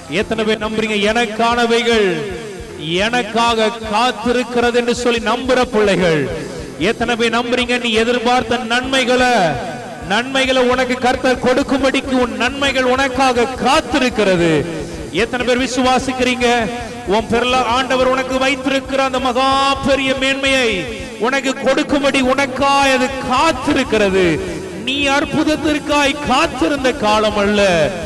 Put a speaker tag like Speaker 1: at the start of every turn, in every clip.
Speaker 1: எத்தனை பேர் நம்புறீங்க எனக்கானவைகள் எனக்காக காத்திருக்கிறது என்று சொல்லி நம்புற பிள்ளைகள் எத்தனை பேர் நம்புறீங்க நீ எதிர்பார்த்த நன்மைகளை நன்மைகளை உனக்கு கர்த்தர் கொடுக்கும்படிக்கு உன் நன்மைகள் உனக்காக காத்திருக்கிறது எத்தனை பேர் விசுவாசிக்கிறீங்க உன் பெருள ஆண்டவர் உனக்கு வைத்திருக்கிற அந்த மகா பெரிய மேன்மையை உனக்கு கொடுக்கும்படி உனக்காய் அது காத்திருக்கிறது நீ அற்புதத்திற்காய் காத்திருந்த காலம் அல்ல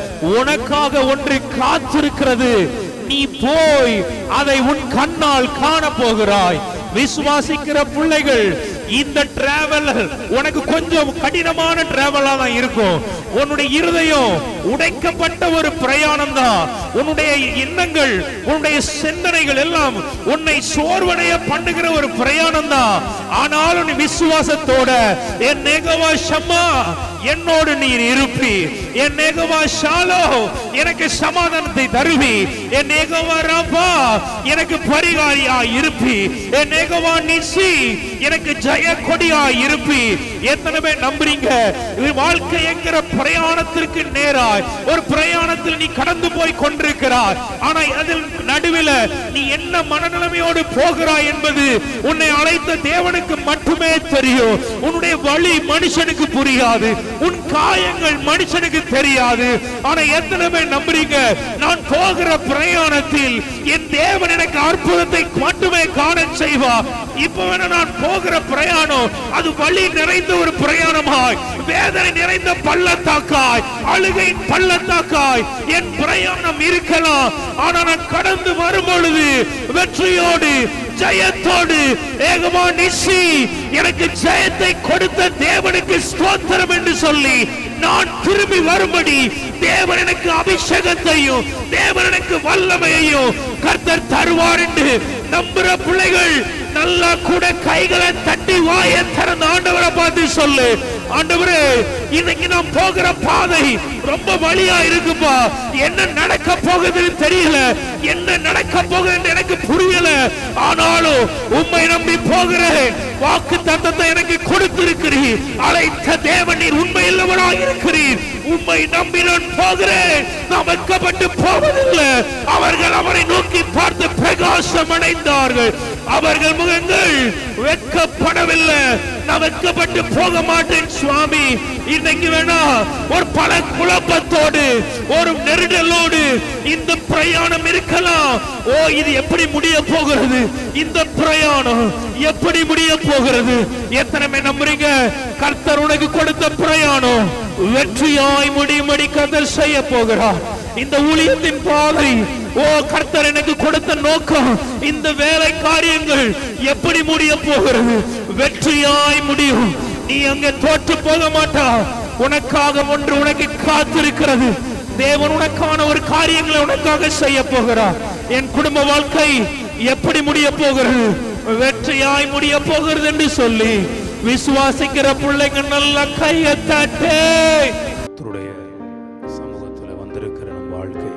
Speaker 1: உனக்காக ஒன்று காத்திருக்கிறது நீ போய் அதை உன் கண்ணால் காண போகிறாய் விசுவாசிக்கிற பிள்ளைகள் இந்த டிராவல் உனக்கு கொஞ்சம் கடினமான டிராவலா தான் இருக்கும் உன்னுடைய இருதயம் உடைக்கப்பட்ட ஒரு பிரயாணம் தான் உன்னுடைய எண்ணங்கள் உன்னுடைய சிந்தனைகள் எல்லாம் உன்னை சோர்வடைய பண்ணுகிற ஒரு பிரயாணம் தான் ஆனாலும் நீ விசுவாசத்தோட என் நேகவா ஷம்மா என்னோடு நீர் இருப்பி என் நேகவா ஷாலோ எனக்கு சமாதானத்தை தருவி என் நேகவா ராபா எனக்கு பரிகாரியா இருப்பி என் நேகவா நிசி எனக்கு ஜெய கொடியா இருப்பி எத்தனை பேர் நம்புறீங்க இது வாழ்க்கை என்கிற பிரயாணத்திற்கு நேராய் ஒரு பிரயாணத்தில் நீ கடந்து போய் கொண்டிருக்கிறாய் ஆனா அதில் நடுவில் நீ என்ன மனநிலைமையோடு போகிறாய் என்பது உன்னை அழைத்த தேவனுக்கு மட்டுமே தெரியும் உன்னுடைய வழி மனுஷனுக்கு புரியாது உன் காயங்கள் மனுஷனுக்கு தெரியாது ஆனா எத்தனை பேர் நம்புறீங்க நான் போகிற பிரயாணத்தில் என் தேவன் எனக்கு அற்புதத்தை மட்டுமே காண செய்வா இப்ப வேணா நான் போகிற பிரயாணம் அது வழி நிறைந்த ஒரு பிரயாணமாய் வேதனை நிறைந்த பள்ளத்தாக்காய் அழுகை பள்ளத்தாக்காய் என் பிரயாணம் இருக்கலாம் ஆனா நான் கடந்து வரும் பொழுது வெற்றியோடு ஜெயத்தோடு ஏகமா நிசி எனக்கு ஜெயத்தை கொடுத்த தேவனுக்கு ஸ்தோத்திரம் என்று சொல்லி நான் திரும்பி வரும்படி தேவன் எனக்கு அபிஷேகத்தையும் தேவன் எனக்கு வல்லமையையும் கர்த்தர் தருவார் என்று நம்புற பிள்ளைகள் நல்லா கூட கைகளை தட்டி வாயை திறந்த ஆண்டவரை பார்த்து சொல்லு ஆண்டவரே இன்னைக்கு நான் போகிற பாதை ரொம்ப வழியா இருக்குப்பா என்ன நடக்க போகுதுன்னு தெரியல என்ன நடக்க போகுதுன்னு எனக்கு புரியல ஆனாலும் உம்மை நம்பி போகிறேன் வாக்கு தத்தத்தை எனக்கு கொடுத்திருக்கிறீர் அழைத்த தேவன் நீர் உண்மை இல்லவனாக இருக்கிறீர் உம்மை நம்பி நான் போகிறேன் நான் வெட்கப்பட்டு போவதில்லை அவர்கள் அவரை நோக்கி பார்த்து பிரகாசம் அடைந்தார்கள் அவர்கள் முகங்கள் வெட்கப்படவில்லை நான் வெட்கப்பட்டு போக மாட்டேன் சுவாமி இன்னைக்கு வேணா ஒரு பல குழப்பத்தோடு ஒரு நெருடலோடு இந்த பிரயாணம் இருக்கலாம் ஓ இது எப்படி முடிய போகிறது இந்த பிரயாணம் எப்படி முடிய போகிறது எத்தனை பேர் நம்புறீங்க கர்த்தர் உனக்கு கொடுத்த பிரயாணம் வெற்றியாய் முடியும்படி கர்த்தர் செய்ய போகிறார் இந்த ஊழியத்தின் பாதை ஓ கர்த்தர் எனக்கு கொடுத்த நோக்கம் இந்த வேலை காரியங்கள் எப்படி முடிய போகிறது வெற்றியாய் முடியும் நீ அங்கே தோற்று போக மாட்டா உனக்காக ஒன்று உனக்கு காத்திருக்கிறது தேவன் உனக்கான ஒரு காரியங்களை உனக்காக செய்ய போகிறார் என் குடும்ப வாழ்க்கை எப்படி முடிய போகிறது வெற்றியாய் முடிய போகிறது என்று சொல்லி விசுவாசிக்கிற பிள்ளைங்க நல்ல கையை தட்டே
Speaker 2: கர்த்தருடைய சமூகத்தில் வந்திருக்கிற நம் வாழ்க்கையில்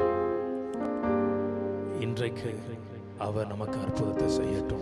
Speaker 2: இன்றைக்கு அவர் நமக்கு அற்புதத்தை செய்யட்டும்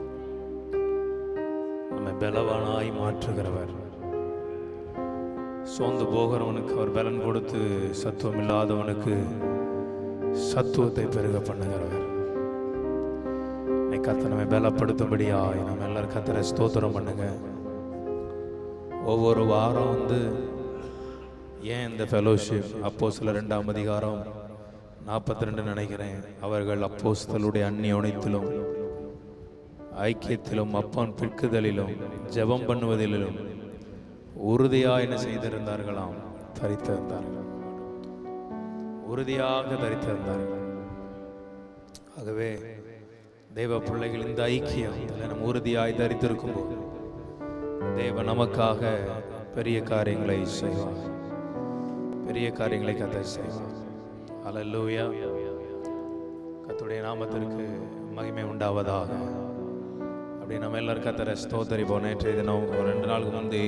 Speaker 2: நம்மை பலவானாய் மாற்றுகிறவர் சோர்ந்து போகிறவனுக்கு அவர் பலன் கொடுத்து சத்துவம் இல்லாதவனுக்கு சத்துவத்தை பெருக பண்ணுகிறவர் இன்னைக்கு கர்த்தர் நம்மை பலப்படுத்தும்படியாய் நம்ம எல்லாரும் கத்தரை ஸ்தோத்திரம் பண்ணுங்க ஒவ்வொரு வாரம் வந்து ஏன் இந்த ஃபெலோஷிப் அப்போ சில ரெண்டாம் அதிகாரம் நாற்பத்தி ரெண்டு நினைக்கிறேன் அவர்கள் அப்போஸ்தலருடைய அந்நியோனத்திலும் ஐக்கியத்திலும் அப்பன் பிற்குதலிலும் ஜெபம் பண்ணுவதிலும் உறுதியா என்ன செய்திருந்தார்களாம் தரித்திருந்தார்கள் உறுதியாக தரித்திருந்தார்கள் ஆகவே தேவ பிள்ளைகள் இந்த ஐக்கியம் இதில் நம்ம உறுதியாய் தரித்திருக்கும் போது தேவன் நமக்காக பெரிய காரியங்களை செய்வார் பெரிய காரியங்களை கத்த செய்வார் அல்லேலூயா கத்துடைய நாமத்திற்கு மகிமை உண்டாவதாக அப்படி நம்ம எல்லாரும் கத்தரை ஸ்தோத்தரிப்போம் நேற்றைய தினம் ஒரு ரெண்டு நாளுக்கு முந்தி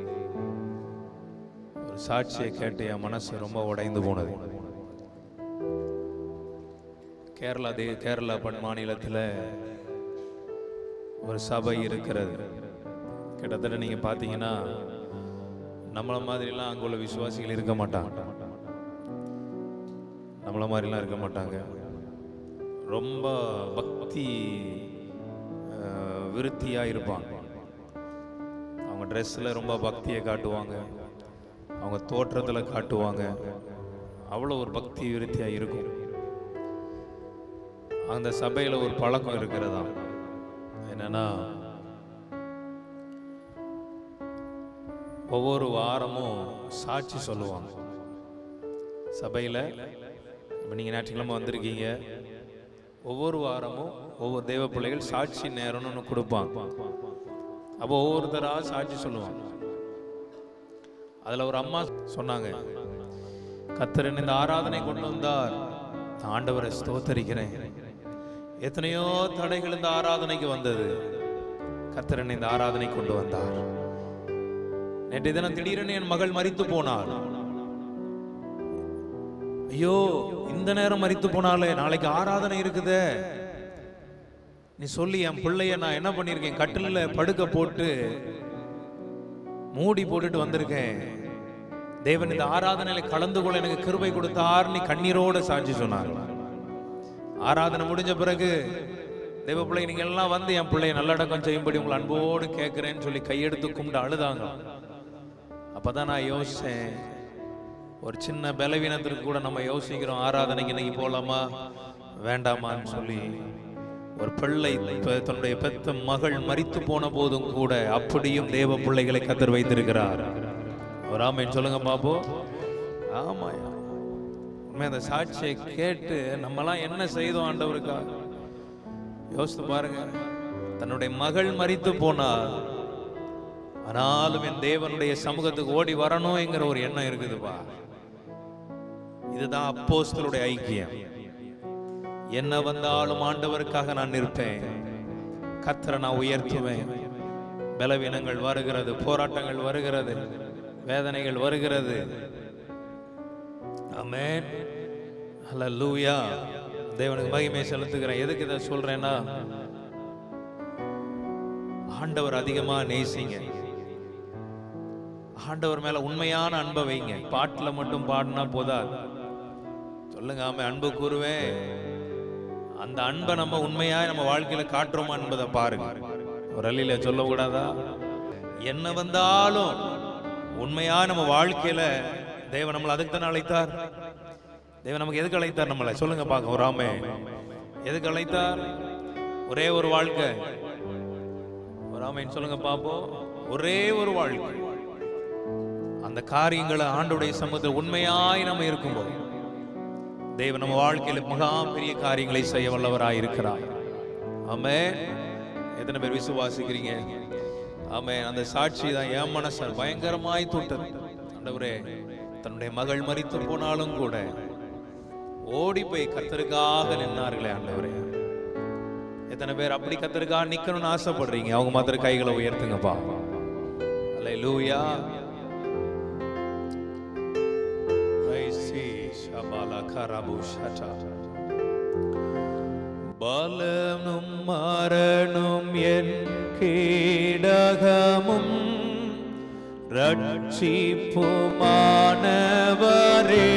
Speaker 2: ஒரு சாட்சியை கேட்டு என் மனசு ரொம்ப உடைந்து போனது கேரளா தே கேரளா பண் மாநிலத்தில் ஒரு சபை இருக்கிறது கிட்டத்தட்ட நீங்கள் பார்த்தீங்கன்னா நம்மள மாதிரிலாம் அங்குள்ள விசுவாசிகள் இருக்க மாட்டாங்க நம்மள மாதிரிலாம் இருக்க மாட்டாங்க ரொம்ப பக்தி அஹ், விருத்தியா இருப்பாங்க அவங்க ட்ரெஸ்ஸில் ரொம்ப பக்தியை காட்டுவாங்க அவங்க தோற்றத்தில் காட்டுவாங்க அவ்வளோ ஒரு பக்தி விருத்தியா இருக்கும் அந்த சபையில் ஒரு பழக்கம் இருக்கிறதா என்னன்னா ஒவ்வொரு வாரமும் சாட்சி சொல்லுவாங்க சபையில் இப்போ நீங்கள் ஞாயிற்றுக்கிழமை வந்திருக்கீங்க ஒவ்வொரு வாரமும் ஒவ்வொரு தெய்வ பிள்ளைகள் சாட்சி நேரம்னு ஒன்று கொடுப்பாங்க அப்போ ஒவ்வொருத்தராக சாட்சி சொல்லுவாங்க அதில் ஒரு அம்மா சொன்னாங்க கத்தரன் இந்த ஆராதனை கொண்டு வந்தார் நான் ஆண்டவரை ஸ்தோத்தரிக்கிறேன் எத்தனையோ தடைகள் இந்த ஆராதனைக்கு வந்தது கத்தரன் இந்த ஆராதனை கொண்டு வந்தார் நேற்று தினம் திடீரென என் மகள் மரித்து போனாள் ஐயோ இந்த நேரம் மரித்து போனாலே நாளைக்கு ஆராதனை இருக்குதே நீ சொல்லி என் பிள்ளைய நான் என்ன பண்ணியிருக்கேன் கட்டில்ல படுக்க போட்டு மூடி போட்டுட்டு வந்திருக்கேன் தேவன் இந்த ஆராதனையில கலந்து கொள்ள எனக்கு கிருபை கொடுத்தார் நீ கண்ணீரோட சாட்சி சொன்னார் ஆராதனை முடிஞ்ச பிறகு தெய்வ பிள்ளை நீங்க எல்லாம் வந்து என் பிள்ளைய நல்லடக்கம் செய்யும்படி உங்களை அன்போடு கேட்கிறேன்னு சொல்லி கையெடுத்து கும்பிட்டு அழுதாங்க அப்பதான் நான் யோசிச்சேன் ஒரு சின்ன பலவீனத்திற்கு கூட நம்ம யோசிக்கிறோம் ஆராதனைக்கு இன்னைக்கு போலாமா வேண்டாமான்னு சொல்லி ஒரு பிள்ளை பெ- தன்னுடைய பெத்த மகள் மரித்து போன போதும் கூட அப்படியும் தேவ பிள்ளைகளை கத்தர் வைத்திருக்கிறார் ஒரு ஆமைன்னு சொல்லுங்க பாப்போ ஆமாயா உண்மை அந்த சாட்சியை கேட்டு நம்மலாம் என்ன செய்தோம் ஆண்டவருக்கா யோசித்து பாருங்க தன்னுடைய மகள் மரித்து போனார் ஆனாலும் என் தேவனுடைய சமூகத்துக்கு ஓடி வரணும்ங்கிற ஒரு எண்ணம் இருக்குதுப்பா இதுதான் அப்போஸ்தலருடைய ஐக்கியம் என்ன வந்தாலும் ஆண்டவருக்காக நான் நிற்பேன் கத்தரை நான் உயர்த்துவேன் பலவீனங்கள் வருகிறது போராட்டங்கள் வருகிறது வேதனைகள் வருகிறது ஆமென் ஹalleluya தேவனுக்கு மகிமை செலுத்துகிறேன் எதுக்கு இதை சொல்றேன்னா ஆண்டவர் அதிகமா நேசிங்க ஆண்டவர் மேல உண்மையான அன்பை வைங்க பாட்டுல மட்டும் பாடினா போதாது சொல்லுங்க ஆமே அன்பு கூறுவேன் அந்த அன்பை நம்ம உண்மையா நம்ம வாழ்க்கையில காட்டுறோமா என்பதை பாருங்க ஒரு அள்ளியில சொல்ல கூடாதா என்ன வந்தாலும் உண்மையா நம்ம வாழ்க்கையில தேவன் நம்மளை அதுக்கு தானே அழைத்தார் தேவன் நமக்கு எதுக்கு அழைத்தார் நம்மளை சொல்லுங்க பார்க்க ஒரு ஆமே எதுக்கு அழைத்தார் ஒரே ஒரு வாழ்க்கை ஒரு ஆமைன்னு சொல்லுங்க பாப்போம் ஒரே ஒரு வாழ்க்கை அந்த காரியங்களை ஆண்டுடைய சமூகத்தில் உண்மையாய் நம்ம இருக்கும்போது தேவன் நம்ம வாழ்க்கையில மகா பெரிய காரியங்களை செய்ய வல்லவராய் இருக்கிறார் ஆமே எத்தனை பேர் விசுவாசிக்கிறீங்க ஆமே அந்த சாட்சி தான் என் மனச பயங்கரமாய் தொட்டது ஆண்டவரே தன்னுடைய மகள் மரித்து போனாலும் கூட ஓடி போய் கத்தருக்காக நின்னார்களே ஆண்டவரே எத்தனை பேர் அப்படி கத்தருக்காக நிக்கணும்னு ஆசைப்படுறீங்க அவங்க மாத்திர கைகளை உயர்த்துங்கப்பா அல்லேலூயா பலனும் மரணும் என் கேடகமும் ரட்சிப்புமானவரே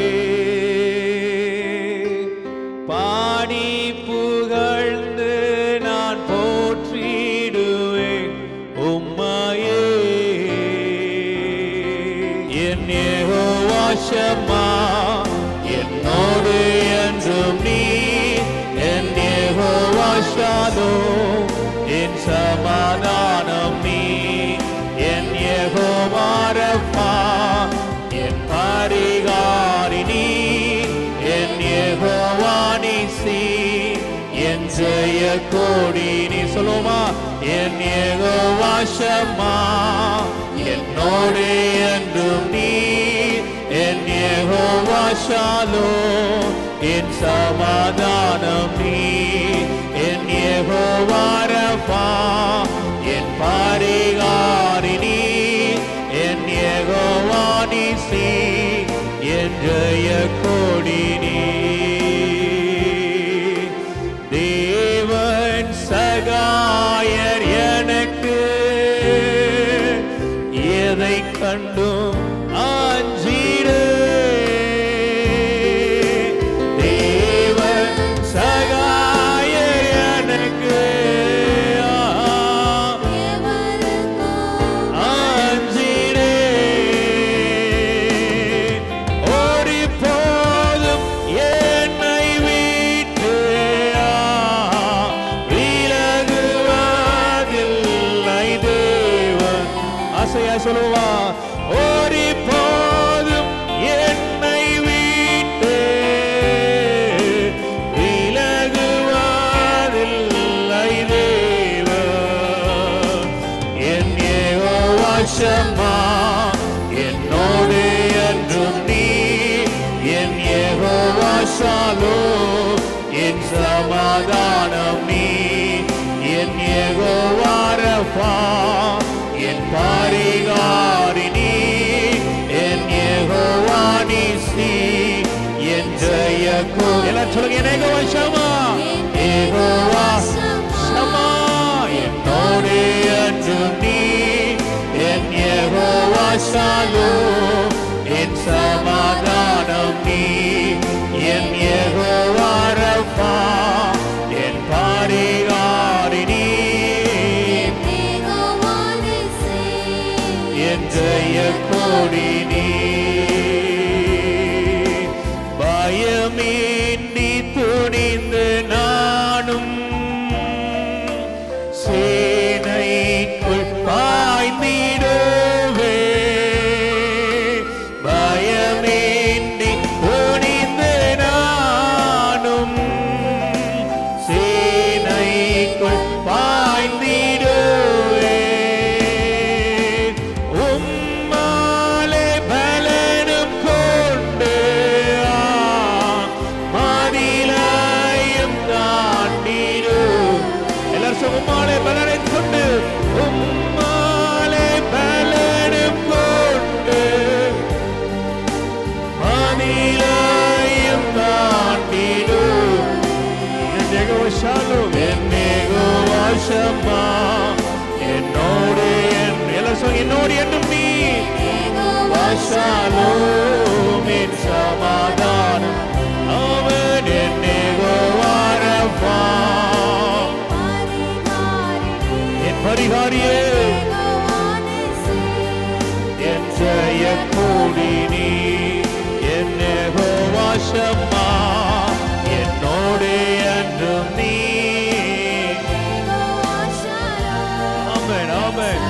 Speaker 2: பாடி புகழ்ந்து நான் போற்றிடுவேன் உம்மையே என் யெகோவாஷமா என்னோடு என்றும் நீ என் யெகோவாஷாதோ என் சமாதானம் நீ என் யெகோவாரப்பா என் பரிகாரினி என் யெகோவானிசி என் ஜெய கோடி நீ சொல்லுமா என் யெகோவாஷமா என்னோடு என்றும் நீ என் யெகோவாஷாலோ என் சமாதானம் நீ என் யெகோவாரப்பா என் பரிகாரினி என் யெகோவானிசி என் ஜெய கோடி நீ தேவன் சகாயர் எனக்கு எதை கண்டும் அஞ்சிடு
Speaker 1: ஷாலோம் என் சமாதானம் நீ என் ஏகோவாரப்பா என் பாரிகாரினி என் ஏகோவானிசி என் ஜெயக்கோ எல்லாம் சொல்லுங்க என் ஏகோவா ஷமா ஏகோவா ஷமா என்னோடு அன்று நீ என் ஏகோவா ஷாலோம் என் சமாதானம் நீ என் ஏகோவாரப்பா என் பாரிகாரினி என் ஜெய கோடி நீ பயமின்றி துணிந்து நானும் சேனைக்குள் பாய்ந்திடுவே பயமின்றி துணிந்து நானும் சேனைக்குள் பாய்ந்திடுவே உம்மாலே பலனும் கொண்டு ஆ, மதிலையும் தாண்டிடு எல்லாரும் சொல்லுங்க, உம்மாலே பலனை கொண்டு உம்மாலே பலனும் கொண்டு மதிலையும் தாண்டிடு ஷாலும் என்னேகோவா ஷம்மா என்னோடு என் எல்லாம் சொல்லுங்க, என்னோடு என்னும் நீ வாஷாலும் என் சமாதானம் அவன் என்னேகோவாரப்பா என் பரிகாரியே என் ஜெய கூடி நீ என்னேகோவா ஷம்மா என்னோடு என்றும் நீ ஆமென் ஆமென்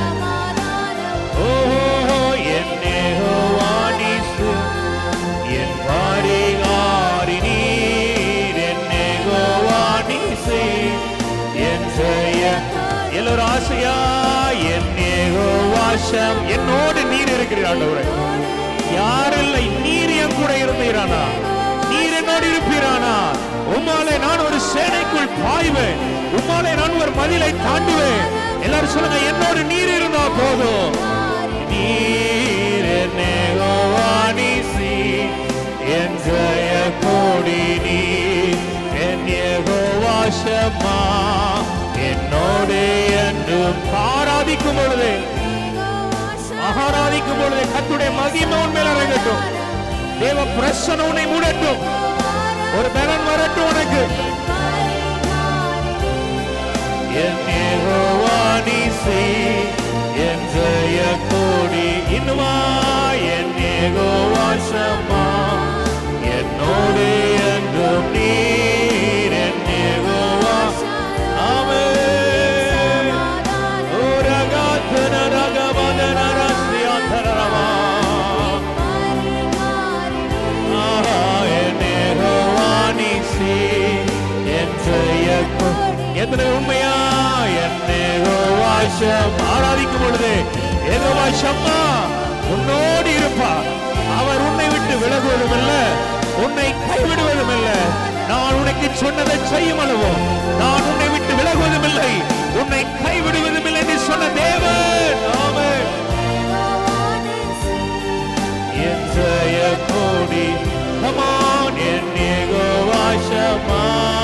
Speaker 1: ஓஹோ என்னேகோவா நீசு என் பாரிகாரி நீர் என்னேகோவா நீசு என் ஜெய எல்லோரும் ஆசையா என்னேகோவாஷம் என்னோடு நீர் இருக்கிறீர் ஆண்டவரே யாரில்லை நீர் என் கூட இருந்தீரானா நீர் என்னோடு இருப்பீரானா உம்மாலே நான் ஒரு சேனைக்குள் பாய்வேன் உம்மாலே நான் ஒரு மதிலை தாண்டுவேன் எல்லாரும் சொல்லுங்க என்னோடு நீர் இருந்தா போதும் நீர் என்னேகோவானிசி என் ஜெய கோடி நீர் என் ஏகோவாஷமா என்னோடு என்றும் ஆராதிக்கும் பொழுது ஆராதிக்கும் பொழுது கத்துடைய மகிமை உண்மையில இறங்கட்டும் தேவ பிரசன உன்னை மூடட்டும் ஒரு பலன் வரட்டும் உனக்கு என் ஏகோவானிசி என் ஜெய கோடி இன்னுமா என் ஏகோவாசமா என்னோடு என்றும் நீர் என் ஏகோவா ஆமென் ஓரகாத்தன ரகவதன ரஸ்யாந்தரமா ஆஹா என் ஏகோவானிசி என் ஜெய கோ- எத்தனை உண்மையா என் ஏகோவாசம் ஆராதிக்கும் பொழுது ஏகோவாசம்மா உன்னோடு இருப்பார் அவர் உன்னை விட்டு விலகுவதும் இல்ல உன்னை கைவிடுவதும் இல்ல நான் உனக்கு சொன்னதை செய்யும் அளவோ நான் உன்னை விட்டு விலகுவதும் இல்லை உன்னை கைவிடுவதும் இல்லை என்று சொன்ன தேவன் ஆமென் என் ஜெய கோடி கமான் என் ஏகோவாசமா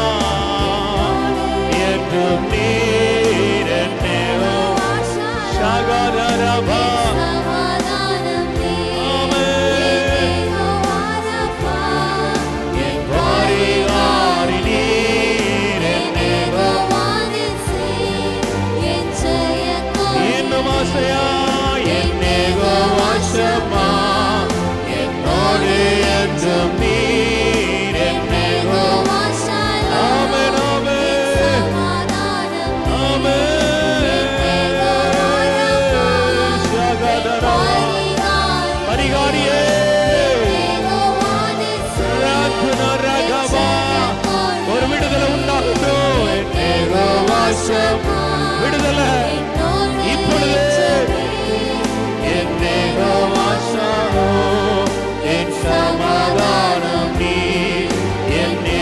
Speaker 1: என்றும் நீர் என் ஏகோவா சகோதரபா என் பாரிகாரி நீர் என் ஏகோவா இன்னும் ஆசையா என் ஏகோவாசமா என்னோடு என்றும் நீர் என் ஏகோவா ஆமென் ஆமென் ஆமென் சகோதரபா பரிகாரியே ராக்குன ரகபா ஒரு விடுதலை உண்டாகட்டும் என் ஏகோவாசம் விடுதலை இப்பொழுது என் ஏகோவாசமோ என் சமாதானம் நீ என்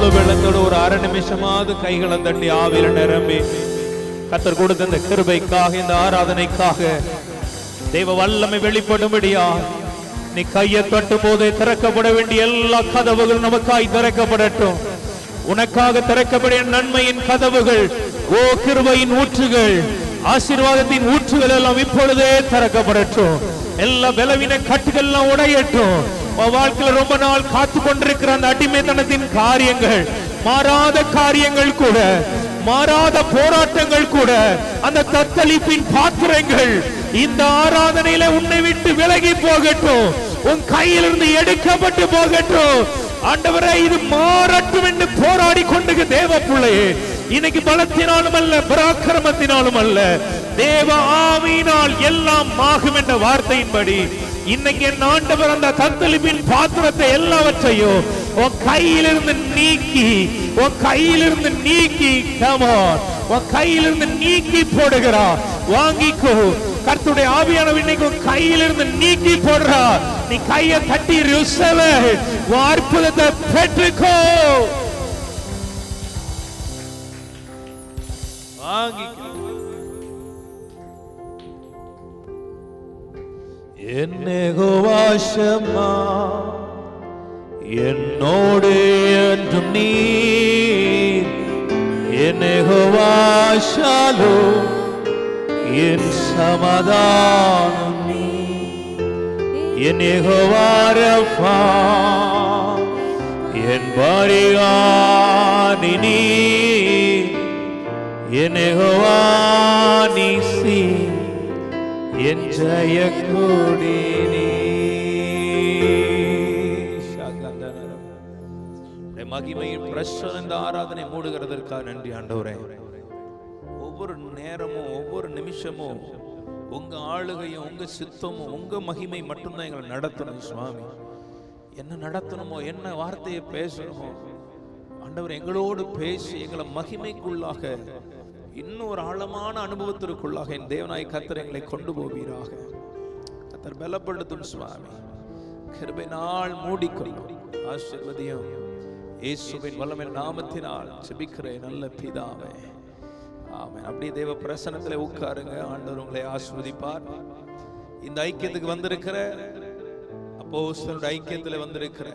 Speaker 1: முழு வெள்ளத்தோடு ஒரு அரை நிமிஷமாவது கைகளை தட்டி ஆவியில நிரம்பி கத்தர் கொடுத்த இந்த கிருபைக்காக இந்த ஆராதனைக்காக தெய்வ வல்லமை வெளிப்படும்படியா நீ கையை தட்டும் போதே திறக்கப்பட வேண்டிய எல்லா கதவுகளும் நமக்காய் திறக்கப்படட்டும் உனக்காக திறக்கப்படிய நன்மையின் கதவுகள் ஓ கிருபையின் ஊற்றுகள் ஆசீர்வாதத்தின் ஊற்றுகள் எல்லாம் இப்பொழுதே திறக்கப்படட்டும் எல்லா பலவீன கட்டுகள் எல்லாம் உடையட்டும் உன் வாழ்க்கையில ரொம்ப நாள் காத்து கொண்டிருக்கிற அந்த அடிமைத்தனத்தின் காரியங்கள் மாறாத காரியங்கள் கூட மாறாத போராட்டங்கள் கூட அந்த தத்தளிப்பின் பாத்திரங்கள் இந்த ஆராதனையில உன்னை விட்டு விலகி போகட்டும் உன் கையிலிருந்து எடுக்கப்பட்டு போகட்டும் ஆண்டவரே இது மாறட்டும் என்று போராடி கொண்டு தேவ பிள்ளையே இன்னைக்கு பலத்தினாலும் அல்ல பராக்கிரமத்தினாலும் அல்ல தேவ ஆவியினால் எல்லாம் ஆகும் என்ற வார்த்தையின்படி இன்னைக்கு என் ஆண்டவர் அந்த தத்தளிப்பின் பாத்திரத்தை எல்லாவற்றையும் உன் கையிலிருந்து நீக்கி உன் கையிலிருந்து நீக்கி கமான் உன் கையிலிருந்து நீக்கி போடுகிறா வாங்கிக்கோ கர்த்தருடைய ஆவியான இன்னைக்கு உன் கையிலிருந்து நீக்கி போடுறா நீ கையை தட்டி ருசவ உன் அற்புதத்தை பெற்றுக்கோ வாங்கிக்கோ என்னெகுவாசமா என்னோடு என்றும் நீர் என்னெகுவாசாலோ என் சமாதானம் நீ என்னெகுவாரப்பா என் பரிகாணி நீ என்னெகுவானி சீ என் ஜெயக்கொடி நீ. உம்முடைய மகிமையின் பிரசனம் இந்த ஆராதனை மூடுகிறதற்காக நன்றி ஆண்டவரே ஒவ்வொரு நேரமும் ஒவ்வொரு நிமிஷமும் உங்க ஆளுகையும் உங்க சித்தமும் உங்க மகிமை மட்டும்தான் எங்களை நடத்தணும் சுவாமி என்ன நடத்தணுமோ என்ன வார்த்தையை பேசணுமோ ஆண்டவர் எங்களோடு பேசி எங்களை மகிமைக்குள்ளாக இன்னும் ஒரு ஆழமான அனுபவத்திற்குள்ளாக என் தேவனாய் கத்தர் எங்களை கொண்டு போவீராக கத்தர் பலப்படுத்தும் சுவாமி கிருபை நாள் மூடிக்கொள்ளும் ஆசீர்வதியும் இயேசுவின் வல்லமையின் நாமத்தினால் செபிக்கிறேன் நல்ல பிதாவே ஆமென் அப்படியே தேவ பிரசனத்துல உட்காருங்க ஆண்டவர் உங்களை ஆஸ்வதிப்பார் இந்த ஐக்கியத்துக்கு வந்திருக்கிற அப்போஸ்தலருடைய ஐக்கியத்துல வந்திருக்கிற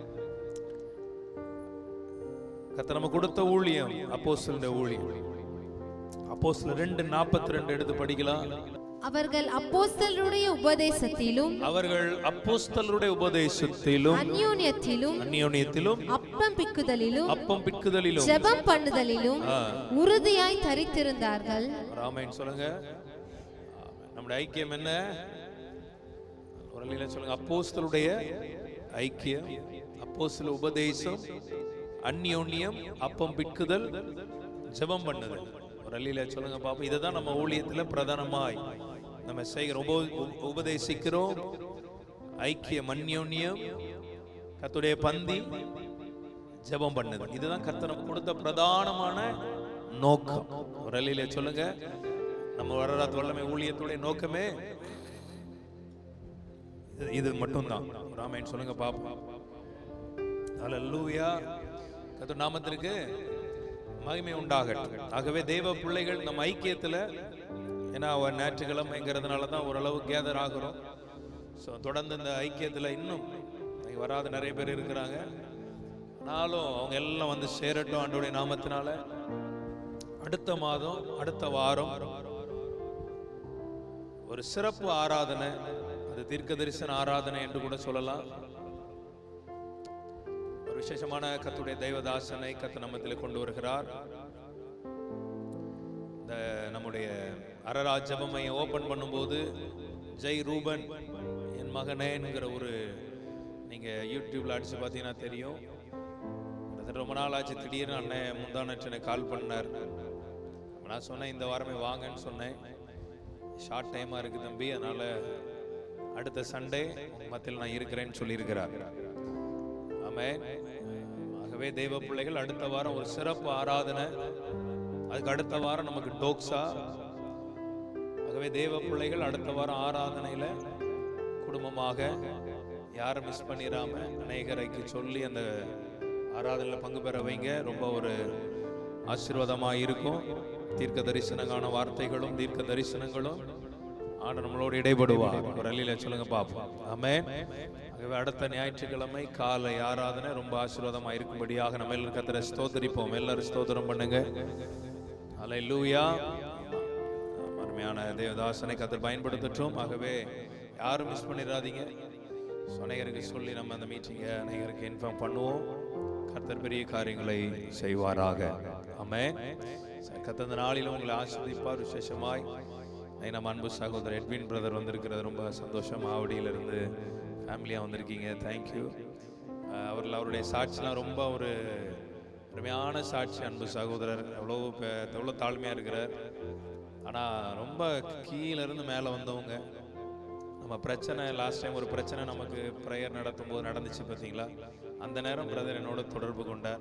Speaker 1: கத்த நம்ம கொடுத்த ஊழியம் அப்போஸ்தலருடைய ஊழியம் அப்போஸ்தலர் ரெண்டு நாற்பத்தி ரெண்டு எடுத்து படிக்கலாம்
Speaker 3: அவர்கள் அப்போஸ்தலருடைய உபதேசத்திலும்
Speaker 1: அவர்கள் அப்போஸ்தலருடைய உபதேசத்திலும்
Speaker 3: அந்யோன்யத்திலும்
Speaker 1: அந்யோன்யத்திலும்
Speaker 3: அப்பம் பிக்குதலிலும்
Speaker 1: அப்பம் பிக்குதலிலும்
Speaker 3: ஜெபம் பண்ணுதலிலும்
Speaker 1: ஆ.
Speaker 3: உறுதியாய் தரித்திருந்தார்கள்
Speaker 1: ராமாயண் சொல்லுங்க நம்முடைய ஐக்கியம் என்ன ஒரு அல்லையில சொல்லுங்க அப்போஸ்தலுடைய ஐக்கியம் அப்போஸ்தல உபதேசம் அந்யோன்யம் அப்பம் பிக்குதல் ஜெபம் பண்ணுதல் ஒரு அல்லையில சொல்லுங்க பாப்போம் இதை தான் நம்ம ஊழியத்துல பிரதானமாய் நம்ம செய்கிறோம் உப- உப- உபதேசிக்கிறோம் ஐக்கியம் அந்யோன்யம் கத்துடைய பந்தி ஜெபம் பண்ணுது இதுதான் கர்த்தர் நமக்கு கொடுத்த பிரதானமான நோக்கம் ஒரு அலையில சொல்லுங்க நம்ம வரராத் வல்லமை ஊழியத்துடைய நோக்கமே இது- இது மட்டும்தான் ராமாயண் சொல்லுங்க பாப்போம் அல்லேலூயா கர்த்தர் நாமத்திற்கு மகிமை உண்டாகட்டும் ஆகவே தேவ பிள்ளைகள் நம்ம ஐக்கியத்துல ஏன்னா அவர் ஞாயிற்றுக்கிழமைங்கிறதுனால தான் ஓரளவு கேதர் ஆகிறோம் ஸோ தொடர்ந்து இந்த ஐக்கியத்துல இன்னும் இன்னைக்கு வராத நிறைய பேர் இருக்கிறாங்க ஆனாலும் அவங்க எல்லாம் வந்து சேரட்டும் ஆண்டோடைய நாமத்தினால அடுத்த மாதம் அடுத்த வாரம் ஒரு சிறப்பு ஆராதனை அது தீர்க்க தரிசன ஆராதனை என்று கூட சொல்லலாம் ஒரு விசேஷமான கத்துடைய தெய்வதாசனை கத்து நம்மத்தில் கொண்டு வருகிறார் இந்த நம்முடைய அரராஜ் ஜெப மையம் ஓபன் பண்ணும்போது ஜெய் ரூபன் என் மகனேங்கிற ஒரு நீங்க யூடியூப்ல அடிச்சு பார்த்தீங்கன்னா தெரியும் கிட்டத்தட்ட ரொம்ப நாள் ஆச்சு திடீர்னு அண்ணன் முந்தானச்சு எனக்கு கால் பண்ணார் நான் சொன்னேன் இந்த வாரமே வாங்கன்னு சொன்னேன் ஷார்ட் டைமா இருக்கு தம்பி அதனால அடுத்த சண்டே மத்தியில் நான் இருக்கிறேன்னு சொல்லியிருக்கிறார் ஆமென் ஆகவே தெய்வ பிள்ளைகள் அடுத்த வாரம் ஒரு சிறப்பு ஆராதனை அதுக்கு அடுத்த வாரம் நமக்கு டோக்ஸா ஆகவே தேவ பிள்ளைகள் அடுத்த வாரம் ஆராதனையில குடும்பமாக யாரும் மிஸ் பண்ணிடாம அநேகரைக்கு சொல்லி அந்த
Speaker 2: ஆராதனையில் பங்கு பெற வைங்க ரொம்ப ஒரு ஆசீர்வாதமாக இருக்கும் தீர்க்க தரிசனங்கான வார்த்தைகளும் தீர்க்க தரிசனங்களும் ஆண்டு நம்மளோடு இடைபடுவார் ஒரு அள்ளியில சொல்லுங்க பார்ப்போம் ஆமென் ஆகவே அடுத்த ஞாயிற்றுக்கிழமை காலை ஆராதனை ரொம்ப ஆசீர்வாதமாக இருக்கும்படியாக நம்ம எல்லாரும் கத்தரை ஸ்தோத்தரிப்போம் எல்லாரும் ஸ்தோத்திரம் பண்ணுங்க அலை லூயா அருமையான தேவதாசனை கத்தர் பயன்படுத்தட்டும் ஆகவே யாரும் மிஸ் பண்ணிடாதீங்க So, அநேகருக்கு சொல்லி நம்ம அந்த மீட்டிங்கை அநேகருக்கு இன்ஃபார்ம் பண்ணுவோம் கர்த்தர் பெரிய காரியங்களை செய்வாராக ஆமென் சரி, கர்த்தர் இந்த நாளிலும் உங்களை ஆசிர்வதிப்பார் விசேஷமாய் ஐ, நம்ம அன்பு சகோதரர் எட்வின் பிரதர் வந்திருக்கிறது ரொம்ப சந்தோஷம் ஆவடியிலிருந்து ஃபேமிலியாக வந்திருக்கீங்க தேங்க்யூ அவர்கள் அவருடைய சாட்சிலாம் ரொம்ப ஒரு அருமையான சாட்சி அன்பு சகோதரர் எவ்வளோ பே- எவ்வளோ தாழ்மையாக இருக்கிறார் ஆனால் ரொம்ப கீழே இருந்து மேலே வந்தவங்க நம்ம பிரச்சனை லாஸ்ட் டைம் ஒரு பிரச்சனை நமக்கு ப்ரேயர் நடத்தும் போது நடந்துச்சு பார்த்தீங்களா அந்த நேரம் பிரதர் என்னோட தொடர்பு கொண்டார்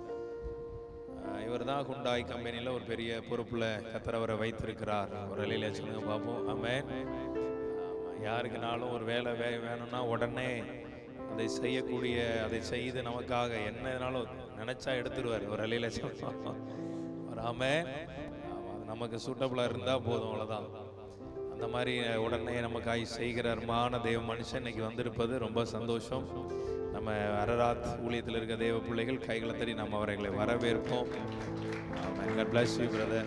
Speaker 2: இவர் தான் குண்டாய் கம்பெனியில் ஒரு பெரிய பொறுப்பில் கத்தரவரை வைத்திருக்கிறார் ஒரு அலையில சொல்லுங்க பார்ப்போம் ஆமென் ஆமா, யாருக்குனாலும் ஒரு வேலை வே வேணும்னா உடனே அதை செய்யக்கூடிய அதை செய்து நமக்காக என்னனாலும் நினைச்சா எடுத்துருவார் ஒரு அலையில சொல்லுவோம் ஒரு ஆமென் ஆமா, அது நமக்கு சூட்டபுளாக இருந்தால் போதும் அவ்வளோதான் அந்த மாதிரி உடனே நமக்காய் செய்கிற அருமான தெய்வ மனுஷன் இன்னைக்கு வந்திருப்பது ரொம்ப சந்தோஷம் நம்ம அரராத் ஊழியத்தில் இருக்க தெய்வ பிள்ளைகள் கைகளை தட்டி நம்ம அவர்களை வரவேற்போம் God bless you brother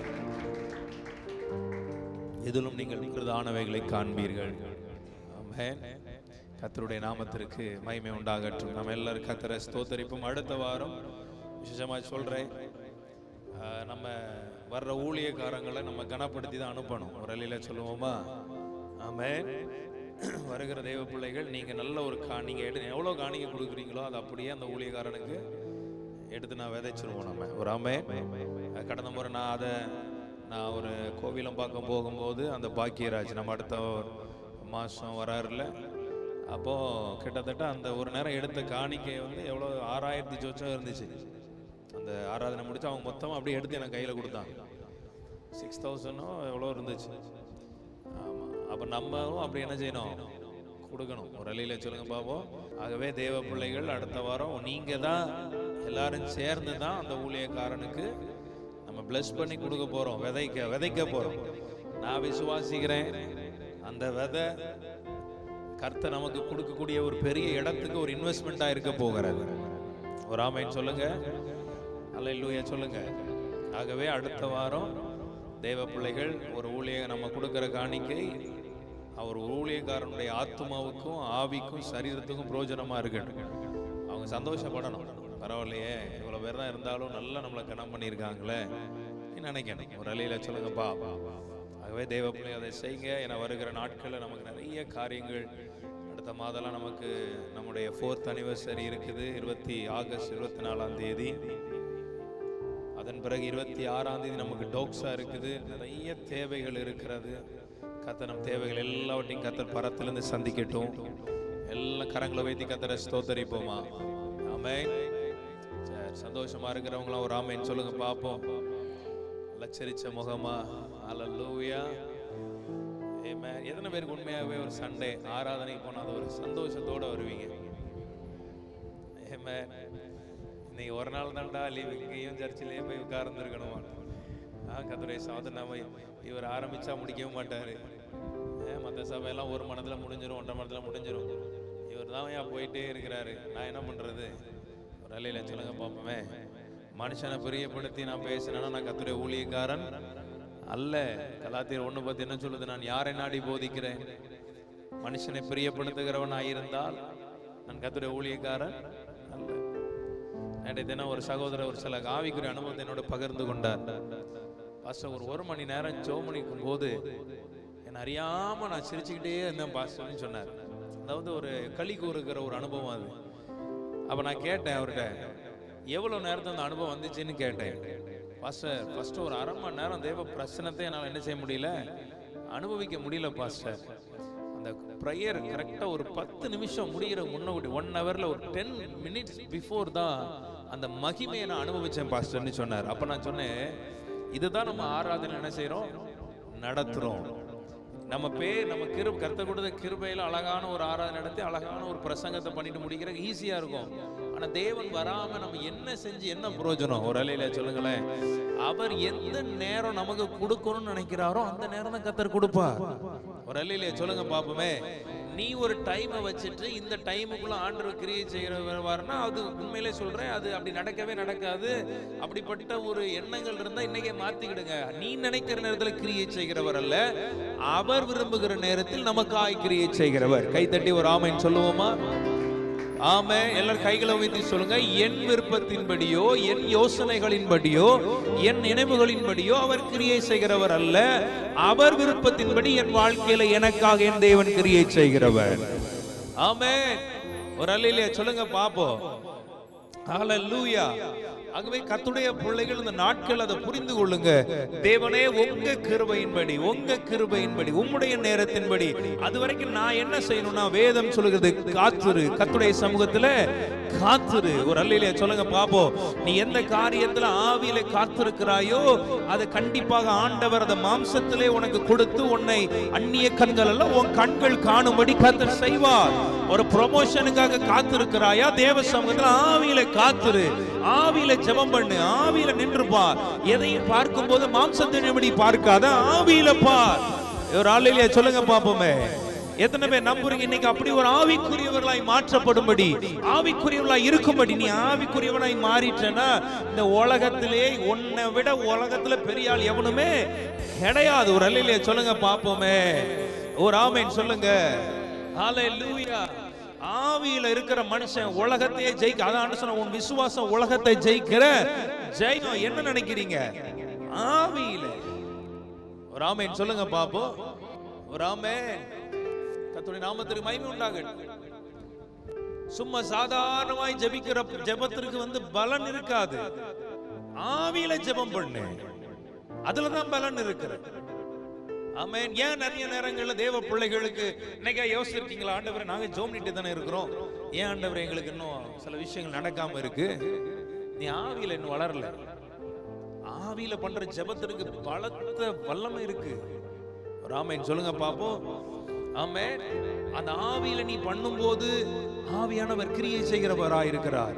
Speaker 2: இதிலும் நீங்கள் பிரதானவைகளை காண்பீர்கள் ஆமென் கர்த்தருடைய நாமத்திற்கு மகிமை உண்டாகட்டும் நம்ம எல்லாரும் கத்தரை ஸ்தோத்தரிப்போம் அடுத்த வாரம் விசேஷமாக சொல்றேன் ஆஹ் நம்ம வர்ற ஊழியக்காரங்களை நம்ம கனப்படுத்தி தான் அனுப்பணும் ஒரு அலையில சொல்லுவோமா ஆமென் வருகிற தெய்வ பிள்ளைகள் நீங்க நல்ல ஒரு கா நீங்க எடு எவ்வளோ காணிக்கை கொடுக்குறீங்களோ அது அப்படியே அந்த ஊழியக்காரனுக்கு எடுத்து நான் விதைச்சிருவோம் நம்ம ஒரு ஆமே கடந்த முறை நான் அதை நான் ஒரு கோவிலம் பார்க்க போகும்போது அந்த பாக்கியராஜ் நம்ம அடுத்த மாதம் வராருல அப்போ கிட்டத்தட்ட அந்த ஒரு நேரம் எடுத்த காணிக்கை வந்து எவ்வளோ ஆறாயிரத்தி சொச்சம் இருந்துச்சு அந்த ஆராதனை முடிச்சு அவங்க மொத்தமாக அப்படியே எடுத்து எனக்கு கையில் கொடுத்தாங்க சிக்ஸ் தௌசண்டோ எவ்வளோ இருந்துச்சு ஆமாம் அப்போ நம்மளும் அப்படி என்ன செய்யணும் கொடுக்கணும் ஒரு அலையில சொல்லுங்க பாப்போம் ஆகவே தேவ பிள்ளைகள் அடுத்த வாரம் நீங்கள் தான் எல்லாரும் சேர்ந்து தான் அந்த ஊழியக்காரனுக்கு நம்ம பிளஸ் பண்ணி கொடுக்க போகிறோம் விதைக்க விதைக்க போகிறோம் நான் விசுவாசிக்கிறேன் அந்த விதை கர்த்தர் நமக்கு கொடுக்கக்கூடிய ஒரு பெரிய இடத்துக்கு ஒரு இன்வெஸ்ட்மெண்ட்டாக இருக்க போகிறது ஒரு ஆமைன்னு சொல்லுங்க அல்ல சொல்லுங்க ஆகவே அடுத்த வாரம் தேவ பிள்ளைகள் ஒரு ஊழிய நம்ம கொடுக்கிற காணிக்கை அவர் ஒரு ஊழியக்காரனுடைய ஆத்மாவுக்கும் ஆவிக்கும் சரீரத்துக்கும் பிரயோஜனமா இருக்கட்டும் அவங்க சந்தோஷப்படணும் பரவாயில்லையே இவ்வளவு பேர் தான் இருந்தாலும் நல்லா நம்மளை கனம் பண்ணியிருக்காங்களே நீ நினைக்கணும் ஒரு அலையில சொல்லுங்கப்பா ஆகவே தேவ பிள்ளை அதை செய்யுங்க என வருகிற நாட்களில் நமக்கு நிறைய காரியங்கள் அடுத்த மாதம்லாம் நமக்கு நம்முடைய ஃபோர்த் அனிவர்சரி இருக்குது இருபத்தி ஆகஸ்ட் இருபத்தி நாலாம் தேதி அதன் பிறகு இருபத்தி ஆறாம் தேதி நமக்கு டோக்ஸா இருக்குது நிறைய தேவைகள் இருக்கிறது கத்தர் நம் தேவைகள் எல்லாவற்றையும் கத்தர் பரத்திலிருந்து சந்திக்கட்டும் எல்லாம் கரங்களை வைத்து கத்தரை ஸ்தோத்தரிப்போமா ஆமென் சரி சந்தோஷமா இருக்கிறவங்களாம் ஒரு ஆமைன்னு சொல்லுங்க பார்ப்போம் லச்சரிச்ச முகமா அல்லூயா ஆமென் எத்தனை பேருக்கு உண்மையாகவே ஒரு சண்டே ஆராதனைக்கு போனால் அது ஒரு சந்தோஷத்தோட வருவீங்க ஆமென் இன்னைக்கு ஒரு நாள் தான்டா லீவ் இங்கேயும் சர்ச்சிலேயே போய் உட்கார்ந்துருக்கணுமா ஆ கதுரை சாதனை நம்ம இவர் ஆரம்பிச்சா முடிக்கவே மாட்டாரு மற்ற சபையெல்லாம் ஒரு மனதுல முடிஞ்சிரும் ஒன்றரை மனதுல முடிஞ்சிரும் இவர் தான் ஏன் போயிட்டே இருக்கிறாரு நான் என்ன பண்றது ஒரு அலையில சொல்லுங்க பார்ப்போமே மனுஷனை பிரியப்படுத்தி நான் பேசினேன்னா நான் கத்துரை ஊழியக்காரன் அல்ல கலாத்தியர் ஒண்ணு பத்தி என்ன சொல்லுது நான் யாரை நாடி போதிக்கிறேன் மனுஷனை பிரியப்படுத்துகிறவனாய் இருந்தால் நான் கத்துரை ஊழியக்காரன் அல்ல நேற்றைய தினம் ஒரு சகோதரர் ஒரு சில ஆவிக்குரிய அனுபவத்தை என்னோட பகிர்ந்து கொண்டார் பாஸ்டர் ஒரு ஒரு மணி நேரம் ஜோமணிக்கும் போது என்னை அறியாம நான் சிரிச்சுக்கிட்டே இருந்தேன் பாஸ்டர்னு சொன்னார் அதாவது ஒரு களி கூறுகிற ஒரு அனுபவம் அது அப்ப நான் கேட்டேன் அவர்கிட்ட எவ்வளவு நேரத்துல அந்த அனுபவம் வந்துச்சுன்னு கேட்டேன் பாஸ்டர் ஃபர்ஸ்ட் ஒரு அரை மணி நேரம் தேவ பிரச்சனத்தை என்னால் என்ன செய்ய முடியல அனுபவிக்க முடியல பாஸ்டர் அந்த ப்ரேயர் கரெக்டாக ஒரு பத்து நிமிஷம் முடிகிற முன்னாடி ஒன் ஹவர்ல ஒரு டென் மினிட்ஸ் பிஃபோர் தான் அந்த மகிமையை நான் அனுபவிச்சேன் பாஸ்டர்னு சொன்னார் அப்போ நான் சொன்னேன் இதுதான் நம்ம ஆராதனை என்ன செய்றோம் நடத்துறோம் நம்ம பேர் நம்ம கிரு கருத்தை கொடுத்த கிருபையில அழகான ஒரு ஆராதனை நடத்தி அழகான ஒரு பிரசங்கத்தை பண்ணிட்டு முடிக்கிற ஈஸியா இருக்கும் ஆனா தேவன் வராம நம்ம என்ன செஞ்சு என்ன பிரயோஜனம் ஒரு அலையில சொல்லுங்களேன் அவர் எந்த நேரம் நமக்கு கொடுக்கணும்னு நினைக்கிறாரோ அந்த நேரம் தான் கத்தர் கொடுப்பார் ஒரு அலையில சொல்லுங்க பாப்போமே நீ ஒரு டைமை வச்சுட்டு இந்த டைமுக்குள்ள ஆண்டவர் கிரியை செய்கிறவர்னா அது உண்மையிலே சொல்றேன் அது அப்படி நடக்கவே நடக்காது அப்படிப்பட்ட ஒரு எண்ணங்கள் இருந்தா இன்னைக்கே மாத்திக்கிடுங்க நீ நினைக்கிற நேரத்துல கிரியை செய்கிறவர் அல்ல அவர் விரும்புகிற நேரத்தில் நமக்காய் கிரியை செய்கிறவர் கைத்தட்டி ஒரு ஆமைன்னு சொல்லுவோமா ஆமே எல்லாரும் கைகளை வைத்து சொல்லுங்க என் விருப்பத்தின்படியோ என் யோசனைகளின்படியோ என் நினைவுகளின்படியோ அவர் கிரியை செய்கிறவர் அல்ல அவர் விருப்பத்தின்படி என் வாழ்க்கையில எனக்காக என் தேவன் கிரியை செய்கிறவர் ஆமே ஒரு அல்லையிலே சொல்லுங்க பாப்போம் ஹalleluya ஆகவே கர்த்தருடைய பிள்ளைகள் இந்த நாட்கள் அதை புரிந்து கொள்ளுங்க தேவனே உங்க கிருபையின்படி உங்க கிருபையின்படி உம்முடைய நேரத்தின்படி அது வரைக்கும் நான் என்ன செய்யணும்னா வேதம் சொல்லுகிறது காத்துரு கர்த்தருடைய சமூகத்துல காத்துரு ஒரு அல்லையிலே சொல்லுங்க பாப்போம் நீ எந்த காரியத்துல ஆவியில காத்திருக்கிறாயோ அது கண்டிப்பாக ஆண்டவர் அந்த மாம்சத்திலே உனக்கு கொடுத்து உன்னை அந்நிய கண்கள் அல்ல உன் கண்கள் காணும்படி கர்த்தர் செய்வார் ஒரு ப்ரொமோஷனுக்காக காத்திருக்கிறாயா தேவ சமூகத்துல ஆவியில காத்துரு ஆவியில ஜெபம் பண்ணு ஆவியில நின்று பார் எதையும் பார்க்கும்போது மாம்சத்தின்படி பார்க்காத ஆவியில பார் ஒரு ஆளிலே சொல்லுங்க பாப்போமே எத்தனை பேர் நம்புறீங்க இன்னைக்கு அப்படி ஒரு ஆவிக்குரியவர்களாய் மாற்றப்படும்படி ஆவிக்குரியவர்களாய் இருக்கும்படி நீ ஆவிக்குரியவனாய் மாறிட்டனா இந்த உலகத்திலே உன்னை விட உலகத்துல பெரிய ஆள் எவனுமே கிடையாது ஒரு அல்லையிலே சொல்லுங்க பாப்போமே ஒரு ஆமேன் சொல்லுங்க ஹalleluya ஆவியில இருக்கிற மனுஷன் உலகத்தையே ஜெயிக்க அதான் சொன்ன உன் விசுவாசம் உலகத்தை ஜெயிக்கிற ஜெயம் என்ன நினைக்கிறீங்க ஆவியில ஒரு ஆமேன் சொல்லுங்க பாப்போம் ஒரு ஆமேன் கர்த்தருடைய நாமத்திற்கு மகிமை உண்டாகட்டும் சும்மா சாதாரணமாய் ஜெபிக்கிற ஜெபத்திற்கு வந்து பலன் இருக்காது ஆவியில ஜெபம் பண்ணு அதுலதான் பலன் இருக்கிறது ஆமென் ஏன் நிறைய நேரங்கள்ல தேவ பிள்ளைகளுக்கு இன்னைக்கா யோசிச்சிருக்கீங்களா ஆண்டவரே நாங்க ஜோம் பண்ணிட்டு தானே இருக்கிறோம் ஏன் ஆண்டவரே எங்களுக்கு இன்னும் சில விஷயங்கள் நடக்காம இருக்கு நீ ஆவியில இன்னும் வளரல ஆவியில பண்ற ஜெபத்திற்கு பலத்த வல்லமை இருக்கு ராமன் சொல்லுங்க பாப்போம் ஆமென் அந்த ஆவியில நீ பண்ணும்போது ஆவியானவர் கிரியை செய்கிறவரா இருக்கிறார்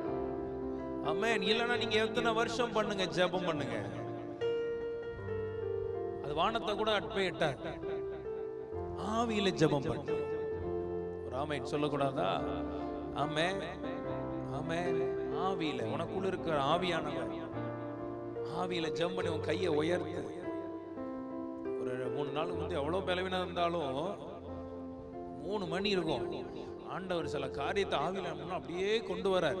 Speaker 2: ஆமென் இல்லைன்னா நீங்க எத்தனை வருஷம் பண்ணுங்க ஜெபம் பண்ணுங்க அது வானத்தை கூட அட்பை எட்டார் ஆவியில ஜெபம் பண்ணு ராமன் சொல்லக்கூடாதா ஆமே ஆமே ஆவியில உனக்குள்ள இருக்கிற ஆவியானவர் ஆவியில ஜெபம் பண்ணி உன் கையை உயர்த்து ஒரு மூணு நாள் வந்து எவ்வளவு பலவீனம் இருந்தாலும் மூணு மணி இருக்கும் ஆண்டவர் சில காரியத்தை ஆவியில நம்மள அப்படியே கொண்டு வரார்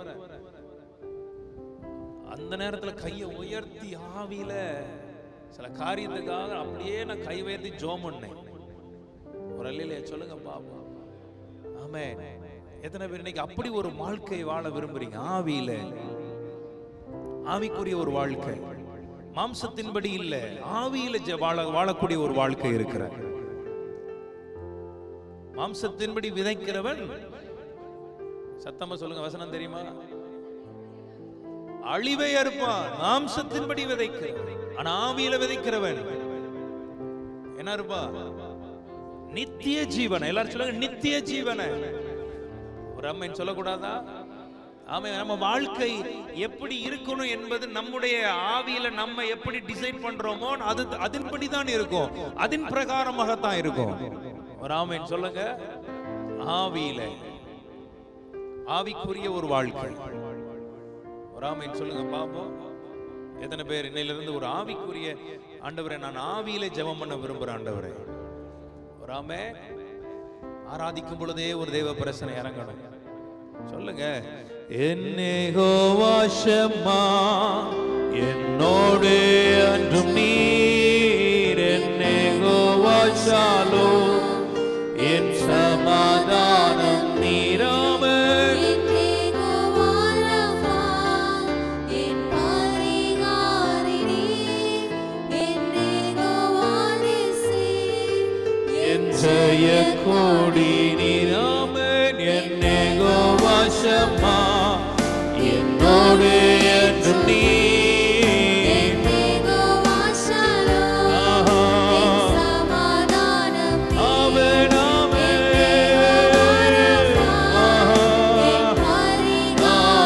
Speaker 2: அந்த நேரத்துல கையை உயர்த்தி ஆவியில சில காரியத்துக்காக அப்படியே நான் கை உயர்த்தி ஜோம் பண்ணேன் ஒரு அல்லையில சொல்லுங்க பாப்போம் ஆமே எத்தனை பேர் இன்னைக்கு அப்படி ஒரு வாழ்க்கை வாழ விரும்புறீங்க ஆவியில ஆவிக்குரிய ஒரு வாழ்க்கை மாம்சத்தின்படி இல்ல ஆவியில ஜெ- வாழ வாழக்கூடிய ஒரு வாழ்க்கை இருக்கிற மாம்சத்தின்படி விதைக்கிறவன் சத்தமா சொல்லுங்க வசனம் தெரியுமா அழிவை அறுப்பான் மாம்சத்தின்படி விதைக்கிறவன் ஆனா ஆவியில விதைக்கிறவன் என்ன இருப்பா நித்திய ஜீவன் எல்லாரும் சொல்லுங்க நித்திய ஜீவன ஒரு அம்மன் சொல்லக்கூடாதா ஆமா நம்ம வாழ்க்கை எப்படி இருக்கணும் என்பது நம்முடைய ஆவியில நம்ம எப்படி டிசைன் பண்றோமோ அது அதன்படி தான் இருக்கும் அதன் பிரகாரமாகத்தான் இருக்கும் ஒரு ஆமேன் சொல்லுங்க ஆவியில ஆவிக்குரிய ஒரு வாழ்க்கை ஒரு ஆமேன் சொல்லுங்க பாப்போம் எத்தனை பேர் இன்னையில இருந்து ஒரு ஆவிக்குரிய ஆண்டவரை நான் ஆவியில ஜெபம் பண்ண விரும்புறேன் ஆண்டவரே ஒரு ஆமே ஆராதிக்கும் பொழுதே ஒரு தெய்வ பிரசனை இறங்கணும் சொல்லுங்க என்னேகோவாஷமா என்னோடு அன்றும் நீர் என்னேகோவாஷாலோ என் சமாதானம் நீராமே என் ஜெய கோடி நீராமன் என்னேகோவாஷமா என்னோடு என்றும் நீர் ஆஹா. ஆமென், ஆமென். ஆஹா.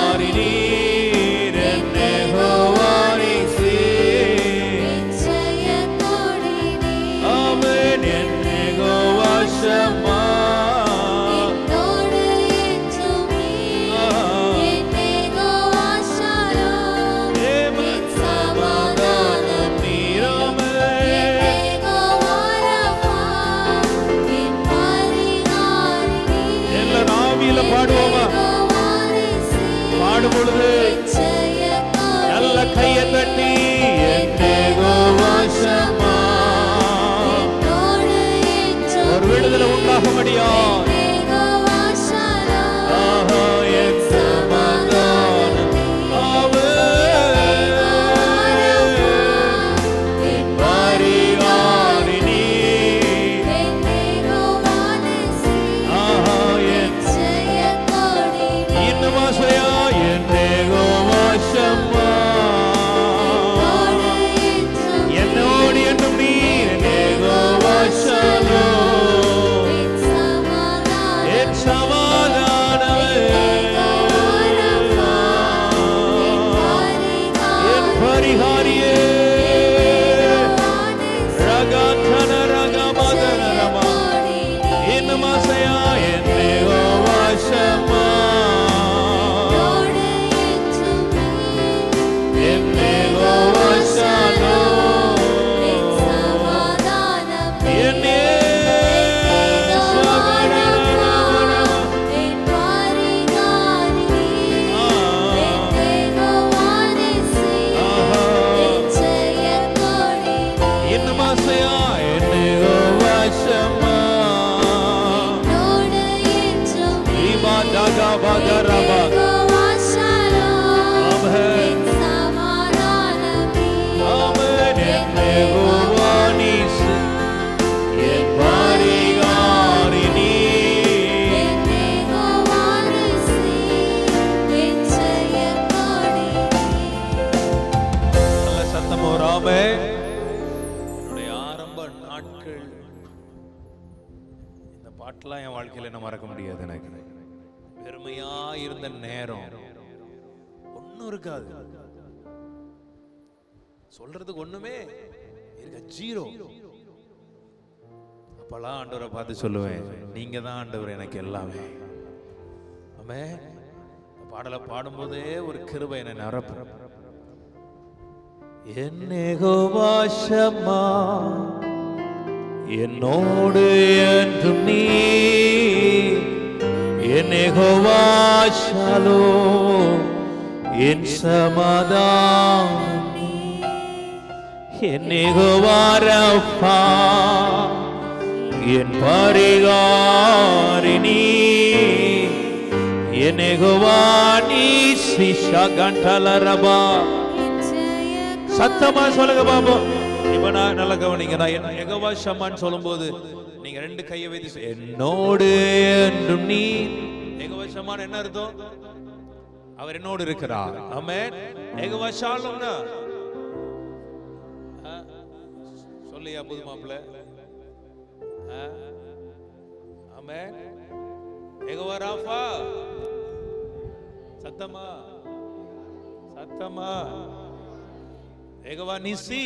Speaker 2: ஆமென் என்னுடைய ஆரம்ப நாட்கள் இந்த பாட்டெல்லாம் என் வாழ்க்கையில என்ன மறக்க முடியாது எனக்கு வெறுமையா இருந்த நேரம் ஒண்ணும் இருக்காது சொல்றதுக்கு ஒண்ணுமே இருக்க ஜீரோ அப்பெல்லாம் ஆண்டவரை பார்த்து சொல்லுவேன் நீங்க தான் ஆண்டவர் எனக்கு எல்லாமே ஆமே பாடலை பாடும்போதே ஒரு கிருபை என்னை நிரப்பு என்னேகோவாஷமா என்னோடு என்றும் நீ என்னேகோவாஷாலோ என் சமாதானம் என்னேகோவாரப்பா என் பரிகாரிணி என்னேகோவானி சிஷகண்டலரபா சத்தமா சொல்லுங்க பாப்போம் இப்ப நான் நல்லா கவனிங்க நான் என்ன எகவா ஷமான்னு சொல்லும்போது நீங்க ரெண்டு கையை வைத்து சொ- என்னோடு என்றும் நீ எகவா ஷமான் என்ன அர்த்தம் அவர் என்னோடு இருக்கிறார் ஆமென் எகவா ஷாலம்னா ஆ? சொல்லியா புது மாப்பிள்ள ஆமென் எகவா ராஃபா சத்தமா சத்தமா ஏகவா நிசி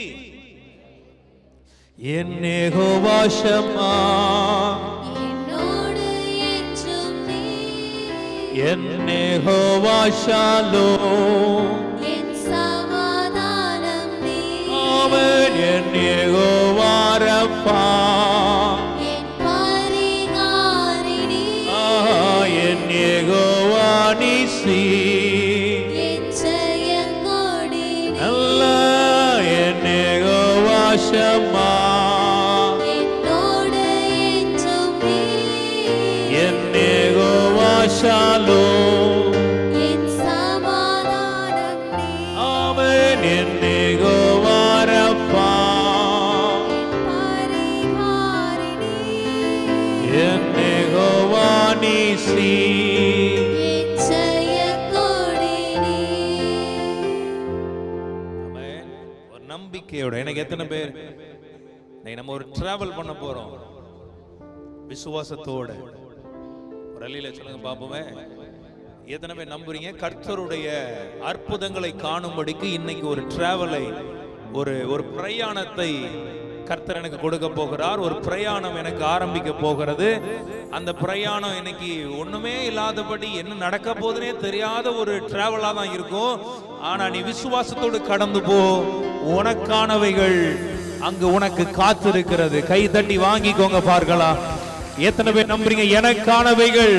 Speaker 2: என் ஏகோவா ஷமா
Speaker 3: என்னோடு என்றும் நீ
Speaker 2: என் ஏகோவா ஷாலோ
Speaker 3: என் சமாதானம் நீ
Speaker 2: அவன் என் ஏகோவா ரப்பா
Speaker 3: என் பரிகாரிணி
Speaker 2: ஆஹா, என் ஏகோவா நிசி
Speaker 3: என் ஜெயங்கொடி நீ.
Speaker 2: நல்ல என் ஏகோவா ஷமா
Speaker 3: என்னோடு என்றும் நீ
Speaker 2: என் ஏகோவா ஷாலோ
Speaker 3: என் சமாதானம் நீ
Speaker 2: அவன் என் ஏகோவா ரப்பா
Speaker 3: என் பரிகாரிணி
Speaker 2: என் ஏகோவா நிசி
Speaker 3: என் ஜெயங்கொடி நீ.
Speaker 2: ஆமென். ஒரு நம்பிக்கையோட எனக்கு எத்தனை பேர் இன்னைக்கு நம்ம ஒரு டிராவல் பண்ண போறோம் விசுவாசத்தோட ஒரு அள்ளியில சொல்லுங்க பாப்போமே எத்தனை பேர் நம்புறீங்க கர்த்தருடைய அற்புதங்களை காணும்படிக்கு இன்னைக்கு ஒரு டிராவலை ஒரு ஒரு பிரயாணத்தை கர்த்தர் எனக்கு கொடுக்க போகிறார் ஒரு பிரயாணம் எனக்கு ஆரம்பிக்க போகிறது அந்த பிரயாணம் இன்னைக்கு ஒண்ணுமே இல்லாதபடி என்ன நடக்க போகுதுன்னே தெரியாத ஒரு டிராவலா தான் இருக்கும் ஆனா நீ விசுவாசத்தோடு கடந்து போ உனக்கானவைகள் அங்கு உனக்கு காத்திருக்கிறது கை தட்டி வாங்கிக்கோங்க பார்க்கலாம்
Speaker 1: எத்தனை பேர் நம்புறீங்க எனக்கானவைகள்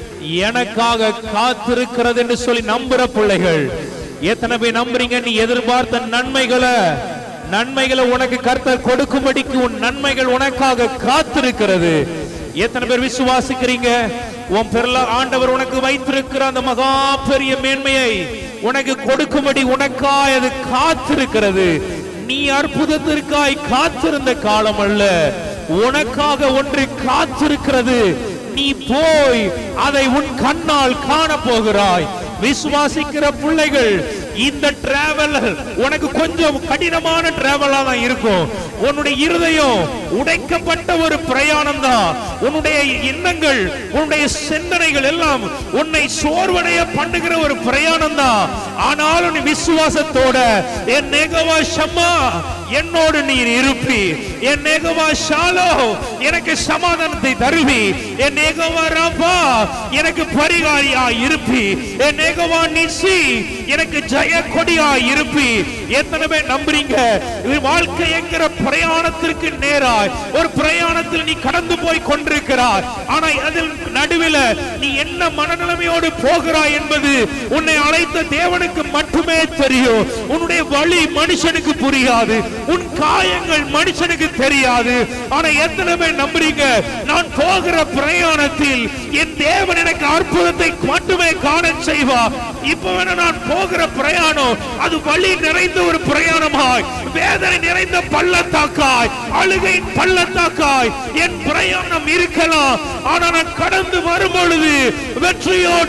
Speaker 1: எனக்காக காத்திருக்கிறது என்று சொல்லி நம்புற பிள்ளைகள் எத்தனை பேர் நம்புறீங்க நீ எதிர்பார்த்த நன்மைகளை நன்மைகளை உனக்கு கர்த்தர் கொடுக்கும்படிக்கு உன் நன்மைகள் உனக்காக காத்திருக்கிறது எத்தனை பேர் விசுவாசிக்கிறீங்க உன் பெருள ஆண்டவர் உனக்கு வைத்திருக்கிற அந்த மகா பெரிய மேன்மையை உனக்கு கொடுக்கும்படி உனக்காய் அது காத்திருக்கிறது நீ அற்புதத்திற்காய் காத்திருந்த காலம் அல்ல உனக்காக ஒன்று காத்திருக்கிறது நீ போய் அதை உன் கண்ணால் காண போகிறாய் விசுவாசிக்கிற பிள்ளைகள் இந்த டிராவல் உனக்கு கொஞ்சம் கடினமான டிராவலா தான் இருக்கும் உன்னுடைய இருதயம் உடைக்கப்பட்ட ஒரு பிரயாணம் தான் உன்னுடைய எண்ணங்கள் உன்னுடைய சிந்தனைகள் எல்லாம் உன்னை சோர்வடைய பண்ணுகிற ஒரு பிரயாணம் தான் ஆனாலும் நீ விசுவாசத்தோட என் நேகவா ஷம்மா என்னோடு நீர் இருப்பி என் நேகவா ஷாலோ எனக்கு சமாதானத்தை தருவி என் நேகவா ராபா எனக்கு பரிகாரியா இருப்பி என் நேகவா நிசி எனக்கு ஜெய கொடியா இருப்பி எத்தனை பேர் நம்புறீங்க இது வாழ்க்கை என்கிற பிரயாணத்திற்கு நேராய் ஒரு பிரயாணத்தில் நீ கடந்து போய் கொண்டிருக்கிறாய் ஆனா அதில் நடுவில் நீ என்ன மனநிலைமையோடு போகிறாய் என்பது உன்னை அழைத்த தேவனுக்கு மட்டுமே தெரியும் உன்னுடைய வழி மனுஷனுக்கு புரியாது உன் காயங்கள் மனுஷனுக்கு தெரியாது ஆனா எத்தனை பேர் நம்புறீங்க நான் போகிற பிரயாணத்தில் என் தேவன் எனக்கு அற்புதத்தை மட்டுமே காண செய்வா இப்ப வேணா நான் போகிற பிரயாணம் அது வழி நிறைந்த ஒரு பிரயாணமாய் வேதனை நிறைந்த பள்ளத்தாக்காய் அழுகையின் பள்ளத்தாக்காய் என் பிரயாணம் இருக்கலாம் ஆனா நான் கடந்து வரும் பொழுது வெற்றியோடு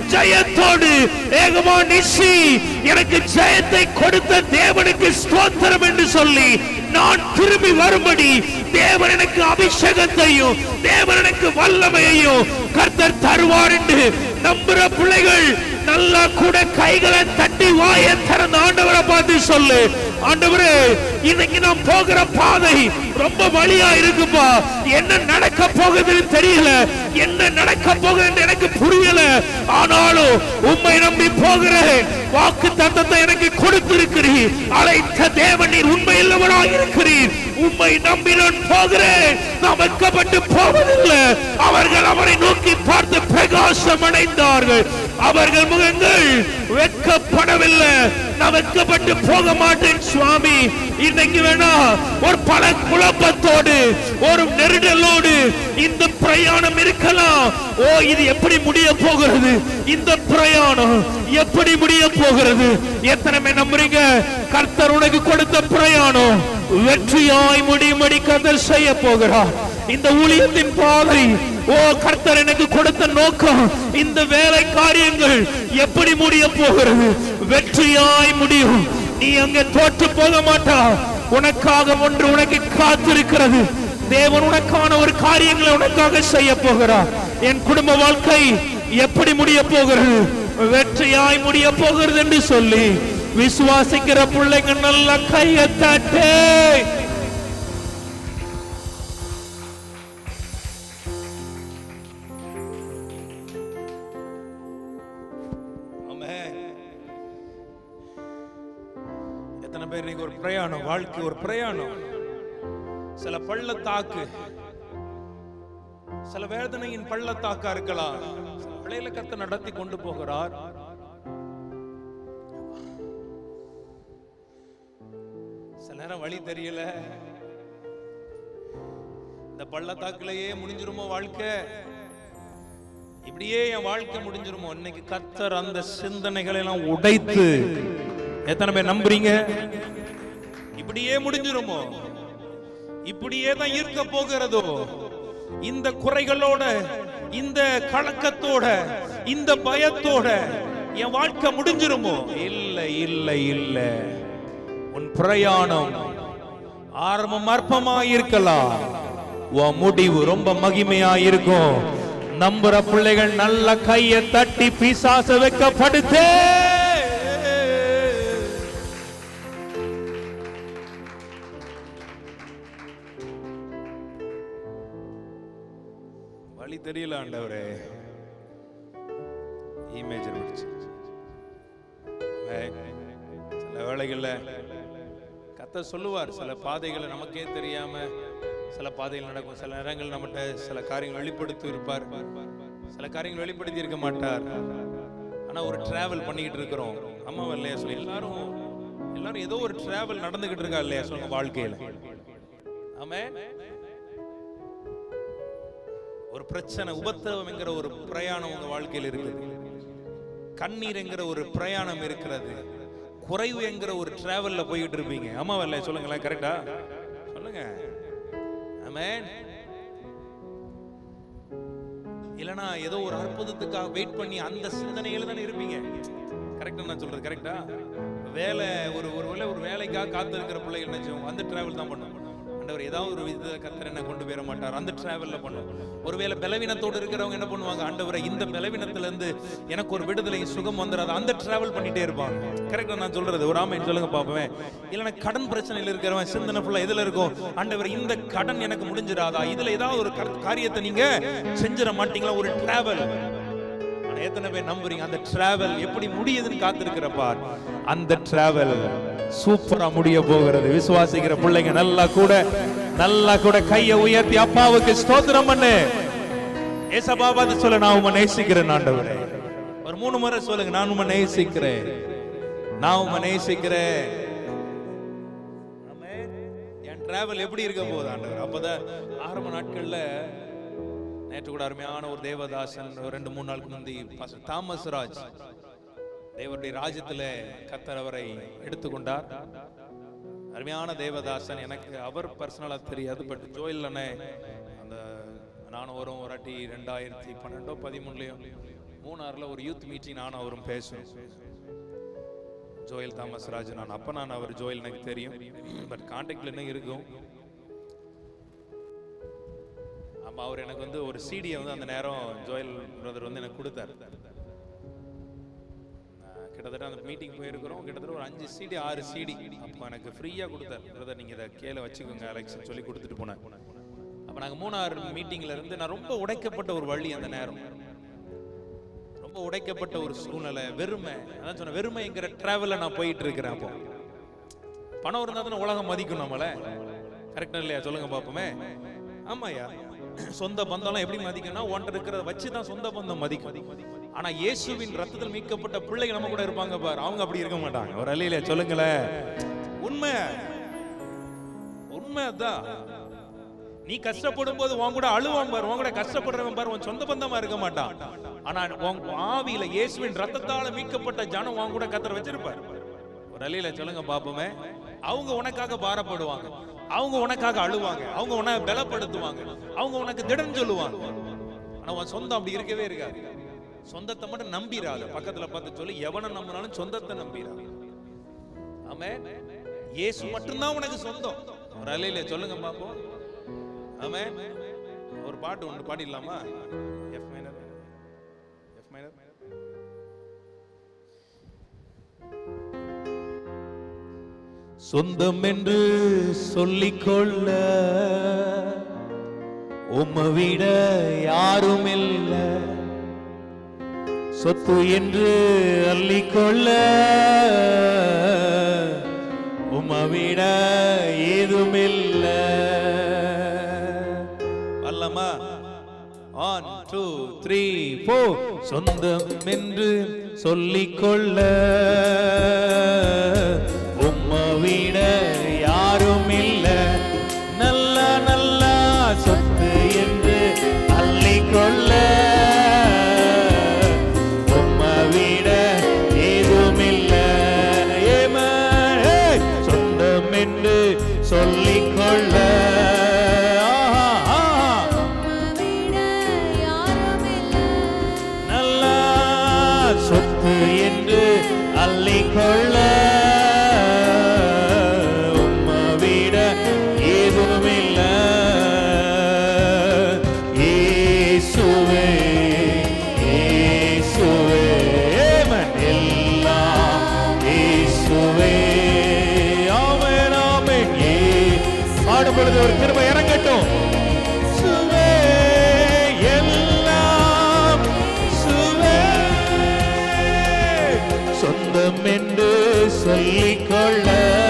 Speaker 1: ஜெயத்தோடு ஏகமா நிசி எனக்கு ஜெயத்தை கொடுத்த தேவனுக்கு ஸ்தோத்திரம் என்று சொல்லி நான் திரும்பி வரும்படி தேவன் எனக்கு அபிஷேகத்தையும் தேவன் எனக்கு வல்லமையையும் கர்த்தர் தருவார் என்று நம்புற பிள்ளைகள் நல்லா கூட கைகளை தட்டி வாயை திறந்த ஆண்டவரை பார்த்து சொல்லு ஆண்டவரே இன்னைக்கு நான் போகிற பாதை ரொம்ப வழியா இருக்குப்பா என்ன நடக்க போகுதுன்னு தெரியல என்ன நடக்க போகுதுன்னு எனக்கு புரியல ஆனாலும் உம்மை நம்பி போகிறேன் வாக்கு தத்தத்தை எனக்கு கொடுத்திருக்கிறீர் அழைத்த தேவன் நீர் உண்மை இல்லவனாக இருக்கிறீர் உம்மை நம்பி நான் போகிறேன் நான் வெட்கப்பட்டு போவதில்லை அவர்கள் அவரை நோக்கி பார்த்து பிரகாசம் அடைந்தார்கள் அவர்கள் முகங்கள் வெட்கப்படவில்லை நான் வெட்கப்பட்டு போக மாட்டேன் சுவாமி இன்னைக்கு வேணா ஒரு பல குழப்பத்தோடு ஒரு நெருடலோடு இந்த பிரயாணம் இருக்கலாம் ஓ இது எப்படி முடிய போகிறது இந்த பிரயாணம் எப்படி முடிய போகிறது எத்தனை பேர் நம்புறீங்க கர்த்தர் உனக்கு கொடுத்த பிரயாணம் வெற்றியாய் முடியும்படி கர்த்தர் செய்ய போகிறார் இந்த ஊழியத்தின் பாதை ஓ கர்த்தர் எனக்கு கொடுத்த நோக்கம் இந்த வேலை காரியங்கள் எப்படி முடிய போகிறது வெற்றியாய் முடியும் நீ அங்கே தோற்று போக மாட்டா உனக்காக ஒன்று உனக்கு காத்திருக்கிறது தேவன் உனக்கான ஒரு காரியங்களை உனக்காக செய்ய போகிறார் என் குடும்ப வாழ்க்கை எப்படி முடிய போகிறது வெற்றியாய் முடிய போகிறது என்று சொல்லி விசுவாசிக்கிற பிள்ளைங்க நல்ல கையை தட்டு
Speaker 2: ஆமென். எத்தனை பேர் இன்னைக்கு ஒரு பிரயாணம் வாழ்க்கை ஒரு பிரயாணம் சில பள்ளத்தாக்கு சில வேதனையின் பள்ளத்தாக்கா இருக்கலாம் சில பிள்ளைகளை கத்த நடத்தி கொண்டு போகிறார் சில நேரம் வழி தெரியல இந்த பள்ளத்தாக்குலயே முடிஞ்சிருமோ வாழ்க்கை இப்படியே என் வாழ்க்கை முடிஞ்சிருமோ இன்னைக்கு கர்த்தர் அந்த சிந்தனைகளை எல்லாம் உடைத்து எத்தனை பேர் நம்புறீங்க இப்படியே முடிஞ்சிருமோ இப்படியே தான் இருக்க போகிறதோ இந்த குறைகளோட இந்த கலக்கத்தோட இந்த பயத்தோட என் வாழ்க்கை முடிஞ்சிருமோ இல்ல இல்ல இல்ல உன் பிரயாணம் ஆரம்பம் அற்பமா இருக்கலாம் உன் முடிவு ரொம்ப மகிமையா இருக்கும் நம்புற பிள்ளைகள் நல்ல கையை தட்டி பிசாச வைக்கப்படுத்தே வழி தெரியல ஆண்டவரே இமேஜ் முடிச்சு சில வேளைகள்ல கத்த சொல்லுவார் சில பாதைகளை நமக்கே தெரியாம சில பாதைகள் நடக்கும் சில நேரங்கள் நம்மகிட்ட சில காரியங்கள் வெளிப்படுத்தி இருப்பார் சில காரியங்கள் வெளிப்படுத்தி இருக்க மாட்டார் ஆனா ஒரு டிராவல் பண்ணிக்கிட்டு இருக்கிறோம் அம்மா இல்லையா சொல்லி எல்லாரும் எல்லாரும் ஏதோ ஒரு டிராவல் நடந்துகிட்டு இருக்கா இல்லையா சொல்லுங்க வாழ்க்கையில ஆமே ஒரு பிரச்சனை உபத்திரவம் என்கிற ஒரு பிரயாணம் உங்க வாழ்க்கையில் இருக்குது கண்ணீர் என்கிற ஒரு பிரயாணம் இருக்கிறது குறைவு என்கிற ஒரு டிராவல்ல போயிட்டு இருப்பீங்க ஆமா வரல சொல்லுங்களேன் கரெக்டா சொல்லுங்க ஆமென் இல்லனா ஏதோ ஒரு அற்புதத்துக்காக வெயிட் பண்ணி அந்த சிந்தனையில தானே இருப்பீங்க கரெக்டா நான் சொல்றது கரெக்டா வேலை ஒரு ஒரு வேளை ஒரு வேலைக்காக காத்து இருக்கிற பிள்ளைகள் என்ன செய்வோம் அந்த டிராவல் தான் பண்ணும் ஆண்டவர் ஏதாவது ஒரு விதத்தை கத்தர் என்ன கொண்டு போயிட மாட்டார் அந்த டிராவல்ல பண்ணும் ஒருவேளை பலவீனத்தோடு இருக்கிறவங்க என்ன பண்ணுவாங்க ஆண்டவரை இந்த பலவீனத்துல இருந்து எனக்கு ஒரு விடுதலை சுகம் வந்துடாது அந்த டிராவல் பண்ணிட்டே இருப்பாங்க கரெக்டா நான் சொல்றது ஒரு ஆமைன்னு சொல்லுங்க பாப்பேன் இல்லைன்னா கடன் பிரச்சனையில் இருக்கிறவன் சிந்தனை ஃபுல்லா எதுல இருக்கும் ஆண்டவர் இந்த கடன் எனக்கு முடிஞ்சிடாதா இதுல ஏதாவது ஒரு கர- காரியத்தை நீங்க செஞ்சிட மாட்டீங்களா ஒரு டிராவல் ஆனா எத்தனை பேர் நம்புறீங்க அந்த டிராவல் எப்படி முடியுதுன்னு காத்திருக்கிற பார் அந்த டிராவல் சூப்பரா முடிய போகிறது விசுவாசிக்கிற பிள்ளைங்க நல்லா கூட நல்லா கூட கையை உயர்த்தி அப்பாவுக்கு ஸ்தோத்திரம் பண்ணு ஏசப்பா பார்த்து சொல்ல நான் உம்மை நேசிக்கிறேன் ஆண்டவரே ஒரு மூணு முறை சொல்லுங்க நான் உம்மை நேசிக்கிறேன் நான் உம்மை நேசிக்கிறேன் ஆமென். என் டிராவல் எப்படி இருக்க போகுது ஆண்டவர் அப்பதான் ஆரம்ப நாட்கள்ல நேற்று கூட அருமையான ஒரு தேவதாசன் ஒரு ரெண்டு மூணு நாளுக்கு முந்தி பாஸ்டர் தாமஸ் ராஜ் தேவருடைய ராஜ்யத்துல கத்தர் அவரை எடுத்துக்கொண்டார் அருமையான தேவதாசன் எனக்கு அவர் பர்சனலா தெரியாது பட் ஜோயில் அண்ணே அந்த நானும் வரும் ஒரு வாட்டி ரெண்டாயிரத்தி பன்னெண்டோ பதிமூணுலயும் மூணாறுல ஒரு யூத் மீட்டிங் நானும் அவரும் பேசுவோம் ஜோயல் தாமஸ் ராஜ் நான் அப்ப நான் அவர் ஜோயல் எனக்கு தெரியும் பட் கான்டாக்ட்ல என்ன இருக்கும் ஆமா அவர் எனக்கு வந்து ஒரு சிடியை வந்து அந்த நேரம் ஜோயல் பிரதர் வந்து எனக்கு கொடுத்தாரு நான் கிட்டத்தட்ட அந்த மீட்டிங் போயிருக்கிறோம் கிட்டத்தட்ட ஒரு அஞ்சு சிடி ஆறு சிடி அப்போ எனக்கு ஃப்ரீயாக கொடுத்தாரு பிரதர் நீங்கள் இதை கீழே வச்சுக்கோங்க அலெக்ஸ் சொல்லி கொடுத்துட்டு போனேன் அப்போ நாங்கள் மூணாறு மீட்டிங்ல இருந்து நான் ரொம்ப உடைக்கப்பட்ட ஒரு வழி அந்த நேரம் ரொம்ப உடைக்கப்பட்ட ஒரு சூழ்நிலை வெறுமை அதான் சொன்னேன் வெறுமைங்கிற டிராவலில் நான் போயிட்டு இருக்கிறேன் அப்போ பணம் இருந்தா தானே உலகம் மதிக்கும் நம்மள கரெக்டா இல்லையா சொல்லுங்க பாப்போமே ஆமாயா சொந்த பந்தம்லாம் எப்படி மதிக்கும்னா ஒன்றை இருக்கிறத வச்சு தான் சொந்த பந்தம் மதிக்கும் ஆனா இயேசுவின் ரத்தத்தில் மீட்கப்பட்ட பிள்ளைங்க நம்ம கூட இருப்பாங்க பாரு அவங்க அப்படி இருக்க மாட்டாங்க ஒரு அல்லையில சொல்லுங்களேன் உண்மை உண்மை அதான் நீ கஷ்டப்படும் போது உன் கூட அழுவான் பாரு உன் கூட கஷ்டப்படுறவன் பாரு உன் சொந்த பந்தமா இருக்க மாட்டான் ஆனா உன் ஆவியில இயேசுவின் ரத்தத்தால மீட்கப்பட்ட ஜனம் உன் கூட கத்தர் வச்சிருப்பாரு ஒரு அலையில சொல்லுங்க பாப்போமே அவங்க உனக்காக பாரப்படுவாங்க அவங்க உனக்காக அழுவாங்க அவங்க உன்னை பலப்படுத்துவாங்க அவங்க உனக்கு திடன் சொல்லுவாங்க ஆனா உன் சொந்தம் அப்படி இருக்கவே இருக்காது சொந்தத்தை மட்டும் நம்பிராத பக்கத்துல பார்த்து சொல்லி எவனை நம்பினாலும் சொந்தத்தை நம்பிராத ஆமே இயேசு மட்டும்தான் உனக்கு சொந்தம் ஒரு அலையில சொல்லுங்க பாப்போம் ஆமே ஒரு பாட்டு ஒன்று பாடிடலாமா எஃப் மைனர் எஃப் மைனர் சொந்தம் என்று சொல்லிக்கொள்ள உம்மை விட யாரும் இல்ல சொத்து என்று அள்ளிக்கொள்ள உம்மை விட ஏதும் இல்ல அல்லமா ஒன் டூ த்ரீ ஃபோர் சொந்தம் என்று சொல்லிக்கொள்ள உம்மை விட யாரும் இல்ல நல்ல நல்ல சொத்து என்று அள்ளிக்கொள்ள உம்மை விட ஏதும் இல்ல சொந்தம் என்று சொல்லிக்கொள்ள ஆஹா, ஆஹா.
Speaker 3: விட யாருமில்லை
Speaker 2: நல்ல சொத்து என்று அள்ளிக்கொள்ள உம்மை விட ஏதுமில்ல இயேசுவே இயேசுவே ஆமென். எல்லாம் இயேசுவே ஆமென் ஆமென் இயே- பாடும் பொழுது ஒரு கிருபை இறங்கட்டும் இயேசுவே, எல்லாம் இயேசுவே. சொந்தம் என்று சொல்லிக்கொள்ள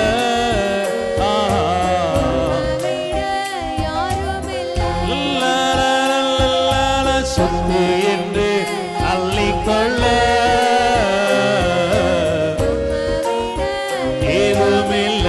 Speaker 2: ஆஹா.
Speaker 3: விட யாருமில்லை
Speaker 2: லல்லலலலல, சொத்து என்று அள்ளிக்கொள்ள ஏதுமில்ல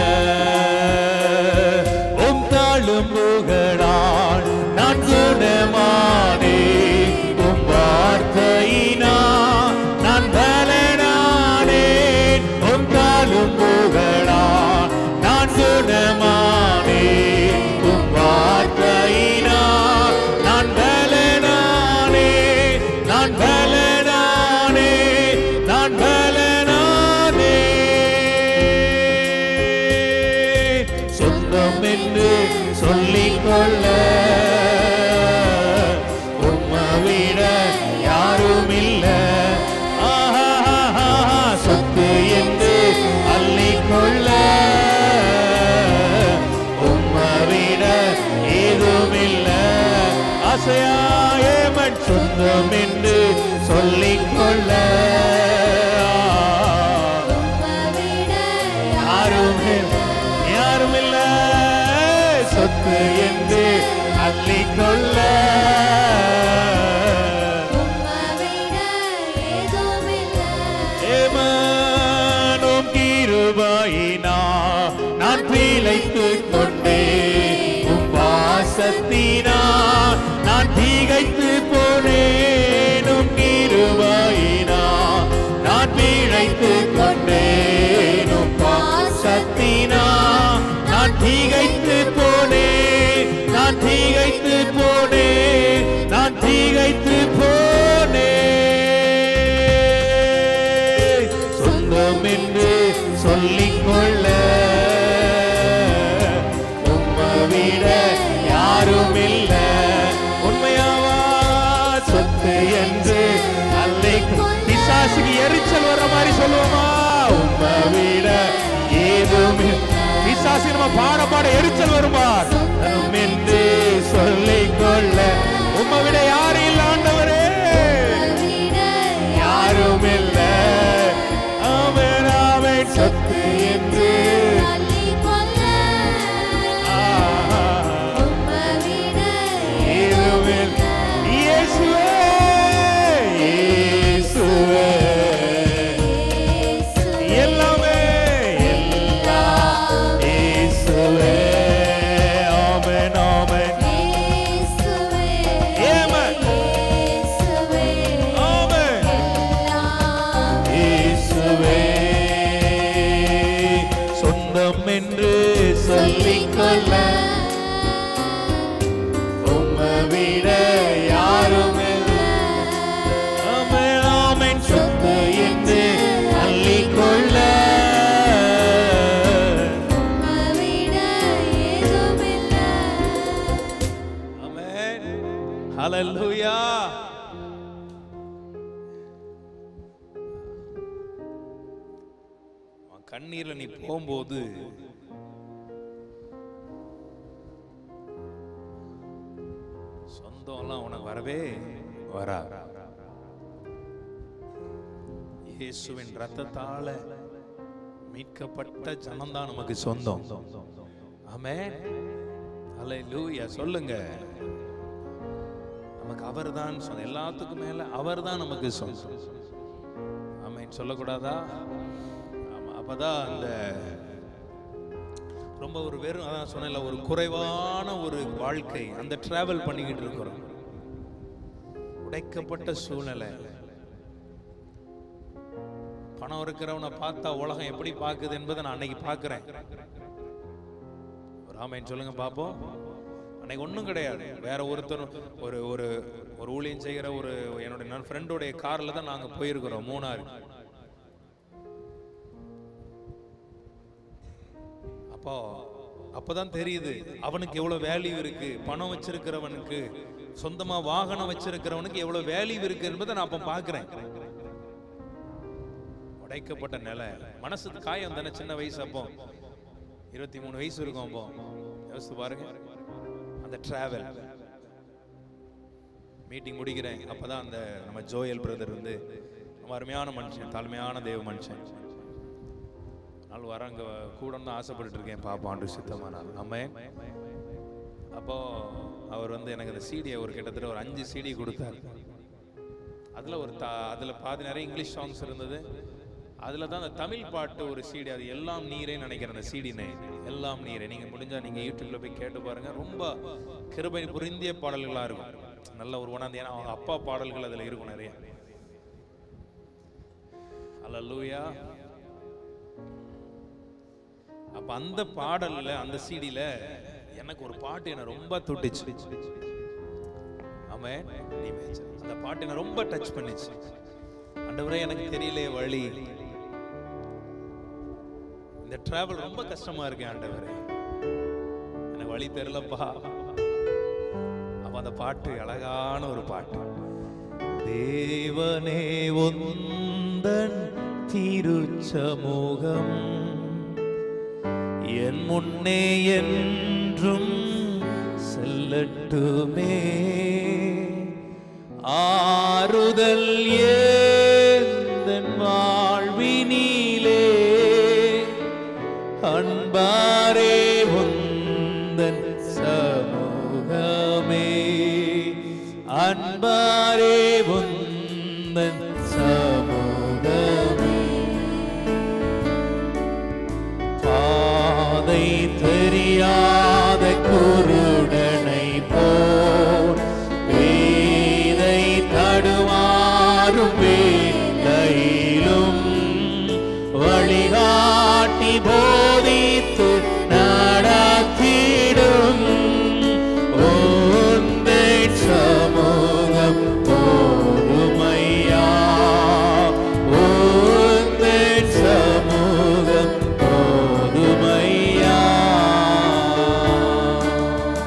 Speaker 2: உம் தாழும் புகழால் நான் குணமானே உம் வார்த்தையினா நான் பலனானே உம் தாழும் புகழால் நான் குணமானே உம் வார்த்தையினா நான் பலனானே நான் பலனானே நான் பலனானே சொந்தம் என்று சொல்லிக்கொள்ள உம்மை விட யாரும் இல்ல ஆஹா, சொத்து என்று அள்ளிக்கொள்ள உம்மை விட ஏதும் இல்ல ஆசையாயமன் சொந்தம் என்று சொல்லிக்கொள்ள
Speaker 3: விட
Speaker 2: யாரும் இல்ல, யாரும் இல்ல சொத்து என்று அள்ளிக்கொள்ள
Speaker 3: விட ஏதுமில்லை
Speaker 2: ஏமானும் கிருபையினா நான் பிழைத்துக் கொண்டே உம் வாசத்தினா நான் திகைத்து போனேனும் கிருபையினா நான் பிழைத்துக் கொண்டேனும் வாசத்தினா நான் திகைத்து போனேன் நான் திகைத்து போனேன் நான் திகைத்து போனேன்
Speaker 1: கடைசி நம்ம பாட பாட எரிச்சல் வருமார் என்று சொல்லிக் கொள்ள உம்மை விட யாரும் இல்ல ஆண்டவரே யாரும் இல்ல அவன் அவன் சொத்து என்று ஆஹா. இருவில் இயேசுவே இயேசுவே எல்லாமே எல்லாம் இயேசுவே ஆமென் ஆமென் ஆமென் ஆமென் இயேசுவே சொந்தம் என்று சொல்லிக்கொள்ள உம்மை விட யாரும் இல்லை. ஆமென், ஆமென் சொத்து என்று அள்ளிக்கொள்ள ஆமென் ஹalleluya உன் கண்ணீர்ல நீ போகும்போது சொந்தம்லாம் உனக்கு வரவே வரா இயேசுவின் ரத்தத்தால மீட்கப்பட்ட ஜனம்தான் நமக்கு சொந்தம் ஆமென் ஹalleluya சொல்லுங்க நமக்கு அவர்தான் சொந்தம் எல்லாத்துக்கும் மேல அவர்தான் நமக்கு சொந்தம் ஆமென் சொல்லக்கூடாதா ஆமா அப்பதான் அந்த ரொம்ப ஒரு வெறும் அதான் சொன்னேன்ல ஒரு குறைவான ஒரு வாழ்க்கை அந்த டிராவல் பண்ணிக்கிட்டு இருக்கிறோம் உடைக்கப்பட்ட சூழ்நிலை பணம் இருக்கிறவனை பார்த்தா உலகம் எப்படி பார்க்குது என்பதை நான் அன்னைக்கு பார்க்கிறேன் ஒரு ஆமைன்னு சொல்லுங்க பாப்போம் அன்னைக்கு ஒண்ணும் கிடையாது வேற ஒருத்தர் ஒரு ஒரு ஒரு ஊழியம் செய்கிற ஒரு என்னுடைய ஃப்ரெண்டோடைய கார்ல தான் நாங்க போயிருக்கிறோம் மூணாறு அப்போ அப்பதான் தெரியுது அவனுக்கு எவ்வளவு வேல்யூ இருக்கு பணம் வச்சிருக்கிறவனுக்கு சொந்தமா வாகனம் வச்சிருக்கிறவனுக்கு எவ்வளவு வேல்யூ இருக்கு என்பதை நான் அப்ப பாக்குறேன் உடைக்கப்பட்ட நிலை மனசுக்கு காயம் தானே சின்ன வயசு அப்போ இருபத்தி மூணு வயசு இருக்கும் அப்போ யோசித்து பாருங்க அந்த டிராவல் மீட்டிங் முடிக்கிறேன் அப்பதான் அந்த நம்ம ஜோயல் பிரதர் வந்து ரொம்ப அருமையான மனுஷன் தாழ்மையான தேவ மனுஷன் நாள் வர அங்க கூடன்னு ஆசைப்பட்டு இருக்கேன் பாப்பா ஆண்டு சித்தமா நாள் நம்ம அப்போ அவர் வந்து எனக்கு அந்த சீடியை ஒரு கிட்டத்தட்ட ஒரு அஞ்சு சிடி கொடுத்தாரு அதுல ஒரு தா அதுல பாதி நிறைய இங்கிலீஷ் சாங்ஸ் இருந்தது அதுல தான் அந்த தமிழ் பாட்டு ஒரு சீடி அது எல்லாம் நீரே நினைக்கிறேன் அந்த சீடினே எல்லாம் நீரே நீங்க முடிஞ்சா நீங்க யூடியூப்ல போய் கேட்டு பாருங்க ரொம்ப கிருபை புரிந்திய பாடல்களா இருக்கும் நல்ல ஒரு உணர்ந்து ஏன்னா அவங்க அப்பா பாடல்கள் அதுல இருக்கும் நிறைய அல்லூயா அப்ப அந்த பாடல்ல அந்த சீடில எனக்கு ஒரு பாட்டு என்ன ரொம்ப தொட்டுச்சு ஆமென் அந்த பாட்டு என்ன ரொம்ப டச் பண்ணுச்சு ஆண்டவரே எனக்கு தெரியலையே வழி இந்த டிராவல் ரொம்ப கஷ்டமா இருக்கு ஆண்டவரே எனக்கு வழி தெரியலப்பா அப்ப அந்த பாட்டு அழகான ஒரு பாட்டு தேவனே உந்தன் திருச்சமூகம் என் முன்னே என்றும் செல்லட்டுமே ஆறுதல் ஏந்தன் வாழ்வினிலே அன்பாரே உந்தன் சமூகமே அன்பாரே உந்தன் சமூகமே பாதை தெரியாத குருடனை போல் வேதை தடுமாறும் வேலையிலும் வழிகாட்டி போதித்து நடத்திடும் உந்தை சமூகம் போதுமையா உந்தை சமூகம் போதுமையா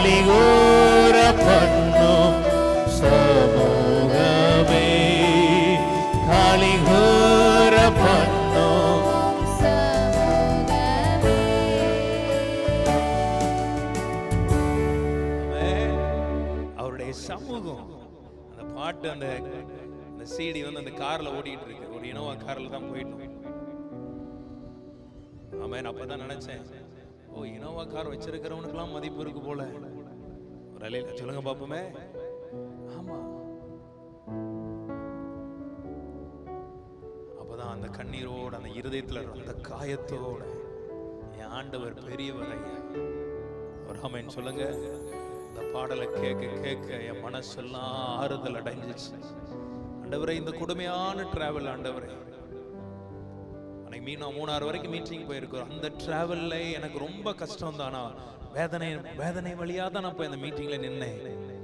Speaker 1: கலிகூர பண்ணும் சமூகமே கலிகூர பண்ணும்
Speaker 2: அவருடைய சமூகம் அந்த பாட்டு அந்த அந்த சிடி வந்து அந்த கார்ல ஓடிட்டு இருக்கு ஒரு இனோவா கார்ல தான் போயிட்டு ஆமென் அப்பதான் நினைச்சேன் ஓ இனோவா கார் வச்சிருக்கிறவனுக்குலாம் மதிப்பு இருக்கு போல ஒரு அலையில சொல்லுங்க பாப்போமே ஆமா அப்பதான் அந்த கண்ணீரோட அந்த இருதயத்துல அந்த காயத்தோட என் ஆண்டவர் பெரியவர் ஐயா ஒரு ஆமென் சொல்லுங்க இந்த பாடலை கேட்க கேட்க என் மனசெல்லாம் ஆறுதல் அடைஞ்சிச்சு ஆண்டவரே இந்த கொடுமையான டிராவல் ஆண்டவரே அன்னைக்கு மீன் மூணாறு வரைக்கும் மீட்டிங் போயிருக்கோம் அந்த டிராவல்ல எனக்கு ரொம்ப கஷ்டம் தானா வேதனை வேதனை வழியா தான் நான் போய் அந்த மீட்டிங்ல நின்னேன்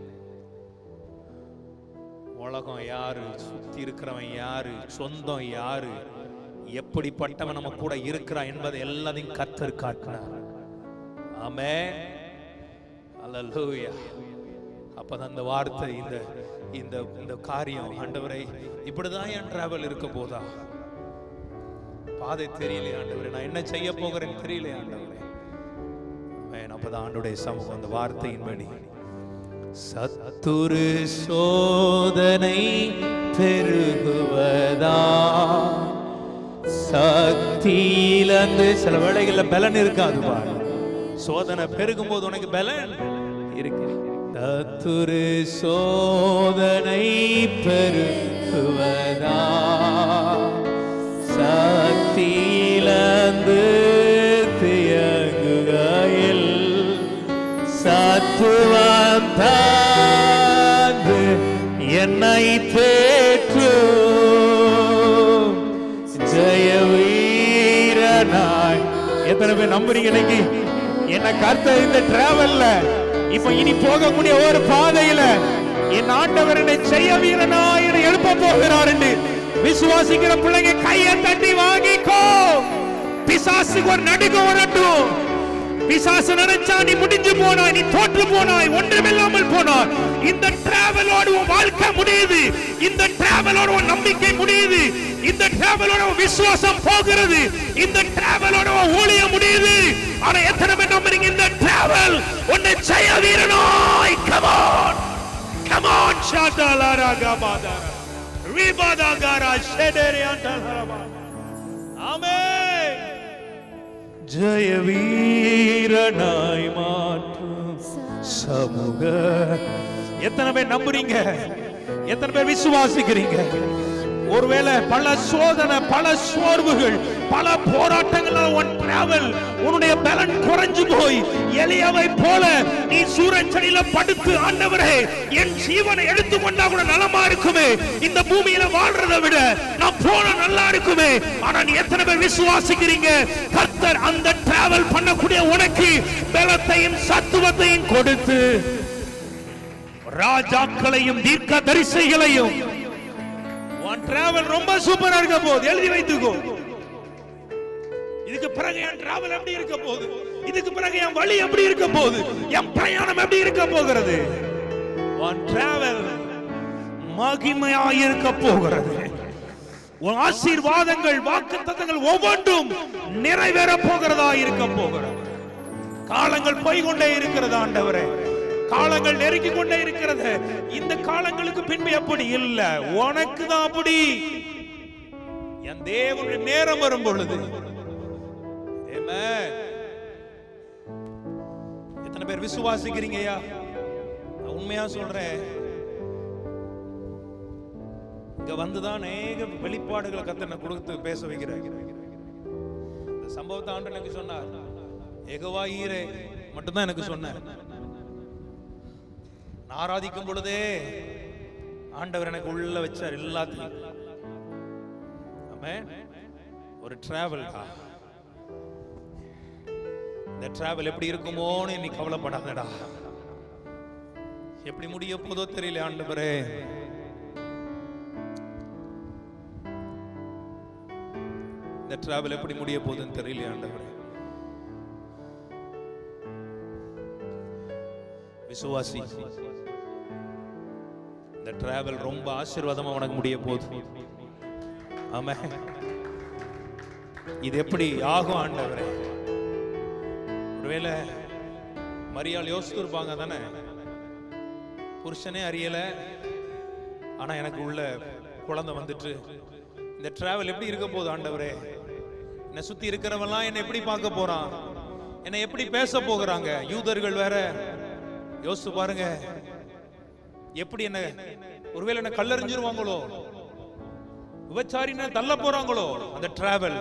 Speaker 2: உலகம் யாரு சுத்தி இருக்கிறவன் யாரு சொந்தம் யாரு எப்படிப்பட்டவன் நம்ம கூட இருக்கிறான் என்பதை எல்லாத்தையும் கத்தர் காட்டினார் ஆமே அல்லேலூயா அப்பதான் அந்த வார்த்தை இந்த இந்த இந்த காரியம் ஆண்டவரை இப்படிதான் என் டிராவல் இருக்க போதா பாதை தெரியலையே ஆண்டவரே நான் என்ன செய்ய போகிறேன்னு தெரியலையே ஆண்டவரே ஆமென். அப்பதான் ஆண்டுடைய சமூகம் அந்த வார்த்தையின்படி சத்துரு சோதனை பெருகுவதா சக்தியிலந்து சில வேளைகள்ல பலன் இருக்காது பாரு சோதனை பெருகும் போது உனக்கு பலன் இருக்கு தத்துரு சோதனை பெருகுவதா சக்தியிலந்து தியங்குகையில் சத்துவம் தாந்து என்னை தேற்றும் ஜெய வீரனாய்
Speaker 1: எத்தனை பேர் நம்புறீங்க இன்னைக்கு என்ன கர்த்தர் இந்த டிராவல்ல இப்ப இனி போகக்கூடிய ஒரு பாதையில என் ஆண்டவர் என்னை செய்ய வீரனா என்னை எழுப்ப போகிறார் என்று விசுவாசிக்கிற பிள்ளைங்க கையை தட்டி வாங்கிக்கோ பிசாசுக்கு ஒரு நடுக்கம் வரட்டும் பிசாசு நினைச்சா நீ முடிஞ்சு போனாய் நீ தோற்று போனாய் ஒன்றுமில்லாமல் போனாய் இந்த டிராவலோடு உன் வாழ்க்கை முடியுது இந்த டிராவலோட உன் நம்பிக்கை முடியுது இந்த டிராவலோட உன் விசுவாசம் போகிறது இந்த டிராவலோட உன் ஊழியம் முடியுது ஆனா எத்தனை பேர் நம்புறீங்க இந்த டிராவல் உன்னை ஜெய வீரனாய் கமான் கமான் ஷாட்டாலாரா கபாதாரா ரிபாதாகாரா ஷெடேரியாண்டாலாரா ஆமென்
Speaker 2: ஜெய வீரனாய் மாற்றும் சமூக
Speaker 1: எத்தனை பேர் நம்புறீங்க எத்தனை பேர் விசுவாசிக்கிறீங்க ஒருவேளை பல சோதனை பல சோர்வுகள் பல போராட்டங்கள் உன் டிராவல் உன்னுடைய பலன் குறைஞ்சு போய் எளியவை போல நீ சூரச்சடியில படுத்து ஆண்டவரே என் ஜீவனை எடுத்துக்கொண்டா கூட நலமா இருக்குமே இந்த பூமியில வாழ்றதை விட நான் போன நல்லா இருக்குமே ஆனா நீ எத்தனை பேர் விசுவாசிக்கிறீங்க கர்த்தர் அந்த டிராவல் பண்ணக்கூடிய உனக்கு பலத்தையும் சத்துவத்தையும் கொடுத்து ராஜாக்களையும் தீர்க்க தரிசைகளையும் உன் டிராவல் ரொம்ப சூப்பரா இருக்க போகுது எழுதி வைத்துக்கோ இதுக்கு பிறகு என் டிராவல் எப்படி இருக்க போகுது இதுக்கு பிறகு என் வழி எப்படி இருக்க போகுது என் பிரயாணம் எப்படி இருக்க போகிறது உன் டிராவல் மகிமையா இருக்க போகிறது உன் ஆசீர்வாதங்கள் வாக்குத்தத்தங்கள் ஒவ்வொன்றும் நிறைவேற போகிறதா இருக்க போகிறது காலங்கள் போய் கொண்டே இருக்கிறது ஆண்டவரே காலங்கள் நெருங்கி கொண்டே இருக்கிறது இந்த காலங்களுக்கு பின்பு எப்படி இல்ல உனக்கு தான் அப்படி என் தேவனுடைய நேரம் வரும் பொழுது Amen. எத்தனை பேர் விசுவாசிக்கிறீங்கய்யா நான் உண்மையா சொல்றேன் இங்க வந்துதான் அநேக வெளிப்பாடுகளை கத்தனை கொடுத்து பேச வைக்கிறாங்க இந்த சம்பவத்தை ஆண்டு எனக்கு சொன்னார் எகவா ஈரே மட்டும்தான் எனக்கு சொன்னார் நான் ஆராதிக்கும் பொழுதே ஆண்டவர் எனக்கு உள்ள வச்சார் எல்லாத்தையும் ஆமென். ஒரு டிராவல் இந்த டிராவல் எப்படி இருக்குமோன்னு நீ கவலைப்படாதடா எப்படி முடிய போதோ தெரியல ஆண்டவரே இந்த டிராவல் எப்படி முடிய போகுதுன்னு தெரியல ஆண்டவரே
Speaker 2: விசுவாசி இந்த டிராவல் ரொம்ப ஆசீர்வாதமா உனக்கு முடிய போகுது ஆமா இது எப்படி ஆகும் ஆண்டவரே ஒருவேளை மரியாள் யோசித்து இருப்பாங்க தானே புருஷனே அறியல ஆனா எனக்கு உள்ள குழந்தை வந்துட்டு இந்த டிராவல் எப்படி இருக்க போகுது ஆண்டவரே என்னை சுத்தி இருக்கிறவன்லாம் என்னை எப்படி பார்க்க போறான் என்னை எப்படி பேச போகிறாங்க யூதர்கள் வேற யோசிச்சு பாருங்க எப்படி என்ன ஒருவேளை என்ன கல்லறிஞ்சிருவாங்களோ விபச்சாரின தள்ள போறாங்களோ அந்த டிராவல்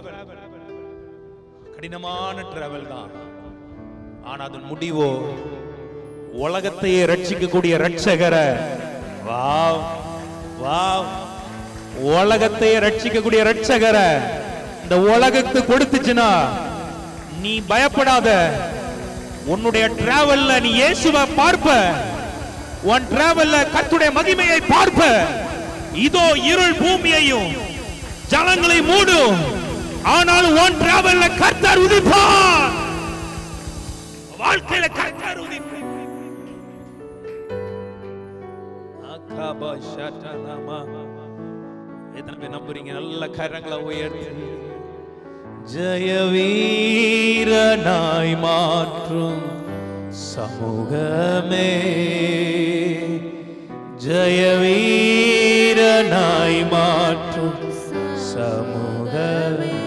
Speaker 2: கடினமான டிராவல் தான் ஆனா அதன் முடிவோ உலகத்தையே ரட்சிக்கக்கூடிய ரட்சகரை வாவ் வாவ் உலகத்தையே ரட்சிக்கக்கூடிய ரட்சகரை இந்த உலகத்துக்கு கொடுத்துச்சுன்னா நீ பயப்படாத உன்னுடைய டிராவல்ல நீ இயேசுவை பார்ப்ப உன் டிராவல்ல கர்த்தருடைய மகிமையை பார்ப்ப இதோ இருள் பூமியையும் ஜனங்களை மூடும் ஆனால் உன் டிராவல்ல கர்த்தர் உதிப்பார் வாழ்க்கையில கர்த்தர் உதிப்பார் அக்காபா ஷாட்டாலாமா. எத்தனை பேர் நம்புறீங்க நல்ல கரங்களை உயர்த்தி ஜெயவீரனாய் மாற்றும் சமூகமே ஜெயவீரனாய் மாற்றும் சமூகமே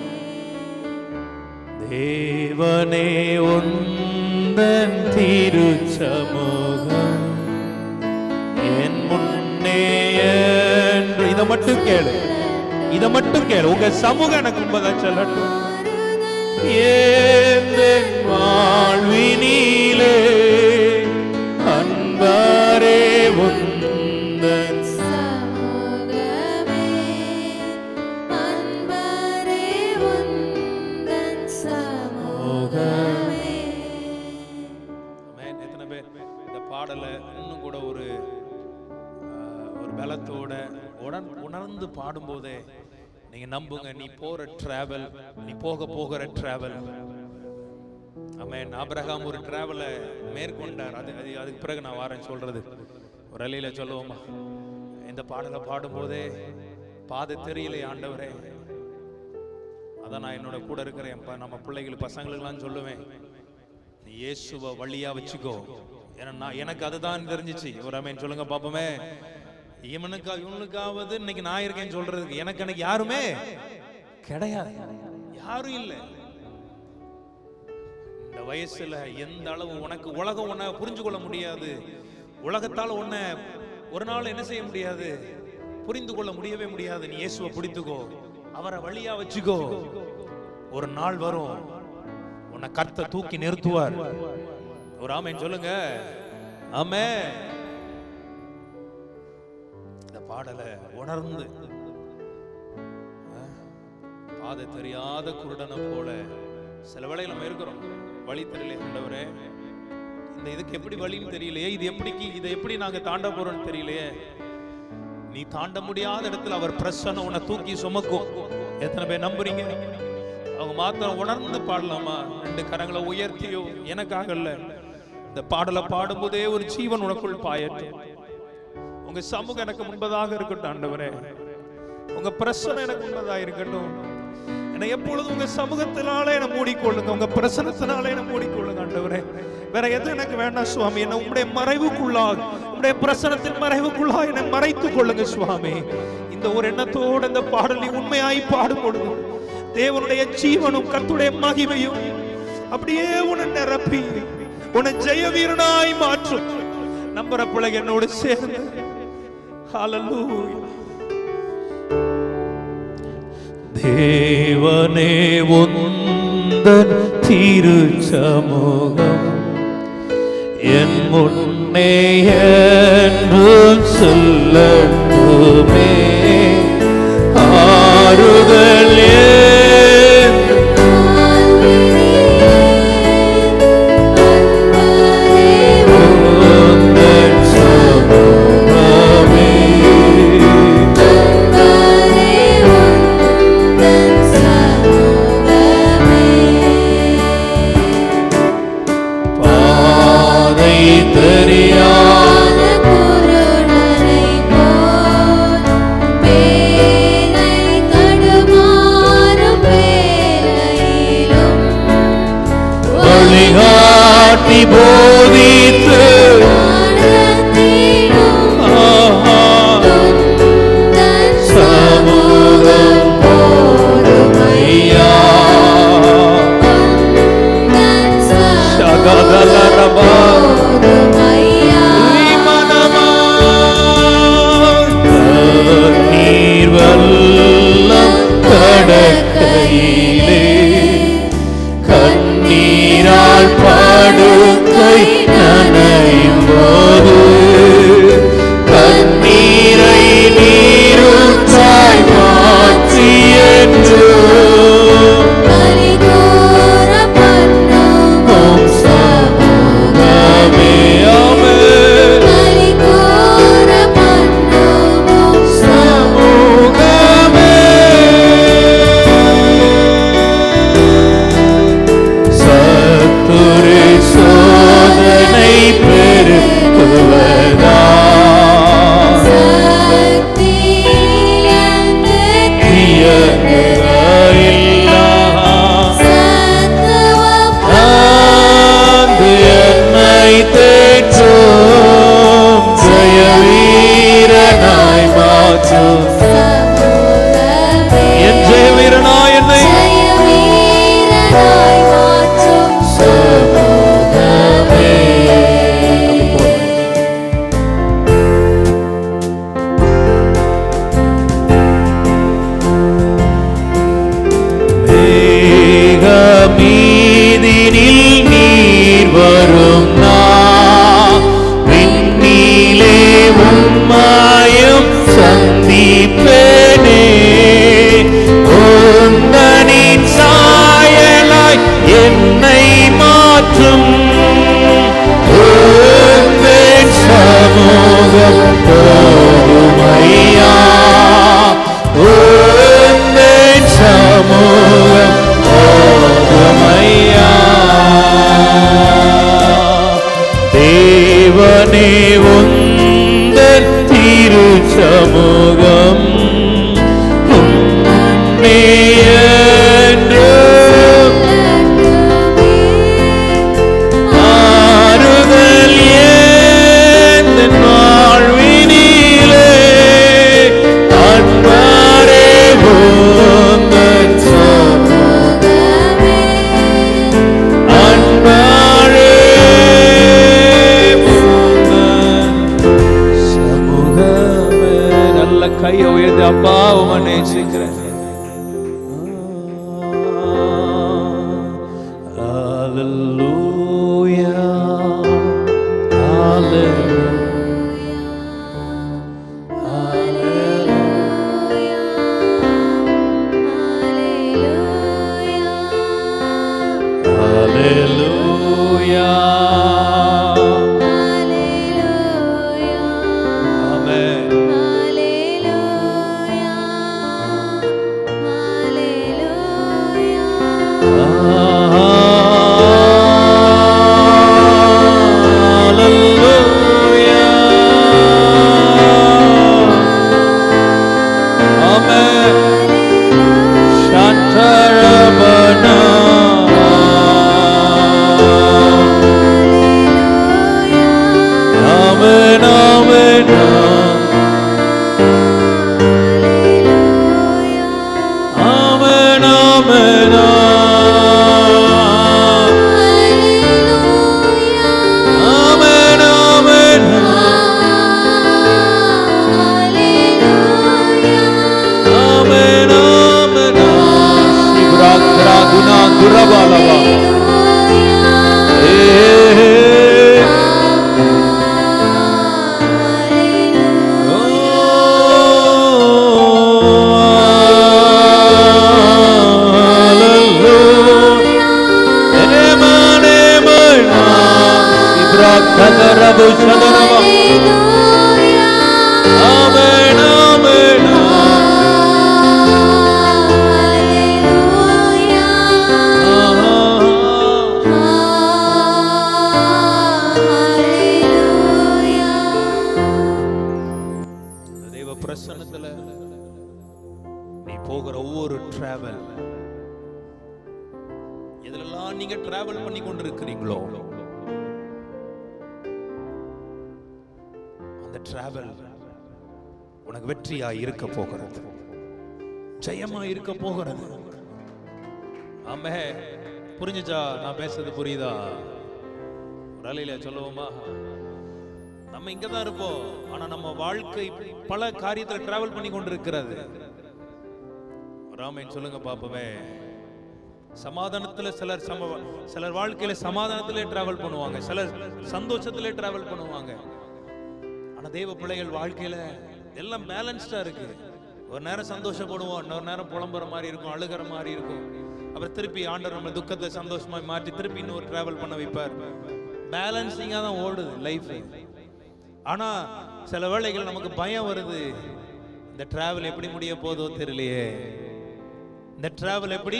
Speaker 2: தேவனே உந்தன் திருச்சமூகம் என் முன்னே என்று இதை மட்டும் கேளு இதை மட்டும் கேளு உங்க சமூகம் எனக்கு உண்மைதா சொல்லட்டும் ஏந்தன் வாழ்வினிலே அன்பாரே உந்தன்
Speaker 3: சமூகமே அன்பரே உந்தன் சமூகமே
Speaker 2: Amen. எத்தனை பேர் இந்த பாடலை இன்னும் கூட ஒரு ஆஹ், ஒரு பலத்தோட உடன் உணர்ந்து பாடும்போதே நீங்க நம்புங்க நீ போற டிராவல் நீ போக போகிற டிராவல் ஆமென் ஆபிரகாம் ஒரு டிராவலை மேற்கொண்டார் அது அது அதுக்கு பிறகு நான் வாரேன் சொல்றது ஒரு அலையில சொல்லுவோமா இந்த பாடலை பாடும்போதே பாதை தெரியலை ஆண்டவரே அதான் நான் என்னோட கூட இருக்கிற என் ப- நம்ம பிள்ளைகள் பசங்களுக்கெல்லாம் சொல்லுவேன் நீ இயேசுவை வழியா வச்சுக்கோ ஏன்னா நான் எனக்கு அதுதான் தெரிஞ்சிச்சு ஒரு அமேன் சொல்லுங்க பாப்போமே இவனுக்கா இவனுக்காவது இன்னைக்கு நான் இருக்கேன்னு சொல்றதுக்கு எனக்கு எனக்கு யாருமே கிடையாது யாரும் இல்லை இந்த வயசுல எந்த அளவு உனக்கு உலகம் உன்னை புரிஞ்சு கொள்ள முடியாது உலகத்தால உன்னை ஒரு நாள் என்ன செய்ய முடியாது புரிந்து கொள்ள முடியவே முடியாது நீ இயேசுவை பிடித்துக்கோ அவரை வழியா வச்சுக்கோ ஒரு நாள் வரும் உன்னை கர்த்த தூக்கி நிறுத்துவார் ஒரு ஆமைன்னு சொல்லுங்க ஆமே இந்த பாடலை உணர்ந்து அஹ், பாதை தெரியாத குருடனை போல சில வேளையில நம்ம இருக்கிறோம் வழி தெரியல ஆண்டவரே இந்த இதுக்கு எப்படி வழின்னு தெரியலையே இது எப்படி இதை எப்படி நாங்க தாண்ட போறோம்னு தெரியலையே நீ தாண்ட முடியாத இடத்துல அவர் பிரசன்னம் உன்னை தூக்கி சுமக்கும் எத்தனை பேர் நம்புறீங்க அவங்க மாத்திரம் உணர்ந்து பாடலாமா ரெண்டு கரங்களை உயர்த்தியோ எனக்காக இல்ல இந்த பாடலை பாடும்போதே ஒரு ஜீவன் உனக்குள் பாயட்டும் உங்க சமூகம் எனக்கு முன்பதாக இருக்கட்டும் ஆண்டவரே உங்க பிரசனம் எனக்கு முன்பதாக இருக்கட்டும் என்னை எப்பொழுதும் உங்க சமூகத்தினால என்னை மூடிக்கொள்ளுங்க உங்க பிரசனத்தினால என்னை மூடிக்கொள்ளுங்க ஆண்டவரே வேற எதுவும் எனக்கு வேண்டாம் சுவாமி என்ன உங்களுடைய மறைவுக்குள்ளாக உங்களுடைய பிரசனத்தின் மறைவுக்குள்ளாக என்னை மறைத்துக் கொள்ளுங்க சுவாமி இந்த ஒரு எண்ணத்தோடு இந்த பாடலை உண்மையாய் பாடும் பொழுது தேவனுடைய ஜீவனும் கர்த்தருடைய மகிமையும் அப்படியே உன்னை நிரப்பி உன்னை ஜெய வீரனாய் மாற்றும் நம்புற பிள்ளைங்க என்னோடு சேர்ந்து ஹalleluya தேவனே உந்தன் திருச்சமூகம் என் முன்னே என்றும் சொல்லட்டுமே ஆறுதல் ஏன் உந்தன் சமூகமே பாதை தெரி
Speaker 3: அறியாத குருடனைப் போல் பேதை தடுமாறும் வேளையிலும்
Speaker 2: வழிகாட்டி போதித்து
Speaker 3: நடத்திடும்
Speaker 2: ஆஹா,
Speaker 3: தன் சமூகம் போதுமையா தன்
Speaker 2: சகதலரபா.
Speaker 3: போதுமையா
Speaker 2: நீர் வல்லம் கடற்கையிலே கண்ணீரால் படுக்கை நனையும் போது கண்ணீரை நீருற்றாய் மாற்றி என்று
Speaker 3: பரிகூற பண்ணும்
Speaker 2: உம் சமூகமே அமர்
Speaker 3: பரிகூற பண்ணும்
Speaker 2: சமூகமே சத்துரு சோதனை பெருக்குவதா
Speaker 3: சக்தி என்று
Speaker 2: தீயகுறையில்லா
Speaker 3: சத்துவம்
Speaker 2: ஆந்து என்னை தேற்றும் ஜெய வீரனாய் மாற்றும்
Speaker 3: சமூகமே
Speaker 2: என் ஜெய வீரனாய் என்னை
Speaker 3: ஜெய வீரனாய் மாற்றும் சமூகமே
Speaker 2: மேகமீதினில் நீர் வரும் நான் விண்ணிலே உம்மாயும் சந்திப்பேனே உந்தனின் சாயலாய் என்னை மாற்றும் உந்தன் சமூகம் போதுமையா உந்தன் சமூகம் போதுமையா தேவனே உந்தன் திரு சமூகம் உன்னே என்றும் ஆறுதல் ஏந்தன் வாழ்வினிலே அன்பாரே உந்தன் சமூகம் அன்பாரே உந்தன் சமூகமே நல்ல கையை உயர்ந்து அப்பா உமை நேசிக்கிறேன் Hallelujah. Hallelujah. Hallelujah. Amen. Hallelujah. Amen. Shantarabana. Amen, amen, amen, amen, amen, amen, amen, amen. Shibra, gra, guna, gurabalava. Eh,
Speaker 3: Hallelujah.
Speaker 2: சமூகத்துல நீ போகிற ஒவ்வொரு டிராவல் எதுலெல்லாம் நீங்க டிராவல் பண்ணி கொண்டிருக்கிறீங்களோ அந்த டிராவல் உனக்கு வெற்றியா இருக்க போகிறது ஜெயமா இருக்க போகிறது ஆமே புரிஞ்சுச்சா நான் பேசுறது புரியுதா ஒரு அலையில சொல்லுவோமா நம்ம இங்க தான் இருப்போம் ஆனா நம்ம வாழ்க்கை பல காரியத்துல டிராவல் பண்ணி கொண்டிருக்கிறது ராமன் சொல்லுங்க பாப்பவே சமாதானத்துல சிலர் சம சிலர் வாழ்க்கையில சமாதானத்திலே டிராவல் பண்ணுவாங்க சிலர் சந்தோஷத்திலே டிராவல் பண்ணுவாங்க ஆனா தெய்வ பிள்ளைகள் வாழ்க்கையில எல்லாம் பேலன்ஸ்டா இருக்கு ஒரு நேரம் சந்தோஷப்படுவோம் இன்னொரு நேரம் புலம்புற மாதிரி இருக்கும் அழுகிற மாதிரி இருக்கும் அப்புறம் திருப்பி ஆண்டவர் நம்ம துக்கத்தை சந்தோஷமா மாற்றி திருப்பி இன்னொரு டிராவல் பண்ண வைப்பார் பேலன்சிங்கா தான் ஓடுது லைஃப் ஆனா சில வேளைகள் நமக்கு பயம் வருது இந்த டிராவல் எப்படி முடிய போதோ தெரியலையே இந்த டிராவல் எப்படி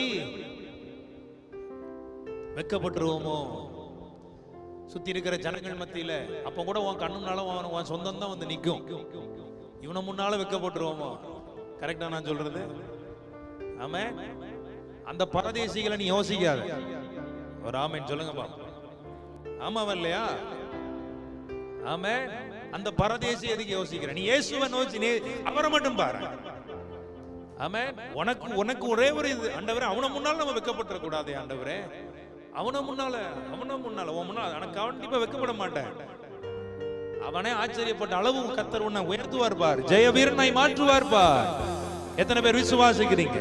Speaker 2: வெக்கப்பட்டுருவோமோ சுத்தி இருக்கிற ஜனங்கள் மத்தியில அப்ப கூட உன் கண்ணுனால உன் உன் சொந்தம் தான் வந்து நிக்கும் இவனை முன்னால வெக்கப்பட்டுருவோமோ கரெக்டா நான் சொல்றது ஆமே அந்த பரதேசிகளை நீ யோசிக்காத ஒரு ஆமேன் சொல்லுங்க பாப்போம் ஆமாவா இல்லையா ஆமே அந்த பரதேசி எதுக்கு யோசிக்கிற நீ இயேசுவை நோக்கி நீ அவரை மட்டும் பாரு ஆமே உனக்கு உனக்கு ஒரே ஒரு இது ஆண்டவரே அவனை முன்னால நம்ம வெக்கப்பட்டுற கூடாதே ஆண்டவரே அவனை முன்னால அவனை முன்னால உன் முன்னால எனக்கு கண்டிப்பா வெக்கப்பட மாட்டேன் அவனே ஆச்சரியப்பட்ட அளவு கத்தர் உன்னை உயர்த்துவார் பார் ஜெய வீரனாய் மாற்றுவார் பார் எத்தனை பேர் விசுவாசிக்கிறீங்க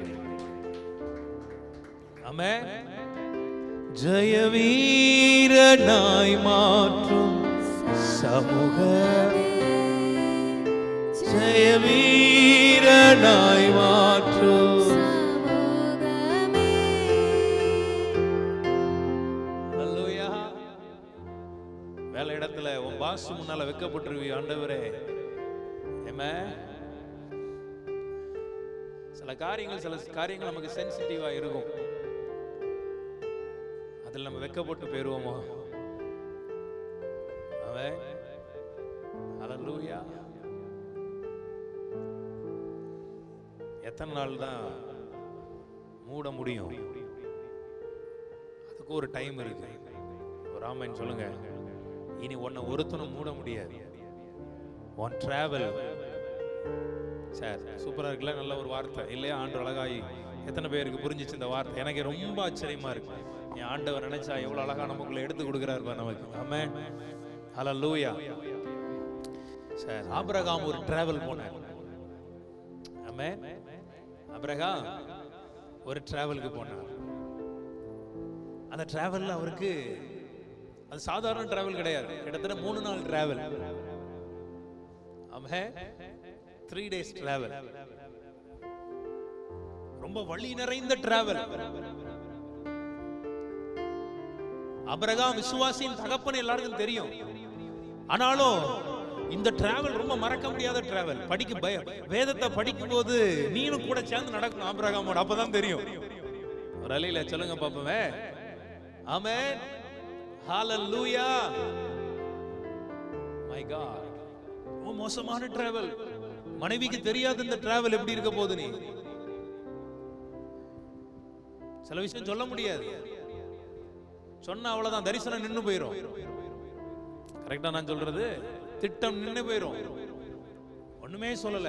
Speaker 2: ஆமே ஜெய வீரனாய் மாற்றும் சமூக ஜெய வீரனாய் மாற்றும்
Speaker 3: சமூகமே
Speaker 2: அல்லேலூயா. வேலை இடத்துல உன் பாஸ் முன்னால வைக்கப்பட்டிருவி ஆண்டவரே Amen. சில காரியங்கள் சில காரியங்கள் நமக்கு சென்சிட்டிவா இருக்கும் அதில் நம்ம வெக்கப்பட்டு போயிருவோமோ அவன் அல்லேலூயா எத்தனை நாள் தான் மூட முடியும் அதுக்கு ஒரு டைம் இருக்கு ஒரு ஆமைன்னு சொல்லுங்க இனி உன்னை ஒருத்தனும் மூட முடியாது ஒன் டிராவல் சார் சூப்பரா இருக்குல்ல நல்ல ஒரு வார்த்தை இல்லையா ஆண்டு அழகாயி எத்தனை பேருக்கு புரிஞ்சிச்சு இந்த வார்த்தை எனக்கு ரொம்ப ஆச்சரியமா இருக்கு என் ஆண்டவர் நினைச்சா எவ்வளவு அழகா நமக்குள்ள எடுத்து கொடுக்குறாரு பாரு நமக்கு ஆமே ஹalleluya சார் ஆபிரகாம் ஒரு டிராவல் போனார் ஆமே ஆபிரகாம் ஒரு டிராவலுக்கு போனார் அந்த டிராவல்ல அவருக்கு அது சாதாரண டிராவல் கிடையாது கிட்டத்தட்ட மூணு நாள் டிராவல் ஆமே த்ரீ டேஸ் டிராவல் ரொம்ப வழி நிறைந்த டிராவல் அபிரகாம் விசுவாசியின் தகப்பன் எல்லாருக்கும் தெரியும் ஆனாலும் இந்த டிராவல் ரொம்ப மறக்க முடியாத டிராவல் படிக்க பயம் வேதத்தை படிக்கும் போது நீனும் கூட சேர்ந்து நடக்கணும் ஆபிரகாமோட அப்பதான் தெரியும் ஒரு அலையில சொல்லுங்க பாப்பவே ஆமென் ஹalleluya மை காட் ரொம்ப மோசமான டிராவல் மனைவிக்கு தெரியாத இந்த டிராவல் எப்படி இருக்க போகுது நீ சில விஷயம் சொல்ல முடியாது சொன்ன அவ்வளவுதான் தரிசனம் நின்னு போயிரும் கரெக்டா நான் சொல்றது திட்டம் நின்னு போயிரும் ஒண்ணுமே சொல்லல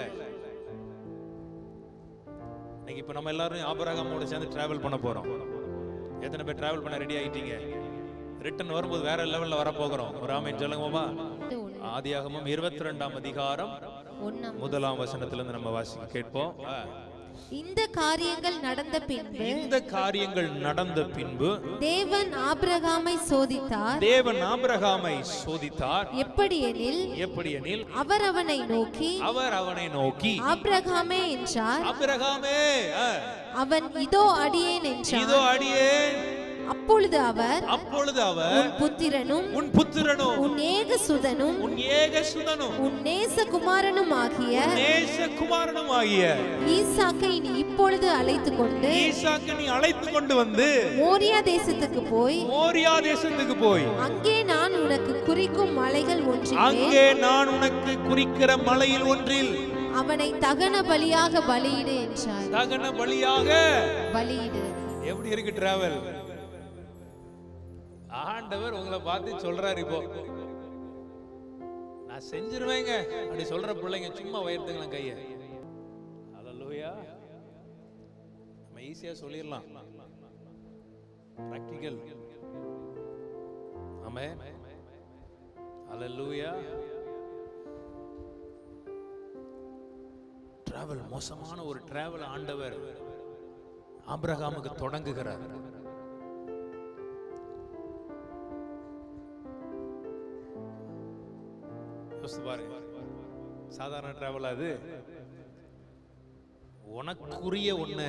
Speaker 2: இன்னைக்கு இப்ப நம்ம எல்லாரும் ஆபரகமோட சேர்ந்து டிராவல் பண்ண போறோம் எத்தனை பேர் டிராவல் பண்ண ரெடி ஆயிட்டீங்க ரிட்டர்ன் வரும்போது வேற லெவல்ல வர போகிறோம் ஒரு ஆமைன்னு சொல்லுங்கம்மா ஆதியாகமம் இருபத்தி ரெண்டாம் அதிகாரம்
Speaker 3: ஒண்ணாம்
Speaker 2: முதலாம் வசனத்திலிருந்து நம்ம வாசிக்க கேட்போம் ஆ.
Speaker 3: இந்த காரியங்கள் நடந்த பின்பு
Speaker 2: இந்த காரியங்கள் நடந்த பின்பு
Speaker 3: தேவன் ஆபிரகாமை சோதித்தார்
Speaker 2: தேவன் ஆபிரகாமை சோதித்தார்
Speaker 3: எப்படியெனில்
Speaker 2: எப்படியெனில்
Speaker 3: அவர் அவனை நோக்கி
Speaker 2: அவர் அவனை நோக்கி
Speaker 3: ஆபிரகாமே என்றார்
Speaker 2: ஆபிரகாமே ஆ,
Speaker 3: அவன் இதோ அடியேன் என்றார்
Speaker 2: இதோ அடியே
Speaker 3: அப்பொழுது அவர்
Speaker 2: அப்பொழுது அவர்
Speaker 3: உன் புத்திரனும்
Speaker 2: உன் புத்திரனும்
Speaker 3: உன் ஏகசுதனும்
Speaker 2: உன் ஏகசுதனும்
Speaker 3: உன் நேசகுமாரனும் ஆகிய
Speaker 2: நேசகுமாரனும் ஆகிய
Speaker 3: ஈசாக்கை நீ இப்பொழுது அழைத்துக் கொண்டு
Speaker 2: ஈசாக்கு நீ அழைத்து கொண்டு வந்து
Speaker 3: மோரியா தேசத்துக்கு போய்
Speaker 2: மோரியா தேசத்துக்கு போய்
Speaker 3: அங்கே நான் உனக்கு குறிக்கும் மலைகள் ஒன்றில்
Speaker 2: அங்கே நான் உனக்கு குறிக்கிற மலையில் ஒன்றில்
Speaker 3: அவனை தகன பலியாக பலியிடு என்றார்
Speaker 2: தகன பலியாக
Speaker 3: பலியிடு
Speaker 2: எப்படி இருக்கு டிராவல் ஆண்டவர் உங்களை பார்த்து சொல்றாரு இப்போ நான் செஞ்சிருவேங்க அப்படி சொல்ற பிள்ளைங்க சும்மா உயர்த்துங்களேன் கைய அல்லேலூயா நம்ம ஈஸியா சொல்லிடலாம் பிராக்டிக்கல் ஆமே அல்லேலூயா டிராவல் மோசமான ஒரு டிராவல் ஆண்டவர் ஆபிரகாமுக்கு தொடங்குகிறார் யோசித்து பாருங்க சாதாரண டிராவல் அது உனக்குரிய ஒண்ணு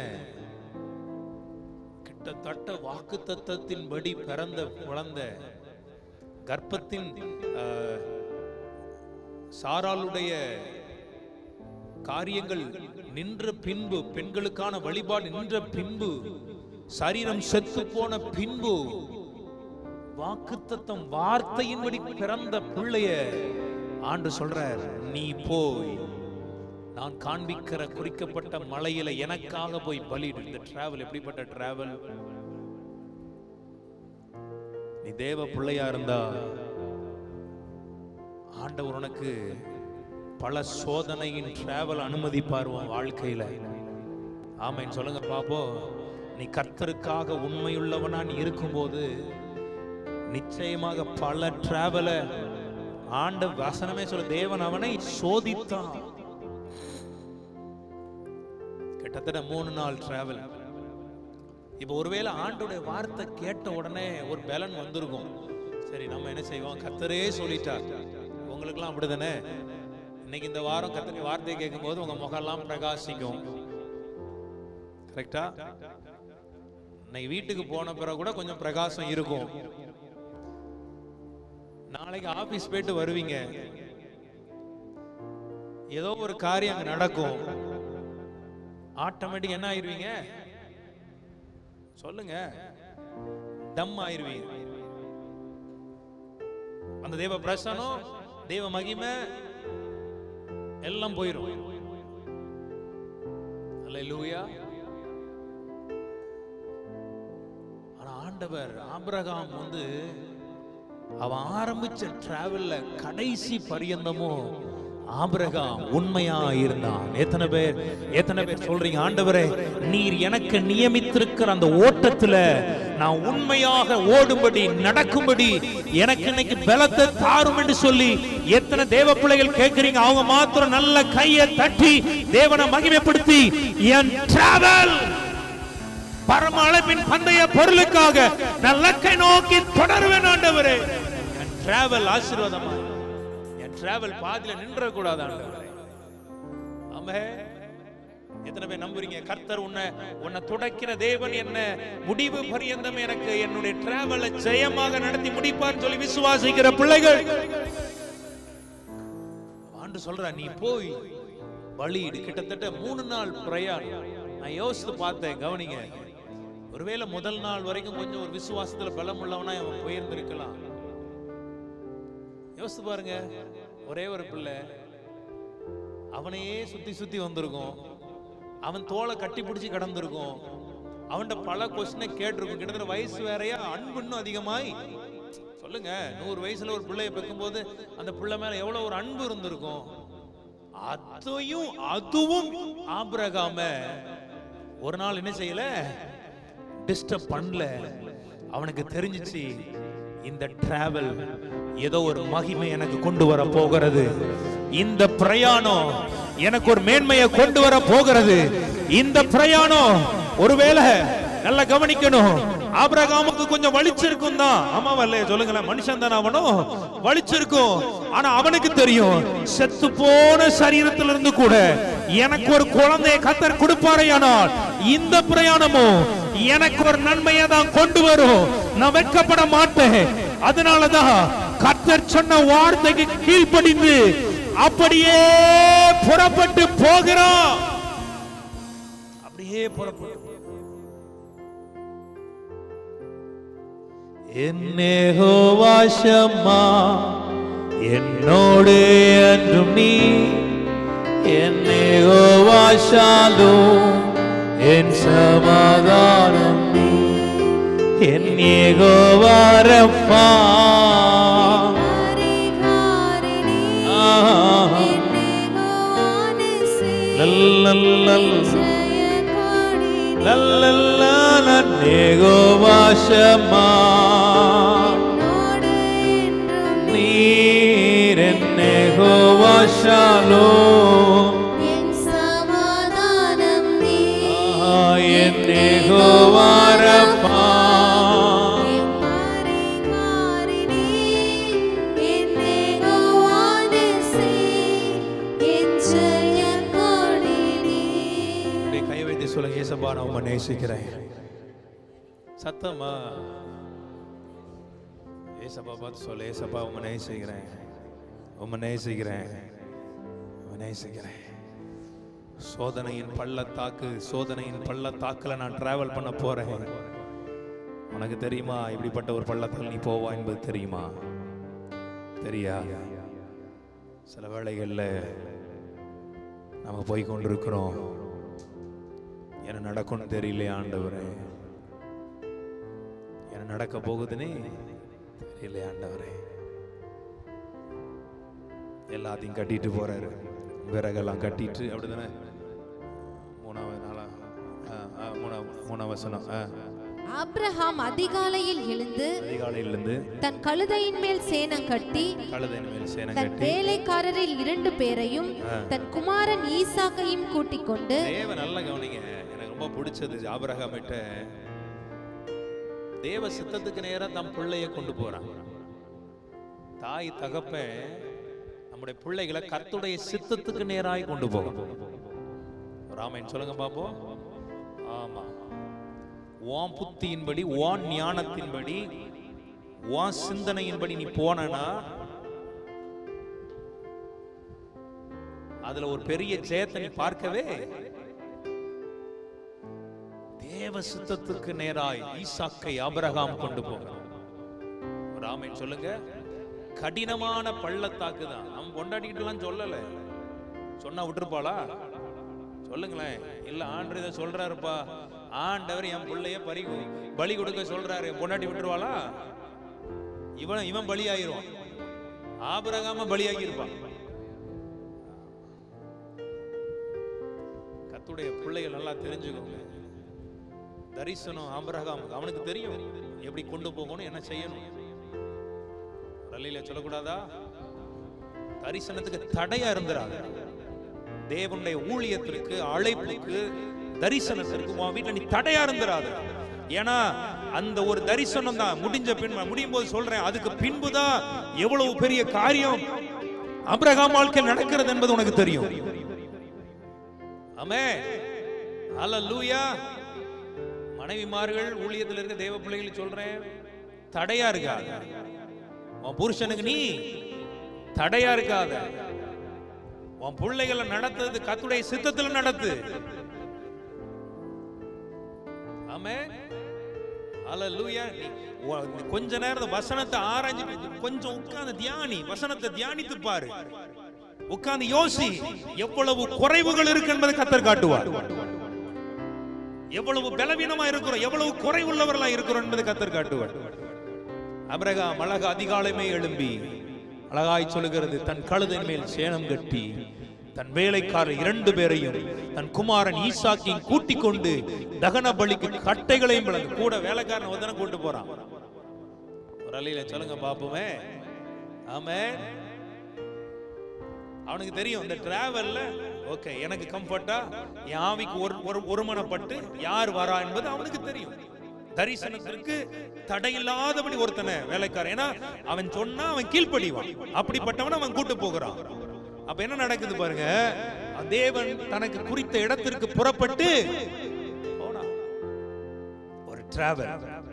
Speaker 2: கிட்டத்தட்ட வாக்கு தத்தத்தின்படி பிறந்த குழந்தை கர்ப்பத்தின் ஆஹ், சாராளுடைய காரியங்கள் நின்ற பின்பு பெண்களுக்கான வழிபாடு நின்ற பின்பு சரீரம் செத்து போன பின்பு வாக்குத்தத்தம் வார்த்தையின்படி பிறந்த பிள்ளைய ஆண்டு சொல்றார் நீ போய் நான் காண்பிக்கிற குறிக்கப்பட்ட மலையில எனக்காக போய் பலியிடு இந்த டிராவல் எப்படிப்பட்ட டிராவல் நீ தேவ பிள்ளையா இருந்தா ஆண்டவர் உனக்கு பல சோதனையின் டிராவல் அனுமதிப்பார் உன் வாழ்க்கையில ஆமைன்னு சொல்லுங்க பாப்போம் நீ கர்த்தருக்காக உண்மையுள்ளவனா நீ இருக்கும்போது நிச்சயமாக பல டிராவல ஆண்ட வசனமே சொல்ல தேவன் அவனை சோதித்தான் கிட்டத்தட்ட மூணு நாள் டிராவல் இப்போ ஒருவேளை ஆண்டுடைய வார்த்தை கேட்ட உடனே ஒரு பலன் வந்திருக்கும் சரி நம்ம என்ன செய்வோம் கத்தரே சொல்லிட்டார் உங்களுக்கெல்லாம் அப்படிதானே இன்னைக்கு இந்த வாரம் கத்தரி வார்த்தையை கேட்கும்போது உங்க முகம்லாம் பிரகாசிக்கும் கரெக்டா இன்னைக்கு வீட்டுக்கு போன பிறகு கூட கொஞ்சம் பிரகாசம் இருக்கும் நாளைக்கு ஆபீஸ் போயிட்டு வருவீங்க ஏதோ ஒரு காரியம் அங்க நடக்கும் ஆட்டோமேட்டிக் என்ன ஆயிருவீங்க சொல்லுங்க டம் ஆயிருவீங்க அந்த தேவ பிரசனம் தேவ மகிமை எல்லாம் போயிரும் அல்லேலூயா ஆனா ஆண்டவர் ஆபிரகாம் வந்து அவன் ஆரம்பிச்ச டிராவல்ல கடைசி பரியந்தமும் ஆபிரகாம் உண்மையா இருந்தான் எத்தனை பேர் எத்தனை பேர் சொல்றீங்க ஆண்டவரே நீர் எனக்கு நியமித்திருக்கிற அந்த ஓட்டத்துல நான் உண்மையாக ஓடும்படி நடக்கும்படி எனக்கு இன்னைக்கு பலத்தை தாரும் என்று சொல்லி எத்தனை தேவ பிள்ளைகள் கேட்கிறீங்க அவங்க மாத்திரம் நல்ல கையை தட்டி தேவனை மகிமைப்படுத்தி என் டிராவல் பரம அழைப்பின் பந்தய பொருளுக்காக நான் லக்கை நோக்கி தொடருவேன் ஆண்டவரே என் டிராவல் ஆசீர்வாதமா என் டிராவல் பாதியில நின்ற கூடாது ஆண்டவரே ஆமே எத்தனை பேர் நம்புறீங்க கர்த்தர் உன்னை உன்னை துடைக்கிற தேவன் என்ன முடிவு பரியந்தம் எனக்கு என்னுடைய டிராவலை ஜெயமாக நடத்தி முடிப்பார்னு சொல்லி விசுவாசிக்கிற பிள்ளைகள் ஆண்டு சொல்ற நீ போய் பலியிடு கிட்டத்தட்ட மூணு நாள் பிரயாணம் நான் யோசித்து பார்த்தேன் கவனிங்க ஒருவேளை முதல் நாள் வரைக்கும் கொஞ்சம் ஒரு விசுவாசத்துல பலம் உள்ளவனா அவன் போயிருந்திருக்கலாம் யோசித்து பாருங்க ஒரே ஒரு பிள்ளை அவனையே சுத்தி சுத்தி வந்திருக்கும் அவன் தோலை கட்டி பிடிச்சி கடந்திருக்கும் அவன்கிட்ட பல கொஸ்டினை கேட்டிருக்கும் கிட்டத்தட்ட வயசு வேறையா அன்பு இன்னும் அதிகமாய் சொல்லுங்க நூறு வயசுல ஒரு பிள்ளைய பெக்கும்போது அந்த பிள்ளை மேல எவ்வளவு ஒரு அன்பு இருந்திருக்கும் அதையும் அதுவும் ஆபிரகாம ஒரு நாள் என்ன செய்யல டிஸ்டர்ப் பண்ணல அவனுக்கு தெரிஞ்சிச்சு இந்த டிராவல் ஏதோ ஒரு மகிமை எனக்கு கொண்டு வர போகிறது இந்த பிரயாணம் எனக்கு ஒரு மேன்மையை கொண்டு வர போகிறது இந்த பிரயாணம் ஒருவேளை நல்லா கவனிக்கணும் ஆபிரகாமுக்கு கொஞ்சம் வலிச்சிருக்கும் தான் ஆமாவா இல்லையா சொல்லுங்களேன் மனுஷன் தானே அவனும் வலிச்சிருக்கும் ஆனா அவனுக்கு தெரியும் செத்து போன சரீரத்துல இருந்து கூட எனக்கு ஒரு குழந்தையை கத்தர் கொடுப்பாரையானால் இந்த பிரயாணமும் எனக்கு ஒரு நன்மையை தான் கொண்டு வரும் நான் வெட்கப்பட மாட்டேன் அதனாலதான் கத்தர் சொன்ன வார்த்தைக்கு கீழ்ப்படிந்து அப்படியே புறப்பட்டு போகிறோம் அப்படியே புறப்பட்டு என்னேகோவாசம்மா என்னோடு என்றும் நீ என்னேகோவாஷாலும் என் சமாதானம் நீ என் ஏகோவாரப்பா லல்லல்லல் லல்லல்ல நேகோவாஷமா நீர் என்னேகோவாஷாலும் என்னேகோவாரப்பா அப்படியே கை வைத்து சொல்லுங்க ஏசப்பா நான் உம்மை நேசிக்கிறேன் சத்தமா ஏசப்பா பார்த்து சொல்லு ஏசப்பா உம்மை நேசிக்கிறேன் உம்மை நேசிக்கிறேன் உம்மை நேசிக்கிறேன் சோதனையின் பள்ளத்தாக்கு சோதனையின் பள்ளத்தாக்குல நான் டிராவல் பண்ண போறேன் உனக்கு தெரியுமா இப்படிப்பட்ட ஒரு பள்ளத்தாக்கு நீ போவா என்பது தெரியுமா தெரியா சில வேளைகள்ல நம்ம போய் கொண்டிருக்கிறோம் என்ன நடக்கும்னு தெரியலையே ஆண்டவரே என்ன நடக்க போகுதுன்னே தெரியலையே ஆண்டவரே எல்லாத்தையும் கட்டிட்டு போறாரு விறகெல்லாம் கட்டிட்டு அப்படிதானே மூணாவது நாளா ஆ, ஆ, மூணாவது மூணாவது வசனம் ஆ.
Speaker 3: ஆபிரகாம் அதிகாலையில் எழுந்து
Speaker 2: அதிகாலையிலிருந்து
Speaker 3: தன் கழுதையின் மேல் சேணம் கட்டி
Speaker 2: கழுதையின் மேல் சேனம்
Speaker 3: தன்
Speaker 2: கட்டி
Speaker 3: வேலைக்காரரில் இரண்டு பேரையும் தன் குமாரன் ஈசாக்கையும் கூட்டிக் கொண்டு
Speaker 2: தேவ நல்ல கவனிங்க எனக்கு ரொம்ப பிடிச்சது ஆபிரகாமிட்ட தேவ சித்தத்துக்கு நேரா தம் பிள்ளைய கொண்டு போறான் தாய் தகப்பன் நம்முடைய பிள்ளைகளை கர்த்துடைய சித்தத்துக்கு நேராய் கொண்டு போகும் ராமன் சொல்லுங்க பாப்போம் ஆமா உன் புத்தியின்படி உன் ஞானத்தின்படி உன் சிந்தனையின்படி நீ போனனா அதுல ஒரு பெரிய ஜெயத்தை நீ பார்க்கவே தேவ சித்தத்துக்கு நேராய் ஈசாக்கை ஆபிரகாம் கொண்டு போகிறான் ராமன் சொல்லுங்க கடினமான பள்ளத்தாக்கு தான் நம்ம கொண்டாடிக்கிட்டுலாம் சொல்லல சொன்னா விட்டுருப்பாளா சொல்லுங்களேன் இல்ல ஆண்டு இதை சொல்றாருப்பா ஆண்டவர் என் பிள்ளைய பறி பலி கொடுக்க சொல்றாரு பொண்டாட்டி விட்டுருவாளா இவன் இவன் பலி ஆயிருவான் ஆபிரகாம பலியாகி இருப்பான் கத்துடைய பிள்ளைகள் நல்லா தெரிஞ்சுக்கோங்க தரிசனம் ஆபிரகாம் அவனுக்கு தெரியும் எப்படி கொண்டு போகணும் என்ன செய்யணும் ரல்லில சொல்லக்கூடாதா தரிசனத்துக்கு தடையா இருந்துராது தேவனுடைய ஊழியத்திற்கு அழைப்புக்கு தரிசனத்திற்கு உன் வீட்டுல நீ தடையா இருந்துராது ஏன்னா அந்த ஒரு தரிசனம் தான் முடிஞ்ச பின் முடியும் போது சொல்றேன் அதுக்கு பின்புதான் எவ்வளவு பெரிய காரியம் அபிரகாம் வாழ்க்கை நடக்கிறது என்பது உனக்கு தெரியும் ஆமே அல்லூயா மனைவிமார்கள் ஊழியத்தில் இருக்க தேவ பிள்ளைகள் சொல்றேன் தடையா இருக்காது உன் புருஷனுக்கு நீ தடையா இருக்காத உன் பிள்ளைகளை நடத்துறது கத்துடைய சித்தத்துல நடத்து ஆமே அல்லூயா கொஞ்ச நேரம் வசனத்தை ஆராய்ஞ்சு கொஞ்சம் உட்கார்ந்து தியானி வசனத்தை தியானித்து பாரு உட்கார்ந்து யோசி எவ்வளவு குறைவுகள் இருக்கு என்பதை கத்தர் காட்டுவார் எவ்வளவு பலவீனமா இருக்கிறோம் எவ்வளவு குறைவுள்ளவர்களா இருக்கிறோம் என்பதை கத்தர் காட்டுவார் அபிரகாம் அழக அதிகாலமே எழும்பி அழகாய் சொல்லுகிறது தன் கழுதின் மேல் சேணம் கட்டி தன் வேலைக்காரர் இரண்டு பேரையும் தன் குமாரன் ஈசாக்கியும் கூட்டிக் கொண்டு தகன பலிக்கு கட்டைகளையும் பிளந்து கூட வேலைக்காரன் வந்தன கூட்டு போறான் ஒரு அலையில சொல்லுங்க பாப்போமே ஆமே அவனுக்கு தெரியும் இந்த டிராவல்ல ஓகே எனக்கு கம்ஃபர்ட்டா என் ஆவிக்கு ஒரு ஒரு ஒருமனப்பட்டு யார் வரா என்பது அவனுக்கு தெரியும் தரிசனத்திற்கு தடையில்லாதபடி ஒருத்தனை வேலைக்காரன் ஏன்னா அவன் சொன்னா அவன் கீழ்ப்படிவான் அப்படிப்பட்டவன் அவன் கூட்டு போகிறான் அப்ப என்ன நடக்குது பாருங்க தேவன் தனக்கு குறித்த இடத்திற்கு புறப்பட்டு போனான் ஒரு டிராவல்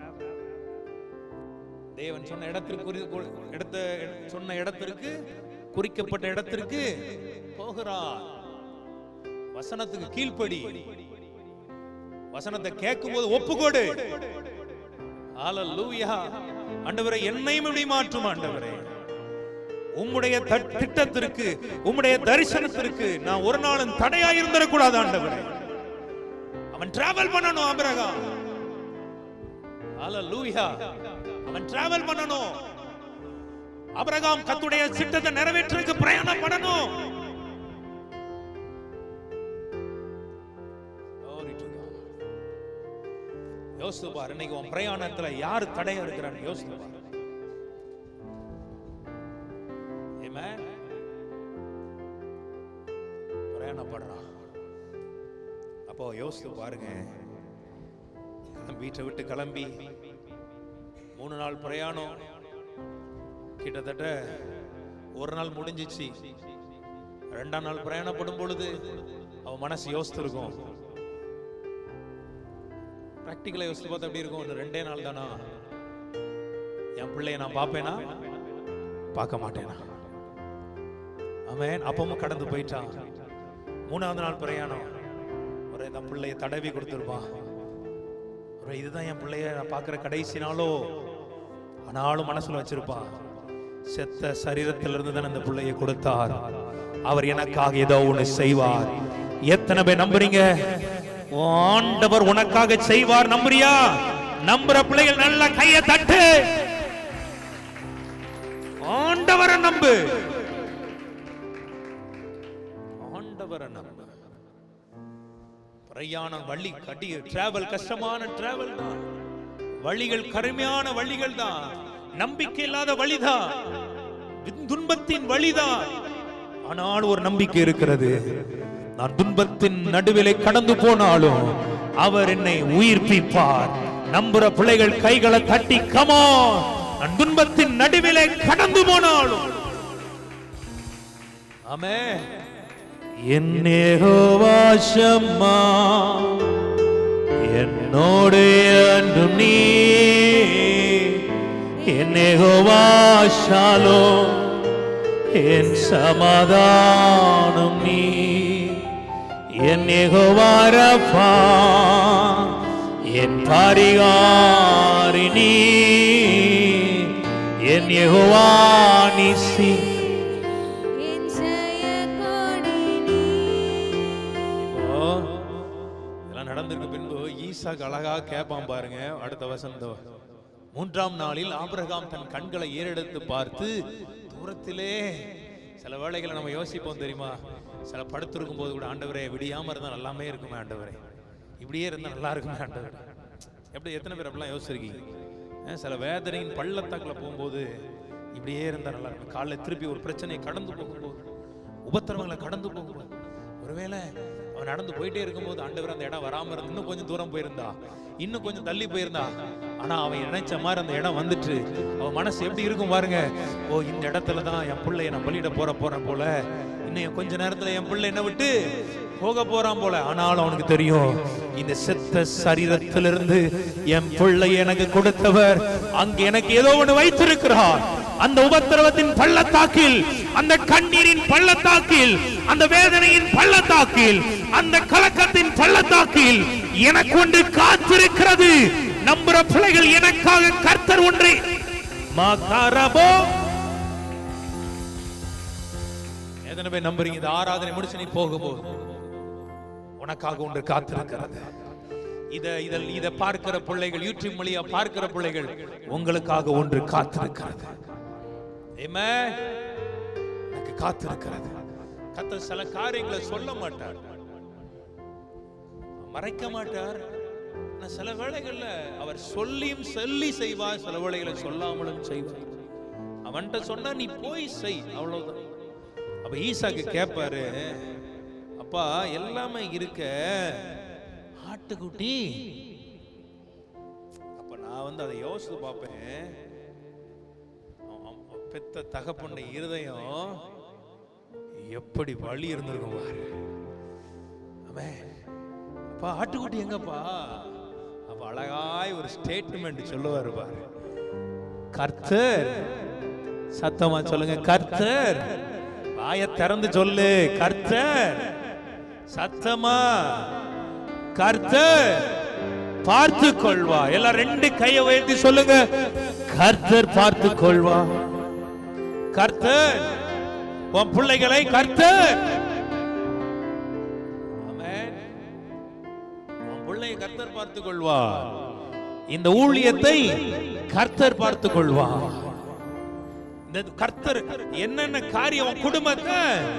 Speaker 2: தேவன் சொன்ன இடத்திற்கு குறி- கு- இடத்த சொன்ன இடத்திற்கு குறிக்கப்பட்ட இடத்திற்கு போகிறான் வசனத்துக்கு கீழ்ப்படி வசனத்தை கேட்கும்போது ஒப்புக்கொடு ஹalleluya ஆண்டவரே என்னையும் இப்படி மாற்றும் ஆண்டவரே உம்முடைய த- திட்டத்திற்கு உம்முடைய தரிசனத்திற்கு நான் ஒரு நாளும் தடையா இருந்திடக்கூடாது ஆண்டவரே அவன் டிராவல் பண்ணணும் ஆபிரகாம் ஹalleluya அவன் டிராவல் பண்ணணும் ஆபிரகாம் கத்துடைய சித்தத்தை நிறைவேற்றுறதுக்கு பிரயாணம் பண்ணணும் Glory to God. யோசித்து பாரு இன்னைக்கு உன் பிரயாணத்துல யார் தடையா இருக்கிறான்னு யோசித்து பாரு Amen. பிரயாணப்படுறான் அப்போ யோசித்து பாருங்க வீட்டை விட்டு கிளம்பி மூணு நாள் பிரயாணம் கிட்டத்தட்ட ஒரு நாள் முடிஞ்சிச்சு ரெண்டாம் நாள் பிரயாணப்படும் பொழுது அவன் மனசு யோசித்திருக்கும் பிராக்டிக்கலா யோசித்து பார்த்தா எப்படி இருக்கும் இன்னும் ரெண்டே நாள் தானா என் பிள்ளைய நான் பார்ப்பேனா பார்க்க மாட்டேனா அவன் அப்பமும் கடந்து போயிட்டான் மூணாவது நாள் பிரயாணம் ஒரு இந்த பிள்ளைய தடவி கொடுத்துருப்பான் ஒரு இதுதான் என் பிள்ளைய நான் பார்க்குற கடைசி நாளோ ஆனாலும் மனசுல வச்சிருப்பான் செத்த சரீரத்திலிருந்து தான் அந்த பிள்ளையை கொடுத்தார் அவர் எனக்காக ஏதோ ஒண்ணு செய்வார் எத்தனை பேர் நம்புறீங்க ஆண்டவர் உனக்காக செய்வார் நம்புறியா நம்புற பிள்ளைகள் நல்ல கையை தட்டு ஆண்டவரை நம்பு ஆண்டவரை நம்பு பிரயாணம் வழி கடி டிராவல் கஷ்டமான டிராவல் தான் வழிகள் கருமையான வழிகள் தான் நம்பிக்கை இல்லாத வழிதான் வித்- துன்பத்தின் வழிதான் ஆனால் ஒரு நம்பிக்கை இருக்கிறது நான் துன்பத்தின் நடுவிலே கடந்து போனாலும் அவர் என்னை உயிர்ப்பிப்பார் நம்புற பிள்ளைகள் கைகளை தட்டி கமோ நான் துன்பத்தின் நடுவிலே கடந்து போனாலும் ஆமே என்னேகோவாசம்மா என்னோடு அன்றும் நீ என்னேகோவாசாலோ என் சமாதானம் நீ என்னேகோவாரப்பா என் பரிகாரி நீ என் யெகோவா நீசி
Speaker 3: என் ஜெயக்கொடி நீ.
Speaker 2: இப்போ இதெல்லாம் நடந்திருக்கு பின்பு ஈசாக்கு அழகா கேட்பான் பாருங்க அடுத்த வசந்தம் மூன்றாம் நாளில் ஆபிரகாம் தன் கண்களை ஏறெடுத்து பார்த்து தூரத்திலே சில வேளைகளை நம்ம யோசிப்போம் தெரியுமா சில படுத்திருக்கும் போது கூட ஆண்டவரே விடியாம இருந்தா நல்லாமே இருக்குமே ஆண்டவரே இப்படியே இருந்தா நல்லா இருக்குமே ஆண்டவரே எப்படி எத்தனை பேர் அப்படிலாம் யோசிச்சிருக்கீங்க அஹ் சில வேதனையின் பள்ளத்தாக்குல போகும்போது இப்படியே இருந்தா நல்லா இருக்கும் காலைல திருப்பி ஒரு பிரச்சனையை கடந்து போகும்போது உபத்திரவங்களை கடந்து போகும்போது ஒருவேளை அவன் நடந்து போயிட்டே இருக்கும்போது ஆண்டவர் அந்த இடம் வராம இருந்து இன்னும் கொஞ்சம் தூரம் போயிருந்தா இன்னும் கொஞ்சம் தள்ளி போயிருந்தா ஆனா அவன் நினைச்ச மாதிரி அந்த இடம் வந்துட்டு அவன் மனசு எப்படி இருக்கும் பாருங்க ஓ இந்த இடத்துல தான் என் பிள்ளைய நான் பலியிட போற போறேன் போல இன்னும் கொஞ்ச நேரத்துல என் பிள்ளை என்ன விட்டு போக போறான் போல ஆனாலும் அவனுக்கு தெரியும் இந்த செத்த சரீரத்திலிருந்து என் பிள்ளை எனக்கு கொடுத்தவர் அங்க எனக்கு ஏதோ ஒன்று வைத்திருக்கிறார் அந்த உபத்திரவத்தின் பள்ளத்தாக்கில் அந்த கண்ணீரின் பள்ளத்தாக்கில் அந்த வேதனையின் பள்ளத்தாக்கில் அந்த கலக்கத்தின் பள்ளத்தாக்கில் எனக்கு ஒன்று காத்திருக்கிறது நம்புற பிள்ளைகள் எனக்காக கர்த்தர் ஒன்றை மகரபோ எத்தனை பேர் நம்புறீங்க இந்த ஆராதனை முடிச்சு நீ போகும்போது உனக்காக ஒன்று காத்திருக்கிறது இத இதில் இத பார்க்கிற பிள்ளைகள் யூடியூப் வழியா பார்க்கிற பிள்ளைகள் உங்களுக்காக ஒன்று காத்திருக்கிறது Amen. எனக்கு காத்திருக்கிறது கத்தர் சில காரியங்களை சொல்ல மாட்டார் மறைக்க மாட்டார் ஆனா சில வேளைகள்ல அவர் சொல்லியும் சொல்லி செய்வார் சில வேளைகளை சொல்லாமலும் செய்வார் அவன்கிட்ட சொன்னா நீ போய் செய் அவ்வளவுதான் அப்ப ஈசாக்கு கேட்பாரு அப்பா எல்லாமே இருக்க ஆட்டுக்குட்டி அப்ப நான் வந்து அதை யோசித்து பார்ப்பேன் அவன் அவன் பெத்த தகப்பனுடைய இருதயம் எப்படி வலி இருந்திருக்கும் பாரு அவன் அப்பா ஆட்டுக்குட்டி எங்கப்பா அப்ப அழகாய் ஒரு ஸ்டேட்மெண்ட் சொல்லுவாரு பாரு கர்த்தர் சத்தமா சொல்லுங்க கர்த்தர் வாயை திறந்து சொல்லு கர்த்தர் சத்தமா கர்த்தர் பார்த்து கொள்வா எல்லாம் ரெண்டு கையை உயர்த்தி சொல்லுங்க கர்த்தர் பார்த்து கொள்வா
Speaker 1: கர்த்தர் உன் பிள்ளைகளை கர்த்தர் ஆமென். உன் பிள்ளையை கர்த்தர் பார்த்துக் கொள்வார் இந்த ஊழியத்தை கர்த்தர் பார்த்துக் கொள்வார் இந்த கர்த்தர் என்னென்ன காரியம் உன் குடும்பத்தை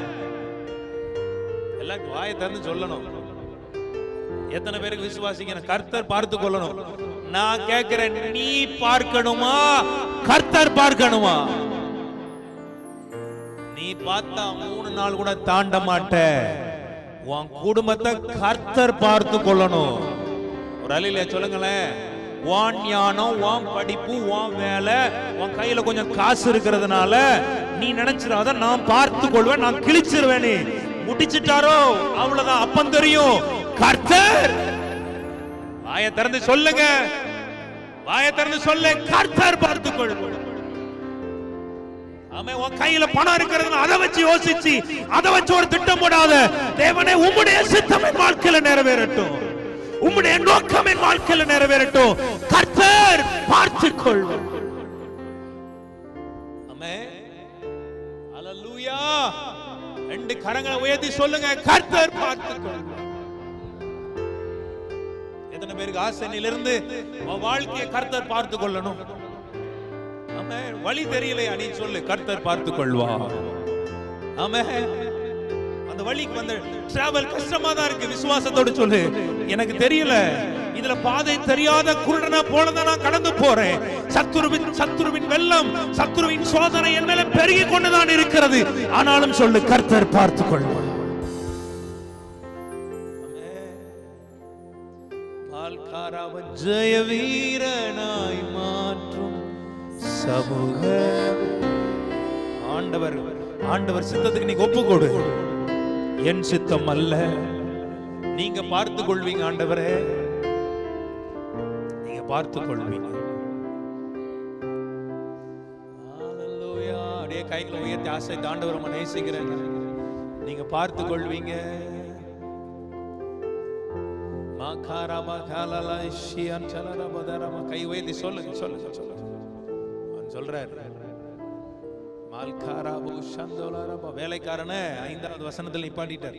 Speaker 1: எல்லாம் வாயை திறந்து சொல்லணும் எத்தனை பேருக்கு விசுவாசிங்க கர்த்தர் பார்த்து கொள்ளணும் நான் கேட்கிறேன் நீ பார்க்கணுமா கர்த்தர் பார்க்கணுமா நீ பார்த்தா மூணு நாள் கூட தாண்ட மாட்ட உன் குடும்பத்தை கர்த்தர் பார்த்து கொள்ளணும் ஒரு அலையில சொல்லுங்களேன் உன் ஞானம் உன் படிப்பு உன் வேலை உன் கையில கொஞ்சம் காசு இருக்கிறதுனால நீ நினைச்சிடாத நான் பார்த்து கொள்வேன் நான் கிழிச்சிருவேன் நீ முடிச்சிட்டாரோ அவ்வளவுதான் அப்பம் தெரியும் கர்த்தர் வாயை திறந்து சொல்லுங்க வாயை திறந்து சொல்லு கர்த்தர் பார்த்து கொள்வோம் ஆமே உன் கையில பணம் இருக்கிறது அதை வச்சு யோசிச்சு அதை வச்சு ஒரு திட்டம் போடாத தேவனே உம்முடைய சித்தம் என் வாழ்க்கையில நிறைவேறட்டும் உம்முடைய நோக்கம் என் வாழ்க்கையில நிறைவேறட்டும் கர்த்தர் பார்த்துக் கொள்வோம் ஆமே அல்லேலூயா ரெண்டு கரங்களை உயர்த்தி சொல்லுங்க கர்த்தர் பார்த்துக் கொள்வோம் எத்தனை பேருக்கு ஆசனிலிருந்து உன் வாழ்க்கையை கர்த்தர் பார்த்து கொள்ளணும் ஆமே வழி தெரியலையா நீ சொல்லு கர்த்தர் பார்த்து கொள்வா ஆமே அந்த வழிக்கு வந்த டிராவல் கஷ்டமா தான் இருக்கு விசுவாசத்தோடு சொல்லு எனக்கு தெரியல இதுல பாதை தெரியாத குருடனா போலதான் நான் கடந்து போறேன் சத்துருவின் சத்துருவின் வெள்ளம் சத்துருவின் சோதனை என் மேல பெருகி கொண்டுதான் இருக்கிறது ஆனாலும் சொல்லு கர்த்தர் பார்த்து கொள்வார் பால்காராவ ஜெய வீரனாய் மாற்றும் சமூக ஆண்டவர் ஆண்டவர் சித்தத்துக்கு நீங்க ஒப்பு கொடு என் சித்தம் அல்ல நீங்க பார்த்து கொள்வீங்க ஆண்டவரே நீங்க பார்த்து கொள்வீங்க ஹalleluya அப்படியே கைகளை உயர்த்தி ஆசை ஆண்டவர் நம்ம நேசிக்கிறேன் நீங்க பார்த்து கொள்வீங்க மாகாராமா காலலா ஷியான் சலரா பதரமா கை உயர்த்தி சொல்லுங்க சொல்லுங்க சொல்லுங்க அவன் சொல்றாரு மால்காரா பூஷந்தோலாரா வேலைக்காரனை ஐந்தாவது வசனத்தில் நிப்பாட்டிட்டார்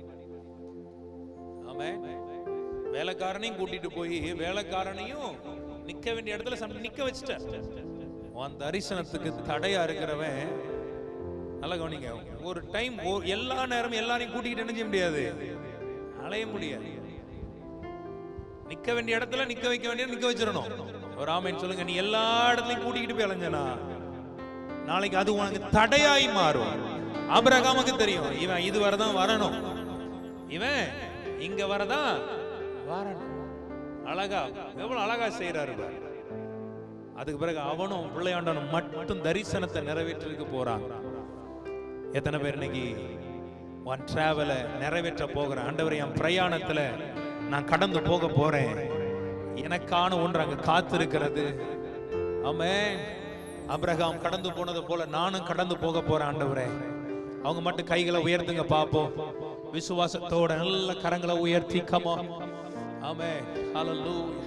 Speaker 1: ஆமென் வேலைக்காரனையும் கூட்டிட்டு போய் வேலைக்காரனையும் நிக்க வேண்டிய இடத்துல சம் நிக்க வச்சுட்டார் உன் தரிசனத்துக்கு தடையா இருக்கிறவன் நல்லா கவனிங்க ஒரு டைம் எல்லா நேரமும் எல்லாரையும் கூட்டிகிட்டு என்ன செய்ய முடியாது அலைய முடியாது நிக்க வேண்டிய இடத்துல நிக்க வைக்க வேண்டிய நிக்க வச்சிடணும் ஒரு ஆமைன்னு சொல்லுங்க நீ எல்லா இடத்துலயும் கூட்டிக்கிட்டு போய் அலைஞ்சனா நாளைக்கு அது உனக்கு தடையாய் மாறும் ஆபிரகாமுக்கு தெரியும் இவன் இது வரதான் வரணும் இவன் இங்க வரதான் வரணும் அழகா எவ்வளவு அழகா செய்யறாரு பாரு. அதுக்கு பிறகு அவனும் பிள்ளையாண்டனும் மட்டும் தரிசனத்தை நிறைவேற்றிருக்கு போறான் எத்தனை பேர் இன்னைக்கு ஒன் டிராவல நிறைவேற்ற போகிறேன் ஆண்டவர் என் பிரயாணத்துல நான் கடந்து போக போறேன் எனக்கான ஒன்று அங்க காத்திருக்கிறது ஆமே அப்ரஹாம் கடந்து போனது போல நானும் கடந்து போக போறேன் ஆண்டவரே அவங்க மட்டும் கைகளை உயர்த்துங்க பாப்போம் விசுவாசத்தோட நல்ல கரங்களை உயர்த்தி கமா ஆமே ஹalleluya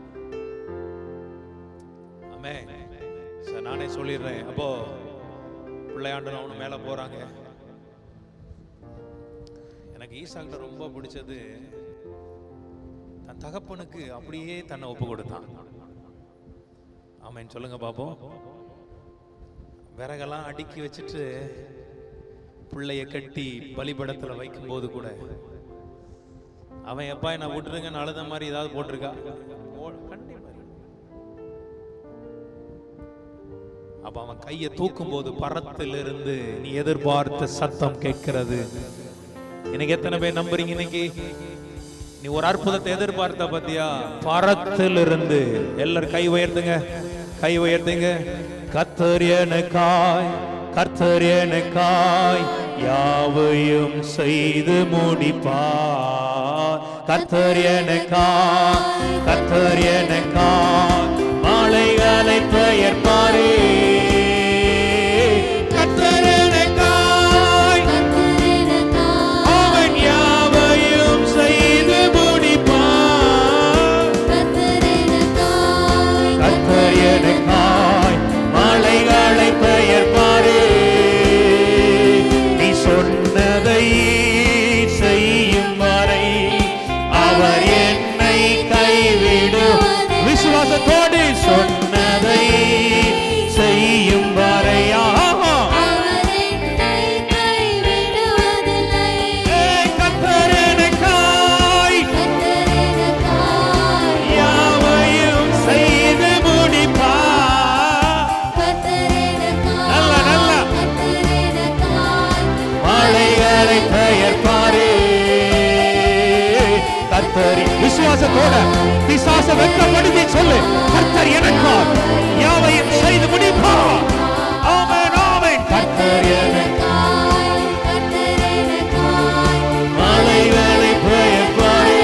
Speaker 1: ஆமே சார் நானே சொல்லிடுறேன் அப்போ பிள்ளையாண்டனும் அவனு மேல போறாங்க எனக்கு ஈசாக்கிட்ட ரொம்ப பிடிச்சது தன் தகப்பனுக்கு அப்படியே தன்னை ஒப்பு கொடுத்தான் ஆமென் சொல்லுங்க பாப்போம் விறகெல்லாம் அடுக்கி வச்சுட்டு பிள்ளைய கட்டி பலிபடத்துல வைக்கும் போது கூட அவன் எப்பா என்ன விட்டுருங்கன்னு அழுத மாதிரி ஏதாவது போட்டிருக்கா போ- கண்டிப்பா இல்ல. அப்ப அவன் கையை தூக்கும் போது பரத்திலிருந்து நீ எதிர்பார்த்த சத்தம் கேட்கிறது இன்னைக்கு எத்தனை பேர் நம்புறீங்க இன்னைக்கு நீ ஒரு அற்புதத்தை எதிர்பார்த்த பத்தியா பரத்திலிருந்து எல்லாரும் கை உயர்த்துங்க கை உயர்த்துங்க கத்தர் எனக்காய் கர்த்தர் எனக்காய் யாவையும் செய்து முடிப்பார் கர்த்தர் எனக்காய் கர்த்தர் எனக்காய் மாலைகளை பெயர்ப்பாரே கர்த்தர் எனக்காய் அவன் யாவையும் செய்து முடிப்பார் கர்த்தர் எனக்காய் மலைகளை பெயர்ப்பாரே கர்த்தர் விசுவாசத்தோட பிசாச வெட்கப்படுத்தி சொல்லு கர்த்தர் எனக்கார் யாவையும் செய்து முடிப்பார் ஆமென் ஆமென் கர்த்தர் எனக்காய் மலைகளை பெயர்ப்பாரே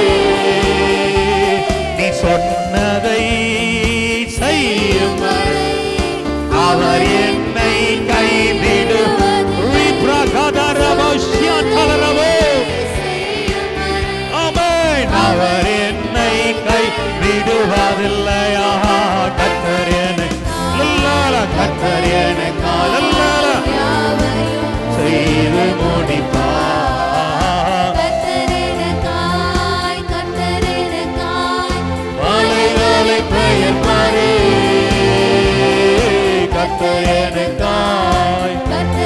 Speaker 1: நீ சொன்னதை செய்யும் வரை அவர் என்னை கைவிடும் ஆமென். அவர் என்னை கை விடுவதில்லையா கத்தர் என்னை லல்லால, கத்தர் என்னை காலல்லால செய்து முடிப்பார் மலைகளை பெயர்ப்பாரே கத்தர் எனக்காய்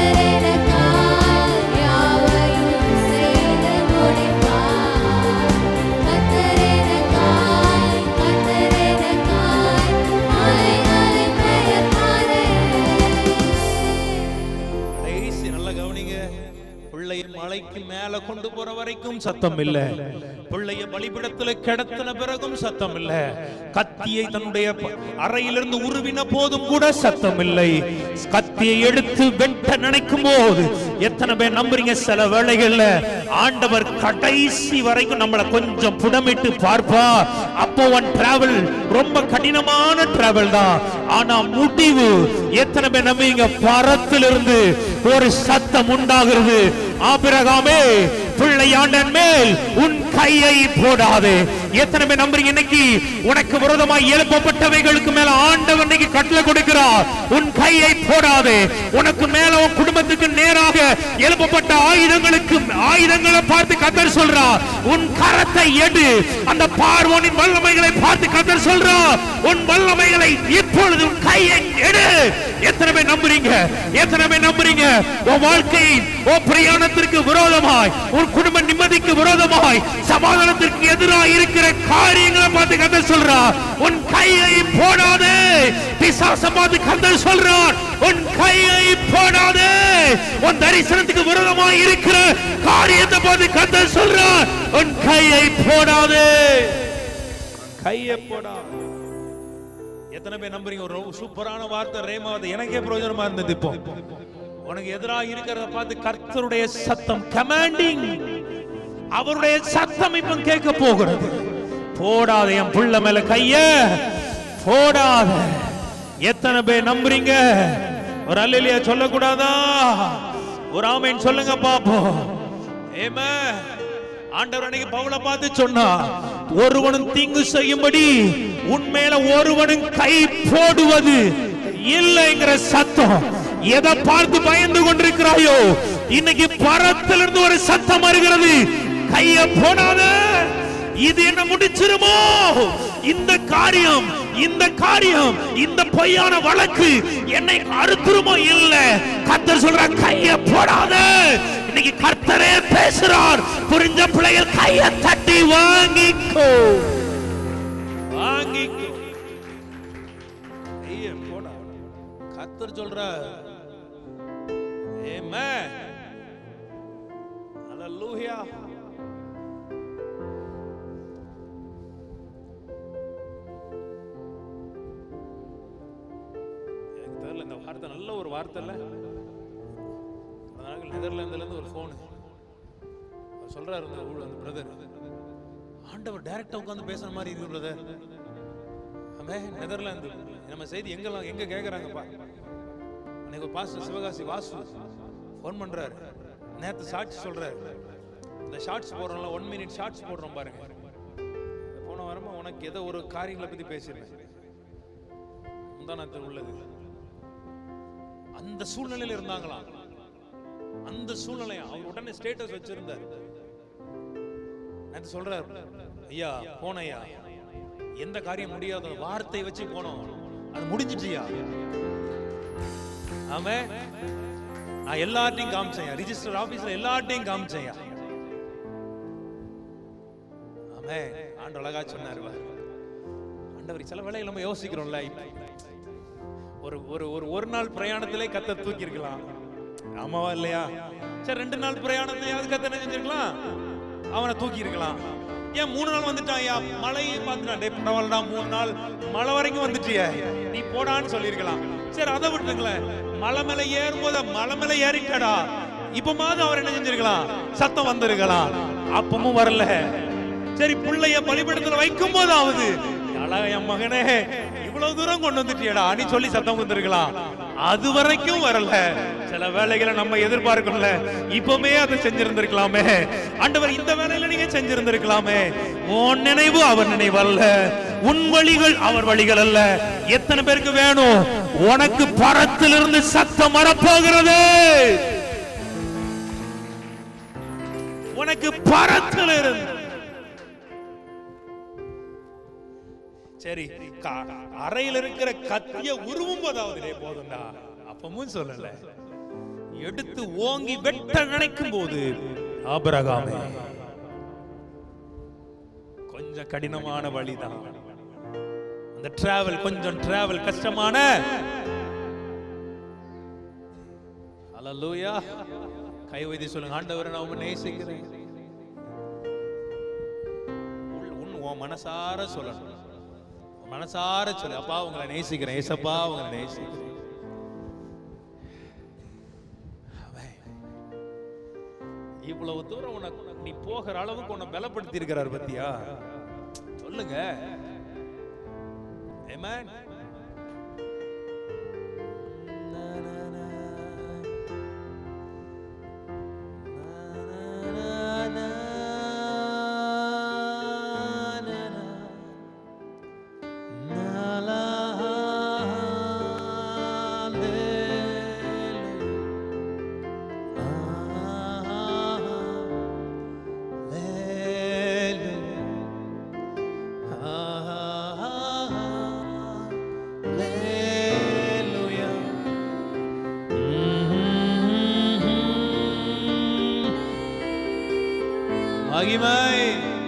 Speaker 1: கடைசி நல்ல கவனிங்க பிள்ளைய மலைக்கு மேல கொண்டு போற வரைக்கும் சத்தம் இல்ல பிள்ளைய பலிபிடத்துல கிடத்தின பிறகும் சத்தம் இல்ல கத்தியை தன்னுடைய ப- அறையிலிருந்து உருவின போதும் கூட சத்தம் இல்லை கத்தியை எடுத்து வெட்ட நினைக்கும் போது எத்தனை பேர் நம்புறீங்க சில வேளைகள்ல ஆண்டவர் கடைசி வரைக்கும் நம்மளை கொஞ்சம் புடமிட்டு பார்ப்பா அப்போ ஒன் டிராவல் ரொம்ப கடினமான டிராவல் தான் ஆனா முடிவு எத்தனை பேர் நம்புறீங்க பரத்திலிருந்து ஒரு சத்தம் உண்டாகிறது ஆபிரகாமே பிள்ளையாண்டன் மேல் உன் கையை போடாதே எத்தனை பேர் நம்புறீங்க இன்னைக்கு உனக்கு விரோதமாய் எழுப்பப்பட்டவைகளுக்கு மேல ஆண்டவர் இன்னைக்கு கட்டளை கொடுக்கிறார் உன் கையை போடாதே உனக்கு மேல உன் குடும்பத்துக்கு நேராக எழுப்பப்பட்ட ஆயுதங்களுக்கு ஆயுதங்களை பார்த்து கத்தர் சொல்றார் உன் கரத்தை எடு அந்த பார்வோனின் வல்லமைகளை பார்த்து கத்தர் சொல்றார் உன் வல்லமைகளை இப்பொழுது உன் கையை எடு எத்தனை பேர் நம்புறீங்க எத்தனை பேர் நம்புறீங்க உன் வாழ்க்கை உன் பிரயாணத்திற்கு விரோதமாய் உன் குடும்ப நிம்மதிக்கு விரோதமாய் சமாதானத்திற்கு எதிராக இருக்கிற காரியங்களை பார்த்து கத்தர் சொல்றார் உன் கையை போடாதே பிசாச பார்த்து கத்தர் சொல்றார் உன் கையை போடாதே உன் தரிசனத்துக்கு விரோதமாய் இருக்கிற காரியத்தை பார்த்து கத்தர் சொல்றார் உன் கையை போடாதே கையை போடாதே எத்தனை பேர் நம்புறீங்க ஒரு சூப்பரான வார்த்தை ரேமாவது எனக்கே பிரயோஜனமா இருந்தது இப்போ உனக்கு எதிராக இருக்கிறத பார்த்து கர்த்தருடைய சத்தம் கமாண்டிங் அவருடைய சத்தம் இப்ப கேட்க போகிறது போடாத என் புள்ள மேல கைய போடாத எத்தனை பேர் நம்புறீங்க ஒரு அல்லையா சொல்லக்கூடாதா ஒரு ஆமைன்னு சொல்லுங்க பாப்போம் ஏமே ஆண்டவர் அன்னைக்கு பவுலை பார்த்து சொன்னா ஒருவனும் தீங்கு செய்யும்படி உன்மேல ஒருவனும் கை போடுவது இல்லைங்கிற சத்தம் எதை பார்த்து பயந்து கொண்டிருக்கிறாயோ இன்னைக்கு பரத்திலிருந்து ஒரு சத்தம் வருகிறது கைய போடாத இது என்ன முடிச்சிருமோ இந்த காரியம் இந்த காரியம் இந்த பொய்யான வழக்கு என்னை அறுத்துருமோ இல்ல கர்த்தர் சொல்ற கைய போடாத இன்னைக்கு கர்த்தரே பேசுறார் புரிஞ்ச பிள்ளைகள் கைய தட்டி வாங்கிக்கோ வாங்கிக்கோ கைய போடா கர்த்தர் சொல்ற ஏமே ஹalleluya எனக்கு தெரியல இந்த வார்த்தை நல்ல ஒரு வார்த்தை இல்ல அதனால நெதர்லாந்துல இருந்து ஒரு போன் சொல்றாரு அந்த ஊழ் அந்த பிரதர் ஆண்டவர் டைரக்டா உட்கார்ந்து பேசுற மாதிரி இருக்கு பிரதர் ஆமே நெதர்லாந்து நம்ம செய்தி எங்கெல்லாம் எங்க கேக்குறாங்கப்பா அன்னைக்கு ஒரு பாஸ்டர் சிவகாசி வாசு ஃபோன் பண்றாரு நேத்து சாட்சி சொல்றாரு இந்த ஷார்ட்ஸ் போடுறோம்ல ஒன் மினிட் ஷார்ட்ஸ் போடுறோம் பாருங்க போன வாரமா உனக்கு ஏதோ ஒரு காரியங்களை பத்தி பேசியிருந்தேன் முந்தானத்தில் உள்ளது அந்த சூழ்நிலையில இருந்தாங்களாம் அந்த சூழ்நிலையா அவர் உடனே ஸ்டேட்டஸ் வச்சிருந்தார் நேத்து சொல்றாரு ஐயா போனையா எந்த காரியம் முடியாத வார்த்தை வச்சு போனோம் அது முடிஞ்சிட்டியா ஆமே நான் எல்லார்ட்டையும் காமிச்சேன் ரிஜிஸ்டர் ஆபீஸ்ல எல்லார்ட்டையும் காமிச்சேன் ஆமே ஆண்டு அழகா சொன்னாரு பாரு. ஆண்டவர் சில வேளைகள் நம்ம யோசிக்கிறோம்ல இப்ப ஒரு ஒரு ஒரு ஒரு நாள் பிரயாணத்திலே கத்த தூக்கி இருக்கலாம் ஆமாவா இல்லையா சரி ரெண்டு நாள் பிரயாணத்திலேயாவது கத்த என்ன செஞ்சிருக்கலாம் அவனை தூக்கி இருக்கலாம்
Speaker 2: ஏன் மூணு நாள் வந்துட்டாயா மழையை பார்த்துட்டான் டே பரவாயில்லடா மூணு நாள் மழை வரைக்கும் வந்துட்டிய நீ போடான்னு சொல்லியிருக்கலாம் சரி அதை விட்டுங்களேன் மலை மேல ஏறும்போது மலை மேல ஏறிட்டடா இப்ப மாதிரி அவர் என்ன செஞ்சிருக்கலாம் சத்தம் வந்திருக்கலாம் அப்பமும் வரல சரி பிள்ளைய பலிபடத்துல வைக்கும் போதாவது அழகா என் மகனே இவ்வளவு தூரம் கொண்டு வந்துட்டியடா நீ சொல்லி சத்தம் வந்திருக்கலாம் அது வரைக்கும் வரல சில வேலைகளை நம்ம எதிர்பார்க்கணும்ல இப்பவுமே அதை செஞ்சிருந்திருக்கலாமே ஆண்டவர் இந்த வேலையில நீங்க செஞ்சிருந்திருக்கலாமே உன் நினைவு அவர் நினைவு அல்ல உன் வழிகள் அவர் வழிகள் அல்ல எத்தனை பேருக்கு வேணும் உனக்கு பரத்திலிருந்து சத்தம் வரப்போகிறது உனக்கு பரத்திலிருந்து சரி க- அறையில இருக்கிற கத்திய உருவும் போதாவது போதும்டா அப்பமும் சொல்லல எடுத்து ஓங்கி வெட்ட நினைக்கும் போது ஆபரகாமே கொஞ்சம் கடினமான வழிதான் அந்த டிராவல் கொஞ்சம் டிராவல் கஷ்டமான ஹalleluya கை வைத்து சொல்லுங்க ஆண்டவரை நான் உம்மை நேசிக்கிறேன் உள்- உன் உன் மனசார சொல்லணும் உன் மனசார சொல்லு அப்பா உங்களை நேசிக்கிறேன் ஏசப்பா உங்களை நேசிக்கிறேன் அவன் இவ்வளவு தூரம் உனக்கு நீ போகிற அளவுக்கு உன்னை பலப்படுத்தி இருக்கிறார் பத்தியா சொல்லுங்க Amen. மகிமை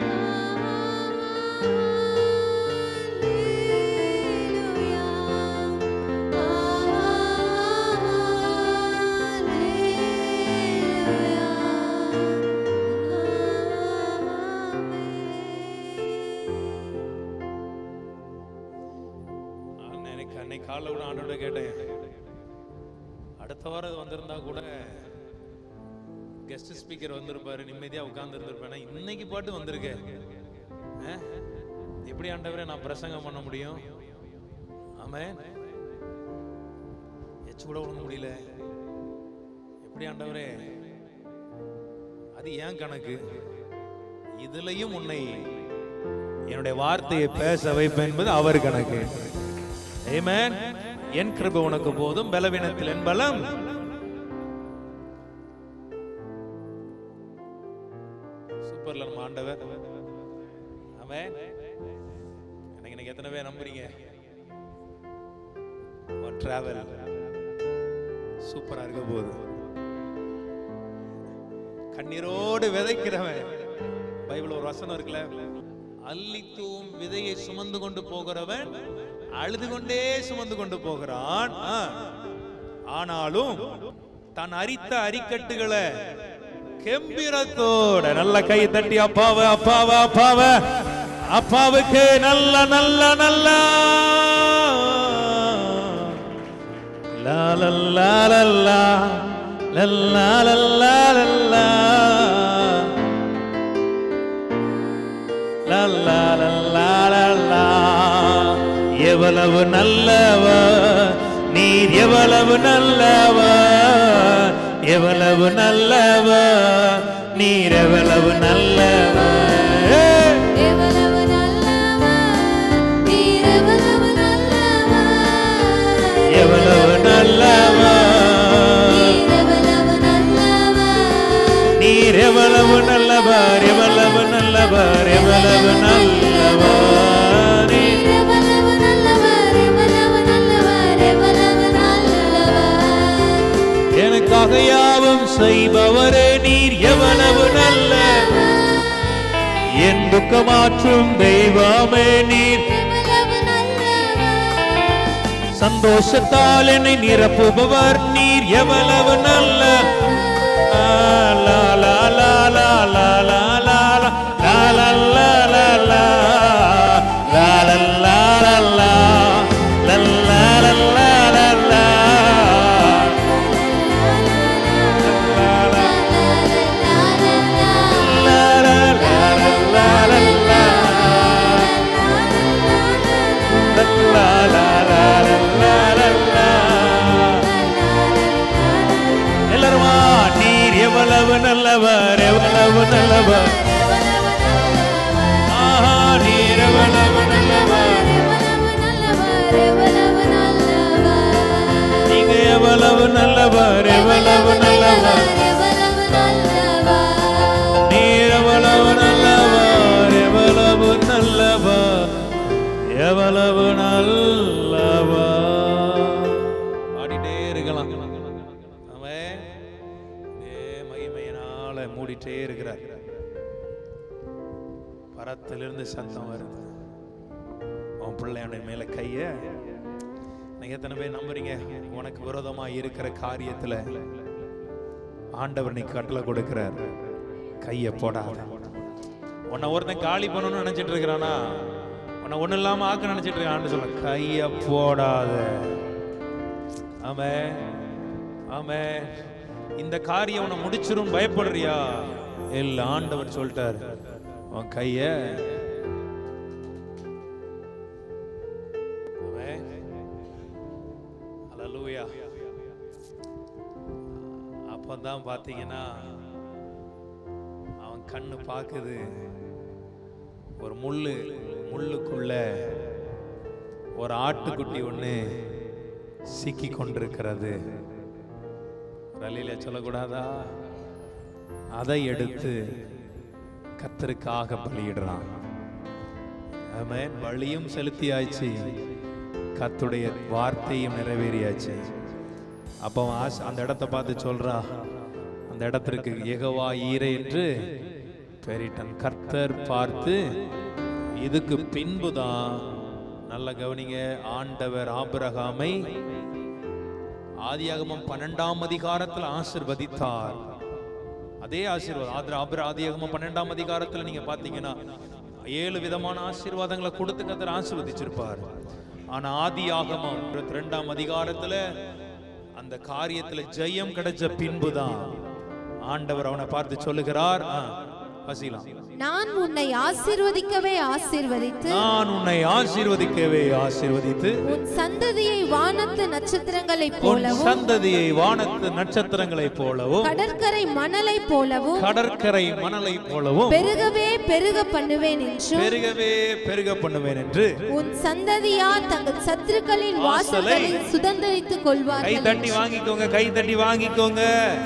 Speaker 2: நான் எனக்கு அன்னைக்கு காலைல கூட ஆண்டோட கேட்டேன் அடுத்த வாரம் இது வந்திருந்தா கூட கெஸ்ட் ஸ்பீக்கர் வந்திருப்பாரு நிம்மதியா உட்கார்ந்து இருந்திருப்பேன் இன்னைக்கு பாட்டு வந்திருக்க ஆ? எப்படி ஆண்டவரே நான் பிரசங்கம் பண்ண முடியும் ஆமே எச்சு கூட விட முடியல எப்படி ஆண்டவரே அது ஏன் கணக்கு இதுலயும் உன்னை என்னுடைய வார்த்தையை பேச வைப்பேன் என்பது அவர் கணக்கு Amen. என் கிருபை உனக்கு போதும் பலவீனத்தில் என் பலம் சூப்பர்ல நம்ம ஆண்டவர் ஆமென் எனக்கு இன்னைக்கு எத்தனை பேர் நம்புறீங்க டிராவல் சூப்பரா இருக்க போகுது கண்ணீரோடு விதைக்கிறவன் பைபிள் ஒரு வசனம் இருக்குல்ல அள்ளி தூவும் விதையை சுமந்து கொண்டு போகிறவன் அழுது கொண்டே சுமந்து கொண்டு போகிறான் ஆ. ஆனாலும் தான் அரித்த அரிக்கட்டுகளை கெம்பிரத்தோட நல்ல கை தட்டி அப்பாவ அப்பாவ அப்பாவ அப்பாவுக்கு நல்ல நல்ல நல்ல லா லா லா லா லா லா லா லா லா லா லா லா லா லா லா. எவ்வளவு நல்லவ நீர் எவ்வளவு நல்லவ எவ்வளவு நல்லவ நீர் எவ்வளவு நல்லவ ஏய்!
Speaker 3: எவ்வளவு நல்லவர் நீர் எவ்வளவு நல்லவர்
Speaker 2: எவ்வளவு நல்லவ
Speaker 3: நீர் எவ்வளவு நல்லவர்
Speaker 2: நீர் எவ்வளவு நல்லவர் எவ்வளவு நல்லவர் எவ்வளவு நல்லவர் நீர்
Speaker 3: நீர் எவ்வளவு நல்லவர் எவ்வளவு நல்லவர் எவ்வளவு நல்லவர்
Speaker 2: எனக்காக யாவும் செய்பவரே நீர் எவ்வளவு நல்ல என் துக்கமாற்றும் தெய்வமே நீர்
Speaker 3: எவ்வளவு நல்லவர்
Speaker 2: சந்தோஷத்தால் என்னை நிரப்புபவர் நீர் எவ்வளவு நல்ல ஆ, லா, லா, லா, லா, லா, லா, லா, லா, லா, லா, லா,
Speaker 1: எவ்வளவு நல்லவர் எவ்வளவு நல்லவர் ஆஹா நீர் எவ்வளவு நல்லவர் நீங்க எவ்வளவு நல்லவர் எவ்வளவு நல்லவர் நீர் எவ்வளவு நல்லவர் எவ்வளவு நல்லவர் எவ்வளவு நல்லவர் பாடிட்டே இருக்கலாம் அவன் ஏ மகிமையினால மூடிட்டே இருக்கிறார் பரத்திலிருந்து சத்தம் வருது உன் பிள்ளையான மேல கைய நீங்க எத்தனை பேர் நம்புறீங்க உனக்கு விரோதமா இருக்கிற காரியத்துல ஆண்டவர் நீ கட்டளை கொடுக்கிறார் கைய போடாத உன்னை ஒருத்தன் காலி பண்ணணும்னு நினைச்சிட்டு இருக்கிறானா உன்னை ஒண்ணு இல்லாம ஆக்க நினைச்சிட்டு இருக்கான்னு சொல்ல கைய போடாத ஆமே ஆமே இந்த காரியம் உன்னை முடிச்சிரும் பயப்படுறியா இல்ல ஆண்டவர் சொல்லிட்டார் உன் கைய ஆமென். ஹalleluya. அப்பதான் பாத்தீங்கன்னா அவன் கண்ணு பாக்குது ஒரு முள்ளு முள்ளுக்குள்ள ஒரு ஆட்டுக்குட்டி ஒண்ணு சிக்கி கொண்டிருக்கிறது ரலில சொல்லக்கூடாதா அதை எடுத்து கத்தருக்காக பலியிடுறான் ஆமென் பலியும் செலுத்தியாச்சு கத்துடைய வார்த்தையும் நிறைவேறியாச்சு அப்போ அவன் ஆசை அந்த இடத்த பார்த்து சொல்றா அந்த இடத்திற்கு ஏகவா ஈரே என்று பெரிட்டன் கர்த்தர் பார்த்து இதுக்கு பின்புதான் நல்ல கவனிங்க ஆண்டவர் ஆபிரகாமை ஆதியாகமம் பன்னெண்டாம் அதிகாரத்தில் ஆசிர்வதித்தார் அதே ஆசீர்வாதம் ஆதிர ஆபிர ஆதியாகமம் பன்னெண்டாம் அதிகாரத்துல நீங்க பாத்தீங்கன்னா ஏழு விதமான ஆசீர்வாதங்களை கொடுத்து கத்தர் ஆசீர்வதிச்சிருப்பார் ஆனா ஆதியாகமம் இருபத்தி ரெண்டாம் அதிகாரத்துல அந்த காரியத்துல ஜெயம் கிடைச்ச பின்புதான் ஆண்டவர் அவனை பார்த்து சொல்லுகிறார் ஆ, வாசிக்கலாம்
Speaker 3: நான் உன்னை ஆசீர்வதிக்கவே ஆசீர்வதித்து
Speaker 1: நான் உன்னை ஆசீர்வதிக்கவே ஆசீர்வதித்து
Speaker 3: உன் சந்ததியை வானத்து நட்சத்திரங்களைப்
Speaker 1: உன்
Speaker 3: போலவும்
Speaker 1: சந்ததியை வானத்து நட்சத்திரங்களைப் போலவும்
Speaker 3: கடற்கரை மணலைப் போலவும்
Speaker 1: கடற்கரை மணலை போலவும்
Speaker 3: பெருகவே பெருக பண்ணுவேன் என்றும்
Speaker 1: பெருகவே பெருக பண்ணுவேன் என்று
Speaker 3: உன் சந்ததியார் தங்கள் சத்துருக்களின்
Speaker 1: வாசலை
Speaker 3: வாசல்களை சுதந்தரித்துக்
Speaker 1: கை
Speaker 3: கொள்வார்கள்
Speaker 1: தட்டி வாங்கிக்கோங்க கை தட்டி வாங்கிக்கோங்க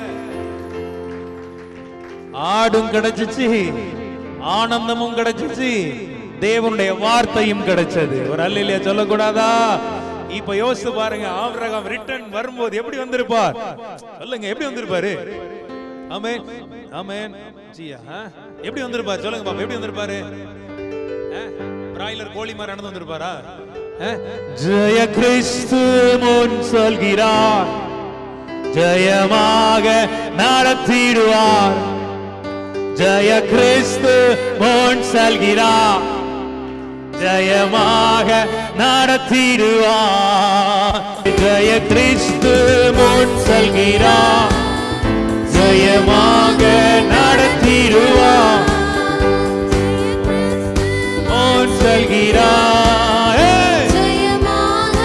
Speaker 1: ஆடும் கிடைச்சிச்சு ஆனந்தமும் கிடைச்சிச்சு தேவனுடைய வார்த்தையும் கிடைச்சது ஒரு அல்லையா சொல்லக்கூடாதா இப்ப யோசிச்சு பாருங்க ஆபிரகாம் ரிட்டர்ன் வரும்போது எப்படி வந்திருப்பார் சொல்லுங்க எப்படி வந்திருப்பாரு ஆமென் ஆமென் ஜியா ஆ? எப்படி வந்திருப்பார் சொல்லுங்க பாப்பா எப்படி வந்திருப்பாரு பிராய்லர் கோழி மாதிரி நடந்து வந்திருப்பாரா ஆ? ஜெய கிறிஸ்து முன் சொல்கிறார் ஜெயமாக நடத்திடுவார் ஜெய கிறிஸ்து முன் செல்கிறார் ஜெயமாக நடத்திடுவார் ஜெய கிறிஸ்து முன் செல்கிறார் ஜெயமாக நடத்திடுவார் முன் செல்கிறார் ஏய்!
Speaker 3: ஜெயமாக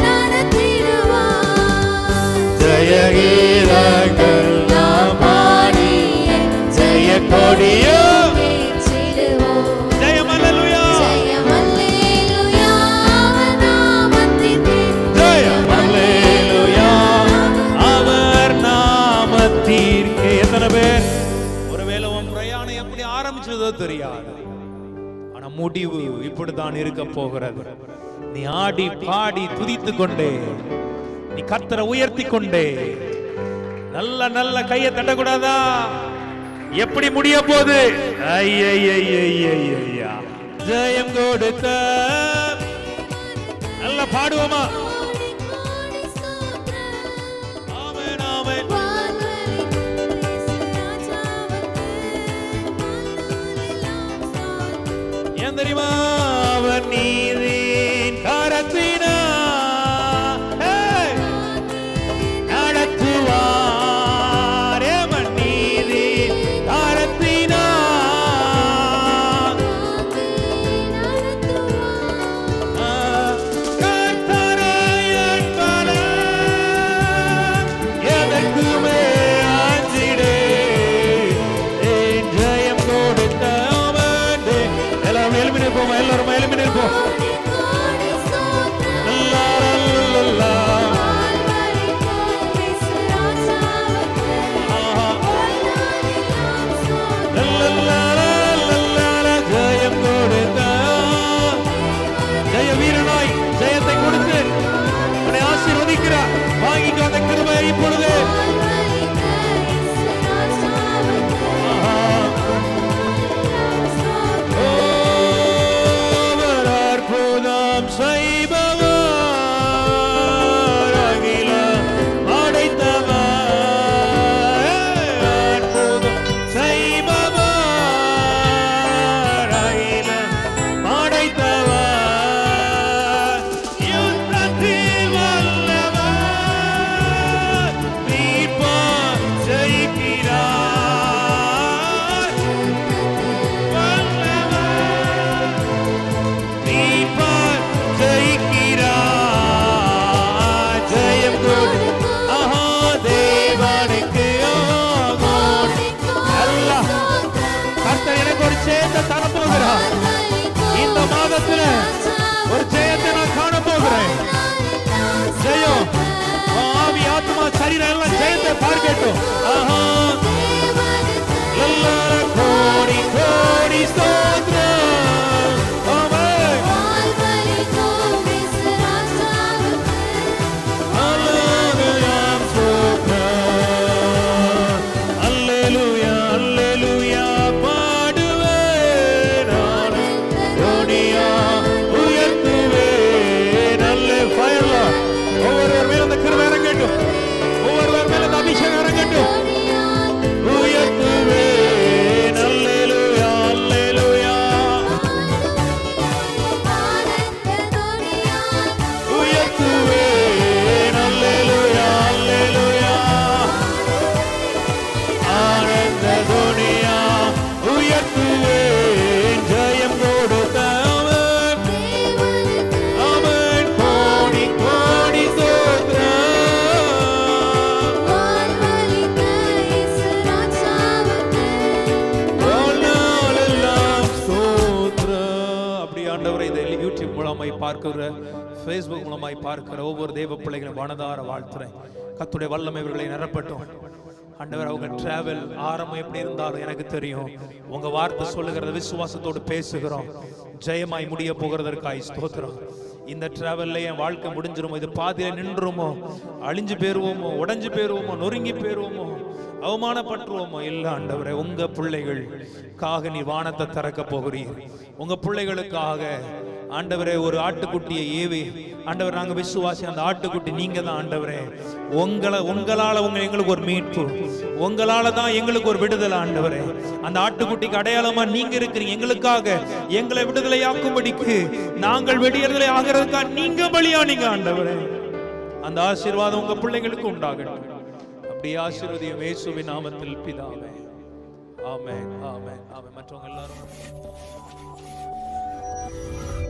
Speaker 3: நடத்திடுவார்.
Speaker 1: ஜெயகீதங்கள் நாம் பாடியே ஜெய கொடியும்
Speaker 3: ஏற்றிடுவோம்.
Speaker 1: ஜெயம் அல்லேலூயா
Speaker 3: ஜெயம் அல்லேலூயா, அவர் நாமத்திற்கு
Speaker 1: ஜெயம் அல்லேலூயா அவர் நாமத்திற்கு எத்தனை பேர் ஒருவேளை உன் பிரயாணம் எப்படி ஆரம்பிச்சதோ தெரியாது ஆனா முடிவு இப்படித்தான் இருக்க போகிறது நீ ஆடி பாடி துதித்து கொண்டே நீ கத்தரை உயர்த்தி கொண்டே நல்ல நல்ல கையை தட்டக்கூடாதா எப்படி முடிய போகுது ஐயா ஜெயம் கொடுத்த நல்ல பாடுவோமா
Speaker 3: கோடி கோடி ஸ்தோத்திரம்.
Speaker 1: ஆமென் ஆமென்
Speaker 3: வான்வெளியில் ராஜாவுக்கு வானூரெல்லாம் ஸ்தோத்திரம்.
Speaker 1: ஏன் தெரியுமா அவர் நீதின் கரத்தினா நடத்துவார் எவன் நீதின் கரத்தினா கர்த்தராயன் பலம் எதற்குமே அஞ்சிடே உயரட்டும் ஆஹா எல்லார கோடி கோடி ஸ்தோத்திரம் ஆமென் அல்லேலூயா ஸ்தோத்திரம் அல்லேலூயா அல்லேலூயா பாடுவேன் நான் துணியா உயர்த்துவேன் நல்ல ஃபயர்ல ஒவ்வொருவர் மேல அந்த கிருபை இறங்கட்டும் ஒவ்வொருவர் மேல அந்த அபிஷேகம் இறங்கட்டும் உயர்த்துவேன் அல்லேலூயா அல்லேலூயா உயர்த்துவேன் அல்லேலூயா அல்லேலூயா ஆனந்த துணியா உயர்த்துவேன் ஜெயம் கொடுத்தவன் அவன் கோடி கோடி ஸ்தோத்திரம் வாழ்நாளெல்லாம் ஸ்தோத்திரம். அப்படி ஆண்டவரை இதை யூடியூப் மூலமாய் பார்க்கிற ஃபேஸ்புக் மூலமாய் பார்க்கிற ஒவ்வொரு தெய்வ பிள்ளைகளும் மனதார வாழ்த்துறேன் கத்துடைய வல்லமை இவர்களை நிரப்பட்டும் ஆண்டவர் அவங்க டிராவல் ஆரம்பம் எப்படி இருந்தாலும் எனக்கு தெரியும் உங்க வார்த்தை சொல்லுகிறத விசுவாசத்தோடு பேசுகிறோம் ஜெயமாய் முடிய போகிறதற்காய் ஸ்தோத்திரம் இந்த டிராவல்ல என் வாழ்க்கை முடிஞ்சிருமோ இது பாதியில நின்றுமோ அழிஞ்சு போயிருவோமோ உடைஞ்சு போயிருவோமோ நொறுங்கி போயிருவோமோ அவமானப்பட்டுருவோமோ இல்ல ஆண்டவரே உங்க பிள்ளைகளுக்காக நீ வானத்தை திறக்க போகிறீர் உங்க பிள்ளைகளுக்காக ஆண்டவரே ஒரு ஆட்டுக்குட்டியை ஏவி ஆண்டவர் நாங்க விசுவாசி அந்த ஆட்டுக்குட்டி நீங்க தான் ஆண்டவரே உங்களை உங்களால உங்க எங்களுக்கு ஒரு மீட்பு உங்களால தான் எங்களுக்கு ஒரு விடுதலை ஆண்டவரே அந்த ஆட்டுக்குட்டிக்கு அடையாளமா நீங்க இருக்கிறீங்க எங்களுக்காக எங்களை விடுதலையாக்கும்படிக்கு நாங்கள் விடுதலை ஆகிறதுக்காக நீங்க பலியானீங்க ஆண்டவரே அந்த ஆசீர்வாதம் உங்க பிள்ளைகளுக்கு உண்டாகட்டும் அப்படி ஆசீர்வதியும் இயேசுவின் நாமத்தில் பிதாவே ஆமென் ஆமென் ஆமென் மற்றவங்க எல்லாரும்